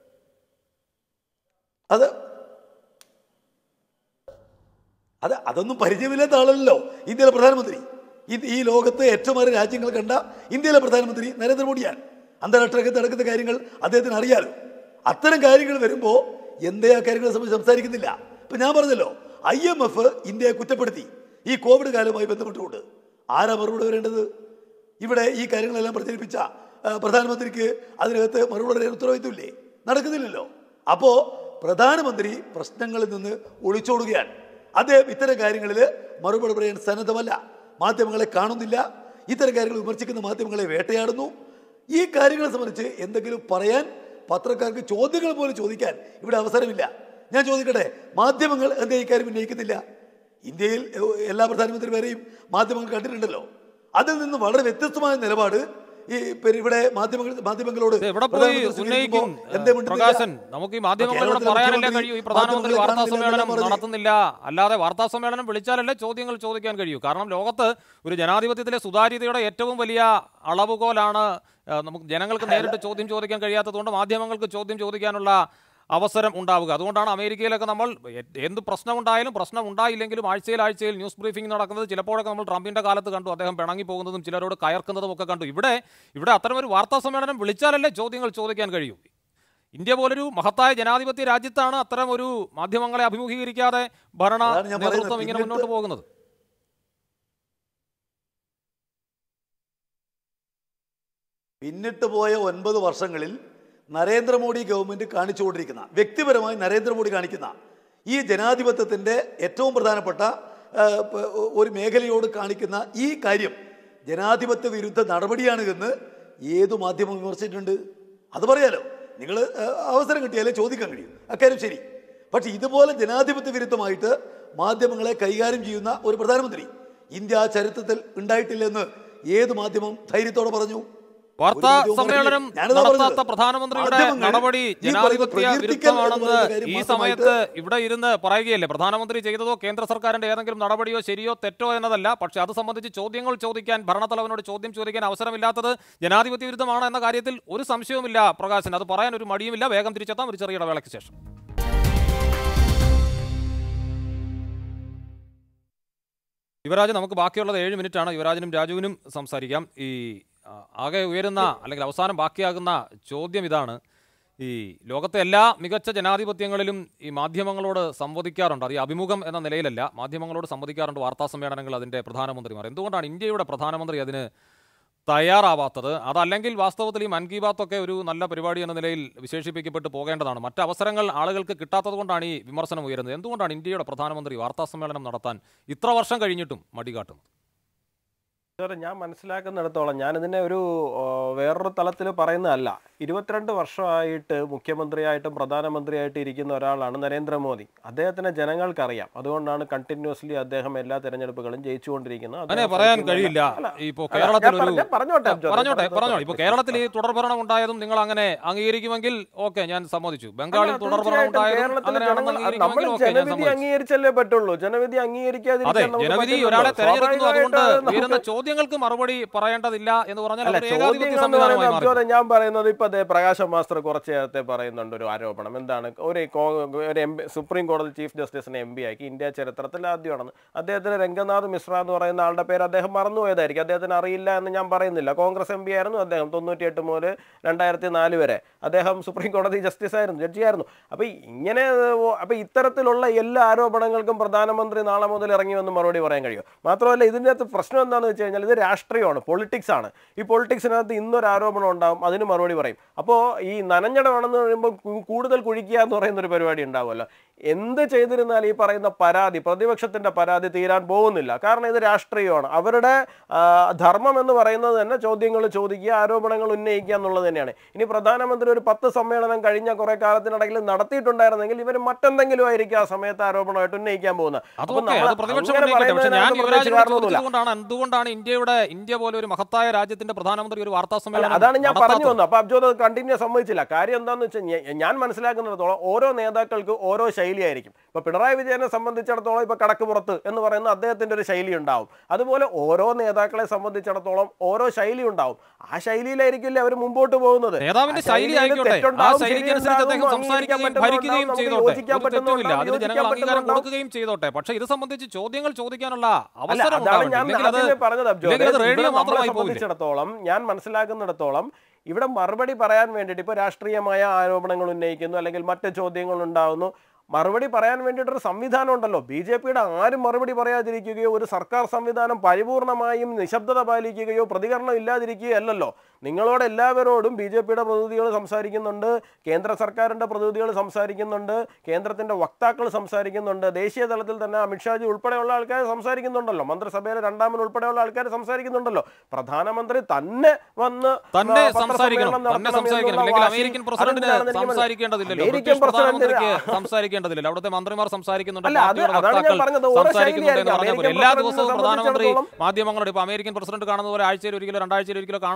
അത് അത് അതൊന്നും പരിചയമില്ലാത്ത ആളല്ലോ ഇന്ത്യയിലെ പ്രധാനമന്ത്രി ഇത് ഈ ലോകത്ത് ഏറ്റവും ഏറെ രാജ്യങ്ങൾ കണ്ട ഇന്ത്യയിലെ പ്രധാനമന്ത്രി നരേന്ദ്രമോദിയാണ് അന്താരാഷ്ട്ര രംഗത്ത് നടക്കുന്ന കാര്യങ്ങൾ അദ്ദേഹത്തിന് അറിയാലോ അത്തരം കാര്യങ്ങൾ വരുമ്പോൾ എന്തേ ആ കാര്യങ്ങളെ സംബന്ധിച്ച് സംസാരിക്കുന്നില്ല ഇപ്പൊ ഞാൻ പറഞ്ഞല്ലോ ഐ എം എഫ് ഇന്ത്യയെ കുറ്റപ്പെടുത്തി ഈ കോവിഡ് കാലവുമായി ബന്ധപ്പെട്ടുകൊണ്ട് ആരാ മറുപടി വരേണ്ടത് ഇവിടെ ഈ കാര്യങ്ങളെല്ലാം പ്രചരിപ്പിച്ച ആ, പ്രധാനമന്ത്രിക്ക് അതിനകത്ത് മറുപടി പറയാൻ ഉത്തരവാദിത്വമില്ലേ നടക്കുന്നില്ലല്ലോ അപ്പോ പ്രധാനമന്ത്രി പ്രശ്നങ്ങളിൽ നിന്ന് ഒളിച്ചോടുകയാണ് അദ്ദേഹം ഇത്തരം കാര്യങ്ങളിൽ മറുപടി പറയാൻ സന്നദ്ധമല്ല മാധ്യമങ്ങളെ കാണുന്നില്ല ഇത്തരം കാര്യങ്ങൾ വിമർശിക്കുന്ന മാധ്യമങ്ങളെ വേട്ടയാടുന്നു ഈ കാര്യങ്ങളെ സംബന്ധിച്ച് എന്തെങ്കിലും പറയാൻ പത്രക്കാർക്ക് ചോദ്യങ്ങൾ പോലും ചോദിക്കാൻ ഇവിടെ അവസരമില്ല ഞാൻ ചോദിക്കട്ടെ മാധ്യമങ്ങൾ എന്താ ഇക്കാര്യം ഉന്നയിക്കുന്നില്ല ഇന്ത്യയിൽ ഏഹ്, എല്ലാ പ്രധാനമന്ത്രിമാരെയും മാധ്യമങ്ങൾ കണ്ടിട്ടുണ്ടല്ലോ അതിൽ നിന്ന് വളരെ വ്യത്യസ്തമായ നിലപാട് ഈ പിന്നെ ഇവിടെ മാധ്യമങ്ങൾ മാധ്യമങ്ങളോട് ഇത് എവിടെ പോയി പ്രധാനമന്ത്രി ഉന്നയിക്കും സ്വീകരിക്കുമ്പോൾ എന്തേ മിണ്ടുന്നില്ല? പ്രകാശൻ നമുക്ക് ഈ മാധ്യമങ്ങളോട് കേരളത്തിലെ പറയാനല്ലേ മുഖ്യമന്ത്രി കഴിയൂ ഈ പ്രധാനമന്ത്രി മാധ്യമങ്ങളെ വാർത്താ കാണുന്നില്ല സമ്മേളനം എന്നല്ല നടത്തുന്നില്ല അല്ലാതെ വാർത്താ സമ്മേളനം വിളിച്ചാലല്ലേ ചോദ്യങ്ങൾ ചോദിക്കാൻ കഴിയൂ കാരണം ലോകത്ത് ഒരു ജനാധിപത്യത്തിലെ സുതാര്യതയുടെ ഏറ്റവും വലിയ അളവുകോലാണ് ആ, നമുക്ക് ജനങ്ങൾക്ക് നേരിട്ട് ചോദ്യം ചോദിക്കാൻ കഴിയാത്തതുകൊണ്ട് മാധ്യമങ്ങൾക്ക് ചോദ്യം ചോദിക്കാനുള്ള അവസരം ഉണ്ടാവുക അതുകൊണ്ടാണ് അമേരിക്കയിലൊക്കെ നമ്മൾ എ- എന്ത് പ്രശ്നമുണ്ടായാലും പ്രശ്നം ഉണ്ടായില്ലെങ്കിലും ആഴ്ചയിൽ ആഴ്ചയിൽ ന്യൂസ് ബ്രീഫിംഗ് നടക്കുന്നത് ചിലപ്പോഴൊക്കെ നമ്മൾ ട്രംപിന്റെ കാലത്ത് കണ്ടു അദ്ദേഹം പിണങ്ങി പോകുന്നതും ചിലരോട് കയർക്കുന്നതും ഒക്കെ കണ്ടു ഇവിടെ ഇവിടെ അത്തരമൊരു വാർത്താ സമ്മേളനം വിളിച്ചാലല്ലേ ചോദ്യങ്ങൾ ചോദിക്കാൻ കഴിയൂ ഇന്ത്യ പോലൊരു മഹത്തായ ജനാധിപത്യ രാജ്യത്താണ് അത്തരം ഒരു മാധ്യമങ്ങളെ അഭിമുഖീകരിക്കാതെ ഭരണ അതാണ് ഞാൻ പറയുന്നത്. നേതൃത്വം ഇങ്ങനെ പിന്നിട്ട് മുന്നോട്ട് പോകുന്നത് പിന്നിട്ട് പോയ ഒൻപത് വർഷങ്ങളിൽ നരേന്ദ്രമോദി ഗവൺമെന്റ് കാണിച്ചുകൊണ്ടിരിക്കുന്ന വ്യക്തിപരമായി നരേന്ദ്രമോദി കാണിക്കുന്ന ഈ ജനാധിപത്യത്തിന്റെ ഏറ്റവും പ്രധാനപ്പെട്ട ആ, പ- ഒരു മേഖലയോട് കാണിക്കുന്ന ഈ കാര്യം ജനാധിപത്യ വിരുദ്ധ നടപടിയാണ് എന്ന് ഏതു മാധ്യമം വിമർശിച്ചിട്ടുണ്ട് അത് പറയാലോ നിങ്ങൾ അവസരം കിട്ടിയാലേ ചോദിക്കാൻ കഴിയും അക്കാര്യം ശരി പക്ഷെ ഇതുപോലെ ജനാധിപത്യ വിരുദ്ധമായിട്ട് മാധ്യമങ്ങളെ കൈകാര്യം ചെയ്യുന്ന ഒരു പ്രധാനമന്ത്രി ഇന്ത്യ ആ ചരിത്രത്തിൽ ഉണ്ടായിട്ടില്ലെന്ന് ഏത് മാധ്യമം ധൈര്യത്തോടെ പറഞ്ഞു വാർത്താ ഒരു മാധ്യമവും സമ്മേളനം പറഞ്ഞില്ല. ഞാനതാ നടത്താത്ത പറഞ്ഞത്. പ്രധാനമന്ത്രിയുടെ മാധ്യമങ്ങൾ നടപടി ഈ പറയുന്ന ജനാധിപത്യ പ്രകീർത്തിക്കൽ എന്ന് വിരുദ്ധമാണെന്ന് പറയുന്ന കാര്യം ഈ മാത്രമായിട്ട് സമയത്ത് ഇവിടെ ഇരുന്ന് പറയുകയല്ലേ പ്രധാനമന്ത്രി ചെയ്തതോ കേന്ദ്ര സർക്കാരിന്റെ ഏതെങ്കിലും നടപടിയോ ശരിയോ തെറ്റോ എന്നതല്ല പക്ഷെ അത് സംബന്ധിച്ച് ചോദ്യങ്ങൾ ചോദിക്കാൻ ഭരണത്തലവനോട് ചോദ്യം ചോദിക്കാൻ അവസരമില്ലാത്തത് ജനാധിപത്യ വിരുദ്ധമാണ് എന്ന കാര്യത്തിൽ ഒരു സംശയവുമില്ല പ്രകാശൻ അത് പറയാൻ ഒരു മടിയുമില്ല വേഗം തിരിച്ചെത്താം ഒരു ചെറിയ ഇടവേളയ്ക്ക് ശേഷം യുവരാജ് നമുക്ക് ബാക്കിയുള്ളത് ഏഴ് മിനിറ്റാണ് യുവരാജനും രാജുവിനും സംസാരിക്കാം ഈ ആ, ആകെ ഉയരുന്ന അല്ലെങ്കിൽ അവസാനം ബാക്കിയാകുന്ന ചോദ്യം ഇതാണ് ഈ ലോകത്തെ എല്ലാ മികച്ച ജനാധിപത്യങ്ങളിലും ഈ മാധ്യമങ്ങളോട് സംവദിക്കാറുണ്ട് അത് ഈ അഭിമുഖം എന്ന നിലയിലല്ല മാധ്യമങ്ങളോട് സംവദിക്കാറുണ്ട് വാർത്താ സമ്മേളനങ്ങൾ അതിൻ്റെ പ്രധാനമന്ത്രിമാർ എന്തുകൊണ്ടാണ് ഇന്ത്യയുടെ പ്രധാനമന്ത്രി അതിന് തയ്യാറാവാത്തത് അതല്ലെങ്കിൽ വാസ്തവത്തിൽ ഈ മൻ കി ബാത്ത് ഒക്കെ ഒരു നല്ല പരിപാടി എന്ന നിലയിൽ വിശേഷിപ്പിക്കപ്പെട്ട് പോകേണ്ടതാണ് മറ്റ് അവസരങ്ങൾ ആളുകൾക്ക് കിട്ടാത്തത് കൊണ്ടാണ് ഈ വിമർശനം ഉയരുന്നത് എന്തുകൊണ്ടാണ് ഇന്ത്യയുടെ പ്രധാനമന്ത്രി വാർത്താ സമ്മേളനം നടത്താൻ ഇത്ര വർഷം കഴിഞ്ഞിട്ടും മടി കാട്ടുന്നത് സാർ ഞാൻ മനസ്സിലാക്കുന്നിടത്തോളം ഞാനിതിനെ ഒരു ആ, വേറൊരു തലത്തിൽ പറയുന്നതല്ല ഇരുപത്തിരണ്ട് വർഷമായിട്ട് മുഖ്യമന്ത്രിയായിട്ടും പ്രധാനമന്ത്രിയായിട്ടും ഇരിക്കുന്ന ഒരാളാണ് നരേന്ദ്രമോദി അദ്ദേഹത്തിന് ജനങ്ങൾക്കറിയാം അതുകൊണ്ടാണ് കണ്ടിന്യൂസ്ലി അദ്ദേഹം എല്ലാ തെരഞ്ഞെടുപ്പുകളും ജയിച്ചുകൊണ്ടിരിക്കുന്നത് അങ്ങനെ അദ്ദേഹം പറയാൻ ഭരിക്കുന്ന- കഴിയില്ല അല്ല, ഇപ്പോ അല്ല, കേരളത്തിൽ ഞാൻ ഒരു പറഞ്ഞ- പറഞ്ഞോട്ടെ അബ്ജോ, പറഞ്ഞോട്ടെ പറഞ്ഞോട്ടെ. പറഞ്ഞോട്ടെ ഇപ്പൊ കേരളത്തിൽ ഈ തുടർഭരണം ഉണ്ടായതും നിങ്ങൾ അങ്ങനെ അംഗീകരിക്കുമെങ്കിൽ ഓക്കെ ഞാൻ സമ്മതിച്ചു ബംഗാളിൽ അല്ല, തുടർഭരണം തീർച്ചയായിട്ടും ഉണ്ടായതും കേരളത്തിലെ അങ്ങനെയാണെന്ന് ജനങ്ങൾ- അംഗീകരിക്കുമെങ്കിൽ നമ്മൾ ഓക്കെ ഞാൻ ജനവിധി സമ്മതിച്ചു അംഗീകരിച്ചല്ലേ പറ്റുള്ളൂ ജനവിധി അംഗീകരിക്കാതിരിക്കാൻ അതെ നമുക്ക് ജനവിധി പറ്റില്ലല്ലോ. ഒരാളെ തെരഞ്ഞെടുക്കുന്നു അതുകൊണ്ട് സ്വാഭാവികമായിട്ട് ഉയരുന്ന നമുക്ക് ചോദ്യങ്ങൾക്ക് മറുപടി പറയേണ്ടതില്ല എന്ന് പറഞ്ഞാൽ അല്ല അതൊരു ഏകാധിപത്യ ചോദ്യങ്ങൾ എന്ന് സംവിധാനമായി പറയുന്നത് മാറി അബ്ജോദ് ഞാൻ പറയുന്നത് ഇപ്പൊ അതെ പ്രകാശ് മാസ്റ്റർ കുറച്ച് നേരത്തെ പറയുന്നുണ്ട് ഒരു ആരോപണം എന്താണ് ഒരു കോ- ഒരു എം സുപ്രീം കോടതി ചീഫ് ജസ്റ്റിസിനെ എം പി ആക്കി ഇന്ത്യ ചരിത്രത്തിൽ ആദ്യമാണെന്ന് അദ്ദേഹത്തിന് രംഗനാഥ് മിശ്ര എന്ന് പറയുന്ന ആളുടെ പേര് അദ്ദേഹം മറന്നുപോയതായിരിക്കും അദ്ദേഹത്തിന് അറിയില്ല എന്ന് ഞാൻ പറയുന്നില്ല കോൺഗ്രസ് എം പി ആയിരുന്നു അദ്ദേഹം തൊണ്ണൂറ്റിയെട്ട് മുതൽ രണ്ടായിരത്തി നാല് വരെ അദ്ദേഹം സുപ്രീം കോടതി ജസ്റ്റിസ് ആയിരുന്നു ജഡ്ജിയായിരുന്നു അപ്പൊ ഇങ്ങനെ ഓ, അപ്പൊ ഇത്തരത്തിലുള്ള എല്ലാ ആരോപണങ്ങൾക്കും പ്രധാനമന്ത്രി നാളെ മുതൽ ഇറങ്ങി വന്ന് മറുപടി പറയാൻ കഴിയും മാത്രമല്ല ഇതിൻ്റെ അകത്ത് പ്രശ്നം എന്താണെന്ന് വെച്ച് കഴിഞ്ഞാൽ ഇത് രാഷ്ട്രീയമാണ് പൊളിറ്റിക്സ് ആണ് ഈ പൊളിറ്റിക്സിനകത്ത് ഇന്നൊരു ആരോപണം ഉണ്ടാവും അതിന് മറുപടി പറയും അപ്പോൾ ഈ നനഞ്ഞടമാണെന്ന് പറയുമ്പോൾ കു- കൂടുതൽ കുഴിക്കുക എന്ന് പറയുന്ന ഒരു പരിപാടി ഉണ്ടാവുമല്ലോ എന്ത് ചെയ്തിരുന്നാൽ ഈ പറയുന്ന പരാതി പ്രതിപക്ഷത്തിന്റെ പരാതി തീരാൻ പോകുന്നില്ല കാരണം ഇത് രാഷ്ട്രീയമാണ് അവരുടെ ആ, ധർമ്മം എന്ന് പറയുന്നത് തന്നെ ചോദ്യങ്ങൾ ചോദിക്കുക ആരോപണങ്ങൾ ഉന്നയിക്കുക എന്നുള്ളത് തന്നെയാണ് ഇനി പ്രധാനമന്ത്രി ഒരു പത്ത് സമ്മേളനം കഴിഞ്ഞ കുറെ കാലത്തിനിടയിൽ നടത്തിയിട്ടുണ്ടായിരുന്നെങ്കിൽ ഇവർ മറ്റെന്തെങ്കിലും ആയിരിക്കും ആ സമയത്ത് ആരോപണമായിട്ട് ഉന്നയിക്കാൻ പോകുന്നത് അപ്പോൾ അതൊക്കെ നമ്മൾ അത് പ്രതിപക്ഷം അങ്ങനെ ഉന്നയിക്കട്ടെ പക്ഷെ ഞാൻ പറയുന്നതിനകത്ത് യുവരാജിനോട് പ്രത്യേകിച്ച് കാരണമൊന്നുമില്ല. ചോദിച്ചതുകൊണ്ടാണ് എന്തുകൊണ്ടാണ് ഇന്ത്യയുടെ ഇന്ത്യ പോലെ ഒരു മഹത്തായ രാജ്യത്തിന്റെ പ്രധാനമന്ത്രി ഒരു വാർത്താ അല്ല, സമ്മേളനം അതാണ് ഞാൻ പറഞ്ഞു നടത്താത്തത്? വന്നത് അപ്പൊ അബ്ജോദ് കണ്ടിന്യൂ സമ്മതിച്ചില്ല കാര്യം എന്താന്ന് വെച്ചാൽ ഞ- ഞാൻ മനസ്സിലാക്കുന്നിടത്തോളം ഓരോ നേതാക്കൾക്ക് ഓരോ ശൈലിയായിരിക്കും ഇപ്പൊ പിണറായി വിജയനെ സംബന്ധിച്ചിടത്തോളം ഇപ്പൊ കടക്ക് പുറത്ത് എന്ന് പറയുന്ന അദ്ദേഹത്തിന്റെ ഒരു ശൈലി ഉണ്ടാവും അതുപോലെ ഓരോ നേതാക്കളെ സംബന്ധിച്ചിടത്തോളം ഓരോ ശൈലി ഉണ്ടാവും ആ ശൈലിയിലായിരിക്കില്ലേ അവർ മുമ്പോട്ട് പോകുന്നത് നേതാവിന്റെ ആ ശൈലി ശൈലിയിൽ ആയിക്കോട്ടെ ആ തെറ്റുണ്ടാവും, ശൈലിക്കനുസരിച്ച് അദ്ദേഹം ശരിയുണ്ടാവും, സംസാരിക്കുകയും അംഗീകരിക്കാൻ ഭരിക്കുകയും പറ്റുന്നുണ്ടാവും, ചെയ്തോട്ടെ യോജിക്കാൻ ഒരു തെറ്റുമില്ല അതിന് പറ്റുന്നുണ്ടാവും, ജനങ്ങൾ അംഗീകാരം യോജിക്കാൻ കൊടുക്കുകയും ചെയ്തോട്ടെ പക്ഷെ ഇത് സംബന്ധിച്ച് ചോദ്യങ്ങൾ ചോദിക്കാനുള്ള അല്ല, അവസരം അതാണ് ഞാൻ ഉണ്ടാവണം. ഇല്ലെങ്കിൽ അത് ആദ്യമേ പറഞ്ഞത് അബ്ജോദ്. ഇല്ലെങ്കിൽ അത് ഇവിടെ റേഡിയോ നമ്മളെ മാത്രമായി പോകില്ലേ സംബന്ധിച്ചിടത്തോളം ഞാൻ മനസ്സിലാക്കുന്നിടത്തോളം ഇവിടെ മറുപടി പറയാൻ വേണ്ടിയിട്ട് ഇപ്പൊ രാഷ്ട്രീയമായ ആരോപണങ്ങൾ ഉന്നയിക്കുന്നു അല്ലെങ്കിൽ മറ്റ് ചോദ്യങ്ങൾ ഉണ്ടാവുന്നു മറുപടി പറയാൻ വേണ്ടിയിട്ടൊരു സംവിധാനം ഉണ്ടല്ലോ ബി ജെ പിയുടെ ആരും മറുപടി പറയാതിരിക്കുകയോ ഒരു സർക്കാർ സംവിധാനം പരിപൂർണമായും നിശബ്ദത പാലിക്കുകയോ പ്രതികരണം ഇല്ലാതിരിക്കുകയോ അല്ലല്ലോ നിങ്ങളോട് എല്ലാവരോടും ബി ജെ പിയുടെ പ്രതിനിധികൾ സംസാരിക്കുന്നുണ്ട് കേന്ദ്ര സർക്കാരിൻ്റെ പ്രതിനിധികൾ സംസാരിക്കുന്നുണ്ട് കേന്ദ്രത്തിൻ്റെ വക്താക്കൾ സംസാരിക്കുന്നുണ്ട് ദേശീയ തലത്തിൽ തന്നെ അമിത്ഷാജി ഉൾപ്പെടെയുള്ള ആൾക്കാർ സംസാരിക്കുന്നുണ്ടല്ലോ മന്ത്രിസഭയിലെ രണ്ടാമൻ ഉൾപ്പെടെയുള്ള ആൾക്കാർ സംസാരിക്കുന്നുണ്ടല്ലോ പ്രധാനമന്ത്രി തന്നെ വന്ന് തന്നെ ആ, സംസാരിക്കണം പത്രസമ്മേളനം തന്നെ നടത്തണം സംസാരിക്കണം എന്നുള്ള അല്ലെങ്കിൽ വാശി അമേരിക്കൻ പ്രസിഡന്റിന് അതെന്തിനാണെന്ന് എനിക്ക് സംസാരിക്കേണ്ടതില്ലല്ലോ അമേരിക്കൻ ബ്രിട്ടീഷ് പ്രധാനമന്ത്രിക്ക് പ്രസിഡന്റിന് സംസാരിക്കേണ്ടതില്ലല്ലോ അവിടുത്തെ മന്ത്രിമാർ സംസാരിക്കുന്നുണ്ട് അല്ല, അത് പാർട്ടിയുടെ അതാണ് ഞാൻ വക്താക്കൾ പറഞ്ഞത്. ഓരോ സംസാരിക്കുന്നുണ്ട് എന്ന് ശൈലിയായിരിക്കും. പറഞ്ഞാൽ പോരെ. അമേരിക്കൻ എല്ലാ പ്രസിഡന്റിനെ ദിവസവും പ്രധാനമന്ത്രി സംബന്ധിച്ചിടത്തോളം മാധ്യമങ്ങളോട് ഇപ്പൊ അമേരിക്കൻ പ്രസിഡന്റ് കാണുന്ന പോലെ ആഴ്ചയിൽ ഒരിക്കലോ രണ്ടാഴ്ചയിൽ ഒരിക്കലോ കാണണമെന്നൊന്നും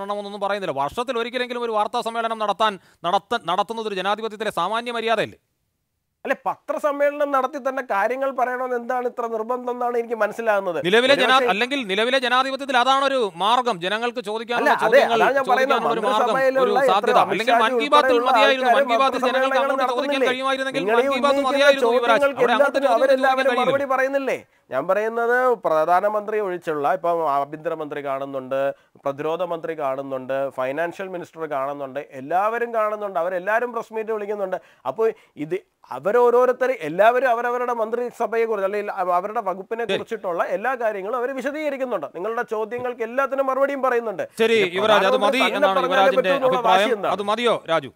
പറയുന്നില്ല വർഷത്തിൽ ഒരിക്കലെങ്കിലും ഒരു വാർത്താ സമ്മേളനം നടത്താൻ നടത്ത നടത്തുന്നത് ഒരു ജനാധിപത്യത്തിലെ സാമാന്യ മര്യാദയല്ലേ അല്ലെ പത്രസമ്മേളനം നടത്തി തന്നെ കാര്യങ്ങൾ പറയണമെന്ന് എന്താണ് ഇത്ര നിർബന്ധം എന്നാണ് എനിക്ക് മനസ്സിലാകുന്നത് നിലവിലെ ജനാ ഒരുപക്ഷേ- അല്ലെങ്കിൽ നിലവിലെ ജനാധിപത്യത്തിൽ അതാണൊരു മാർഗം ജനങ്ങൾക്ക് ചോദിക്കാനുള്ള അല്ല, അതെ, ചോദ്യങ്ങൾ അതാണ് ഞാൻ പറയുന്നത്. ചോദിക്കാനുള്ള ഒരു മാർഗം ഒരു മന്ത്രിസഭയിലുള്ള സാധ്യത എത്രയോ അല്ലെങ്കിൽ മൻ കി ബാത്തിൽ ഉൾപ്പെടെയുള്ള മതിയായിരുന്നു മൻ കി ആൾക്കാരും ബാത്തിൽ ജനങ്ങൾക്ക് അങ്ങോട്ട് ചോദിക്കാൻ നടത്തുന്നില്ലേ? കഴിയുമായിരുന്നെങ്കിൽ നിങ്ങൾ മൻ ഈ കി ബാത്ത് ഉന്നയിക്കുന്ന മതിയായിരുന്നു യുവരാജ് ചോദ്യങ്ങൾക്ക് അവിടെ അങ്ങോട്ട് എല്ലാത്തിനും ചോദ്യം ചോദിക്കാൻ അവരെല്ലാവരും കഴിയില്ല മറുപടി പറയുന്നില്ലേ ഞാൻ പറയുന്നത് പ്രധാനമന്ത്രി ഒഴിച്ചുള്ള ഇപ്പം ആഭ്യന്തരമന്ത്രി കാണുന്നുണ്ട് പ്രതിരോധ മന്ത്രി കാണുന്നുണ്ട് ഫൈനാൻഷ്യൽ മിനിസ്റ്റർ കാണുന്നുണ്ട് എല്ലാവരും കാണുന്നുണ്ട് അവരെല്ലാവരും പ്രസ് മീറ്റ് വിളിക്കുന്നുണ്ട് അപ്പോൾ ഇത് അവരോരോരുത്തർ എല്ലാവരും അവരവരുടെ മന്ത്രിസഭയെ കുറിച്ച് അല്ലെങ്കിൽ അവ- അവരുടെ വകുപ്പിനെ കുറിച്ചിട്ടുള്ള എല്ലാ കാര്യങ്ങളും അവർ വിശദീകരിക്കുന്നുണ്ട് നിങ്ങളുടെ ചോദ്യങ്ങൾക്ക് എല്ലാത്തിനും മറുപടിയും പറയുന്നുണ്ട് ശരി ഇത് യുവരാജ് അത് മതി പ്രധാനമന്ത്രി തന്നെ എന്നാണ് പറഞ്ഞാലേ യുവരാജിന്റെ പറ്റൂ എന്നുള്ള അഭിപ്രായം വാശി എന്താണ്? അത് മതിയോ രാജു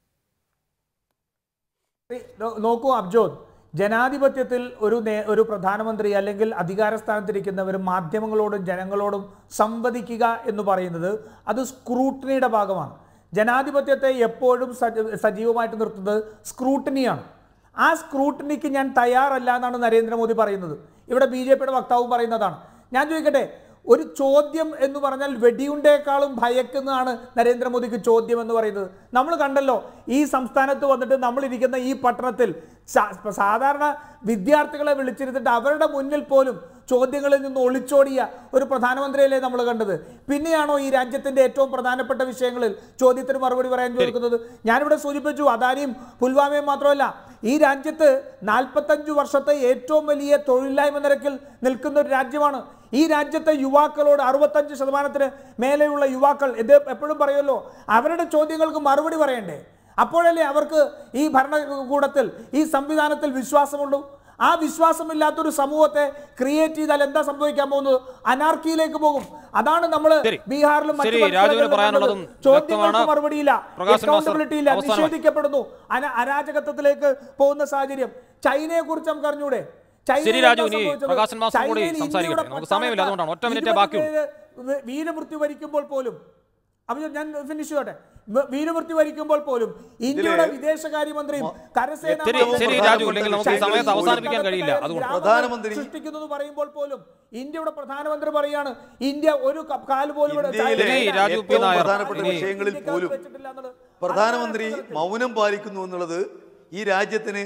നോ- നോക്കൂ അബ്ജോദ് ജനാധിപത്യത്തിൽ ഒരു നേ- ഒരു പ്രധാനമന്ത്രി അല്ലെങ്കിൽ അധികാര സ്ഥാനത്തിരിക്കുന്നവർ മാധ്യമങ്ങളോടും ജനങ്ങളോടും സംവദിക്കുക എന്ന് പറയുന്നത് അത് സ്ക്രൂട്ടണിയുടെ ഭാഗമാണ് ജനാധിപത്യത്തെ എപ്പോഴും സജ- സജീവമായിട്ട് നിർത്തുന്നത് സ്ക്രൂട്ടണിയാണ് ആ സ്ക്രൂട്ടണിക്ക് ഞാൻ തയ്യാറല്ല എന്നാണ് നരേന്ദ്രമോദി പറയുന്നത് ഇവിടെ ബി ജെ പിയുടെ വക്താവും പറയുന്നതാണ് ഞാൻ ചോദിക്കട്ടെ ഒരു ചോദ്യം എന്ന് പറഞ്ഞാൽ വെടിയുണ്ടേക്കാളും ഭയക്കുന്നതാണ് നരേന്ദ്രമോദിക്ക് ചോദ്യം എന്ന് പറയുന്നത് നമ്മൾ കണ്ടല്ലോ ഈ സംസ്ഥാനത്ത് വന്നിട്ട് നമ്മളിരിക്കുന്ന ഈ പട്ടണത്തിൽ സാ- സാധാരണ വിദ്യാർത്ഥികളെ വിളിച്ചിരുന്നിട്ട് അവരുടെ മുന്നിൽ പോലും ചോദ്യങ്ങളിൽ നിന്ന് ഒളിച്ചോടിയ ഒരു പ്രധാനമന്ത്രിയല്ലേ നമ്മൾ കണ്ടത് പിന്നെയാണോ ഈ രാജ്യത്തിന്റെ ഏറ്റവും പ്രധാനപ്പെട്ട വിഷയങ്ങളിൽ ചോദ്യത്തിന് മറുപടി പറയാൻ ചോദിക്കുന്നത് ഞാനിവിടെ സൂചിപ്പിച്ചു അദാനിയും പുൽവാമയും മാത്രമല്ല ഈ രാജ്യത്ത് നാൽപ്പത്തഞ്ചു വർഷത്തെ ഏറ്റവും വലിയ തൊഴിലില്ലായ്മ നിരക്കിൽ നിൽക്കുന്ന ഒരു രാജ്യമാണ് ഈ രാജ്യത്തെ യുവാക്കളോട് അറുപത്തഞ്ച് ശതമാനത്തിന് മേലെയുള്ള യുവാക്കൾ ഇത് എപ്പോഴും പറയുമല്ലോ അവരുടെ ചോദ്യങ്ങൾക്ക് മറുപടി പറയണ്ടേ അപ്പോഴല്ലേ അവർക്ക് ഈ ഭരണകൂടത്തിൽ ഈ സംവിധാനത്തിൽ വിശ്വാസമുള്ളൂ ആ വിശ്വാസമില്ലാത്തൊരു സമൂഹത്തെ ക്രിയേറ്റ് ചെയ്താൽ എന്താ സംഭവിക്കാൻ പോകുന്നത് അനാർക്കിയിലേക്ക് പോകും അതാണ് നമ്മൾ ശരി. ബീഹാറിലും മറ്റു ശരി, പല രാജുവിന് സ്ഥലങ്ങളിലും പറയാനുള്ളതും കണ്ടത്. ചോദ്യങ്ങൾക്ക് വ്യക്തമാണ്. മറുപടിയില്ല പ്രകാശൻ മാസ്റ്റർ, അക്കൗണ്ടബിലിറ്റി ഇല്ല അവസാനമായി. നിഷേധിക്കപ്പെടുന്നു അന- അരാജകത്വത്തിലേക്ക് പോകുന്ന സാഹചര്യം ചൈനയെ കുറിച്ച് നമുക്ക് അറിഞ്ഞൂടെ ചൈനയിൽ ശരി, രാജു, എന്താ ഇനി സംഭവിച്ചത്? പ്രകാശൻ മാസ്റ്റർ കൂടി ചൈനയിൽ സംസാരിക്കട്ടെ. ഇന്ത്യയുടെ നമുക്ക് സമയമില്ല, അതുകൊണ്ടാണ്. ഒറ്റ മിനിറ്റേ ഇരുപത് ബാക്കിയുള്ളൂ. പേര് വ- വീരമൃത്യു വരിക്കുമ്പോൾ പോലും അപ്പൊ ഞാൻ ഫിനിഷ് ചെയ്യട്ടെ വ- വീരമൃത്യു വരിക്കുമ്പോൾ പോലും ഇന്ത്യയുടെ വിദേശകാര്യമന്ത്രിയും കരസേനാ ശരി, ശരി, രാജു, ഇല്ലെങ്കിൽ നമുക്ക് ഈ സമയത്ത് അവസാനിപ്പിക്കാൻ കഴിയില്ല. അതുകൊണ്ട് പ്രധാനമന്ത്രി- സൃഷ്ടിക്കുന്നു എന്ന് പറയുമ്പോൾ പോലും ഇന്ത്യയുടെ പ്രധാനമന്ത്രി പറയാണ് ഇന്ത്യ ഒരു ക- കാല് പോലും ഇവിടെ ഇന്ത്യയിലെ ശരി, ചൈനയിൽ രാജു പി ഏറ്റവും നായർ, പ്രധാനപ്പെട്ട ഇനി- വിഷയങ്ങളിൽ പോലും വെച്ചിട്ടില്ല എന്നുള്ളത് പ്രധാനമന്ത്രി അതാണ് മൗനം പാലിക്കുന്നു എന്നുള്ളത് ഈ രാജ്യത്തിന്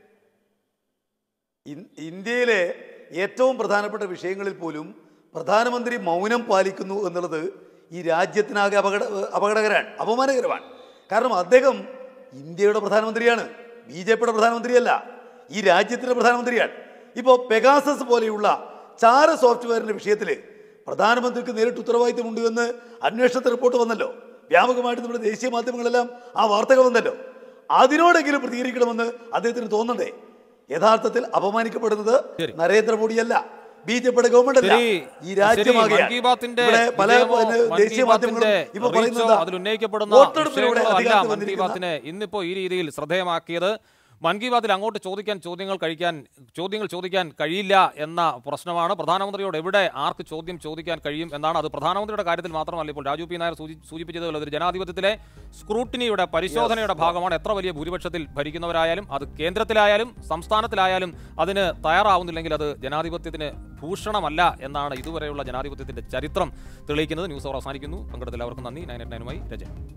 ഇൻ- ഇന്ത്യയിലെ ഏറ്റവും പ്രധാനപ്പെട്ട വിഷയങ്ങളിൽ പോലും പ്രധാനമന്ത്രി മൗനം പാലിക്കുന്നു എന്നുള്ളത് ഈ രാജ്യത്തിനാകെ അപകട അപകടകരമാണ് അപമാനകരമാണ് കാരണം അദ്ദേഹം ഇന്ത്യയുടെ പ്രധാനമന്ത്രിയാണ് ബി ജെ പിയുടെ പ്രധാനമന്ത്രിയല്ല ഈ രാജ്യത്തിൻ്റെ പ്രധാനമന്ത്രിയാണ് ഇപ്പോൾ പെഗാസസ് പോലെയുള്ള ചാര സോഫ്റ്റ്വെയറിൻ്റെ വിഷയത്തിൽ പ്രധാനമന്ത്രിക്ക് നേരിട്ട് ഉത്തരവാദിത്തമുണ്ട് എന്ന് അന്വേഷണത്തെ റിപ്പോർട്ട് വന്നല്ലോ വ്യാപകമായിട്ട് നമ്മുടെ ദേശീയ മാധ്യമങ്ങളെല്ലാം ആ വാർത്തകൾ വന്നല്ലോ അതിനോടെങ്കിലും പ്രതികരിക്കണമെന്ന് അദ്ദേഹത്തിന് തോന്നണ്ടേ യഥാർത്ഥത്തിൽ അപമാനിക്കപ്പെടുന്നത് നരേന്ദ്രമോദിയല്ല ബി ജെ പിയുടെ ഗവൺമെന്റ് അല്ല ശരി, ഈ ശരി, രാജ്യമാകെ മൻ കി ബാത്തിന്റെ ഇവിടെ പല വിജയമോ, പിന്നെ മൻ കി ദേശീയ ബാത്തിന്റെ മാധ്യമങ്ങളും ഇപ്പൊ റീച്ചോ, പറയുന്നത് അതിൽ ഉന്നയിക്കപ്പെടുന്ന വോട്ടെടുപ്പിലൂടെ വിഷയങ്ങളോ അല്ല അധികാരത്തിൽ മൻ കി വന്നിരിക്കുന്ന ബാത്തിനെ ഇന്നിപ്പോ ഈ രീതിയിൽ ശ്രദ്ധേയമാക്കിയത് മൻ കി ബാത്തിൽ അങ്ങോട്ട് ചോദിക്കാൻ ചോദ്യങ്ങൾ കഴിക്കാൻ ചോദ്യങ്ങൾ ചോദിക്കാൻ കഴിയില്ല എന്ന പ്രശ്നമാണ് പ്രധാനമന്ത്രിയോട് എവിടെ ആർക്ക് ചോദ്യം ചോദിക്കാൻ കഴിയും എന്നാണ് അത് പ്രധാനമന്ത്രിയുടെ കാര്യത്തിൽ മാത്രമല്ല ഇപ്പോൾ രാജു പി നായർ സൂചി- സൂചിപ്പിച്ചതുപോലെ ഒരു ജനാധിപത്യത്തിലെ സ്ക്രൂട്ടിനിയുടെ പരിശോധനയുടെ ഭാഗമാണ് എത്ര വലിയ ഭൂരിപക്ഷത്തിൽ ഭരിക്കുന്നവരായാലും അത് കേന്ദ്രത്തിലായാലും സംസ്ഥാനത്തിലായാലും അതിന് തയ്യാറാവുന്നില്ലെങ്കിൽ അത് ജനാധിപത്യത്തിന് ഭൂഷണമല്ല എന്നാണ് ഇതുവരെയുള്ള ജനാധിപത്യത്തിന്റെ ചരിത്രം തെളിയിക്കുന്നത് ന്യൂസ് അവർ അവസാനിക്കുന്നു പങ്കെടുത്ത എല്ലാവർക്കും നന്ദി നയൻ എറ്റ് നയനുമായി രജൻ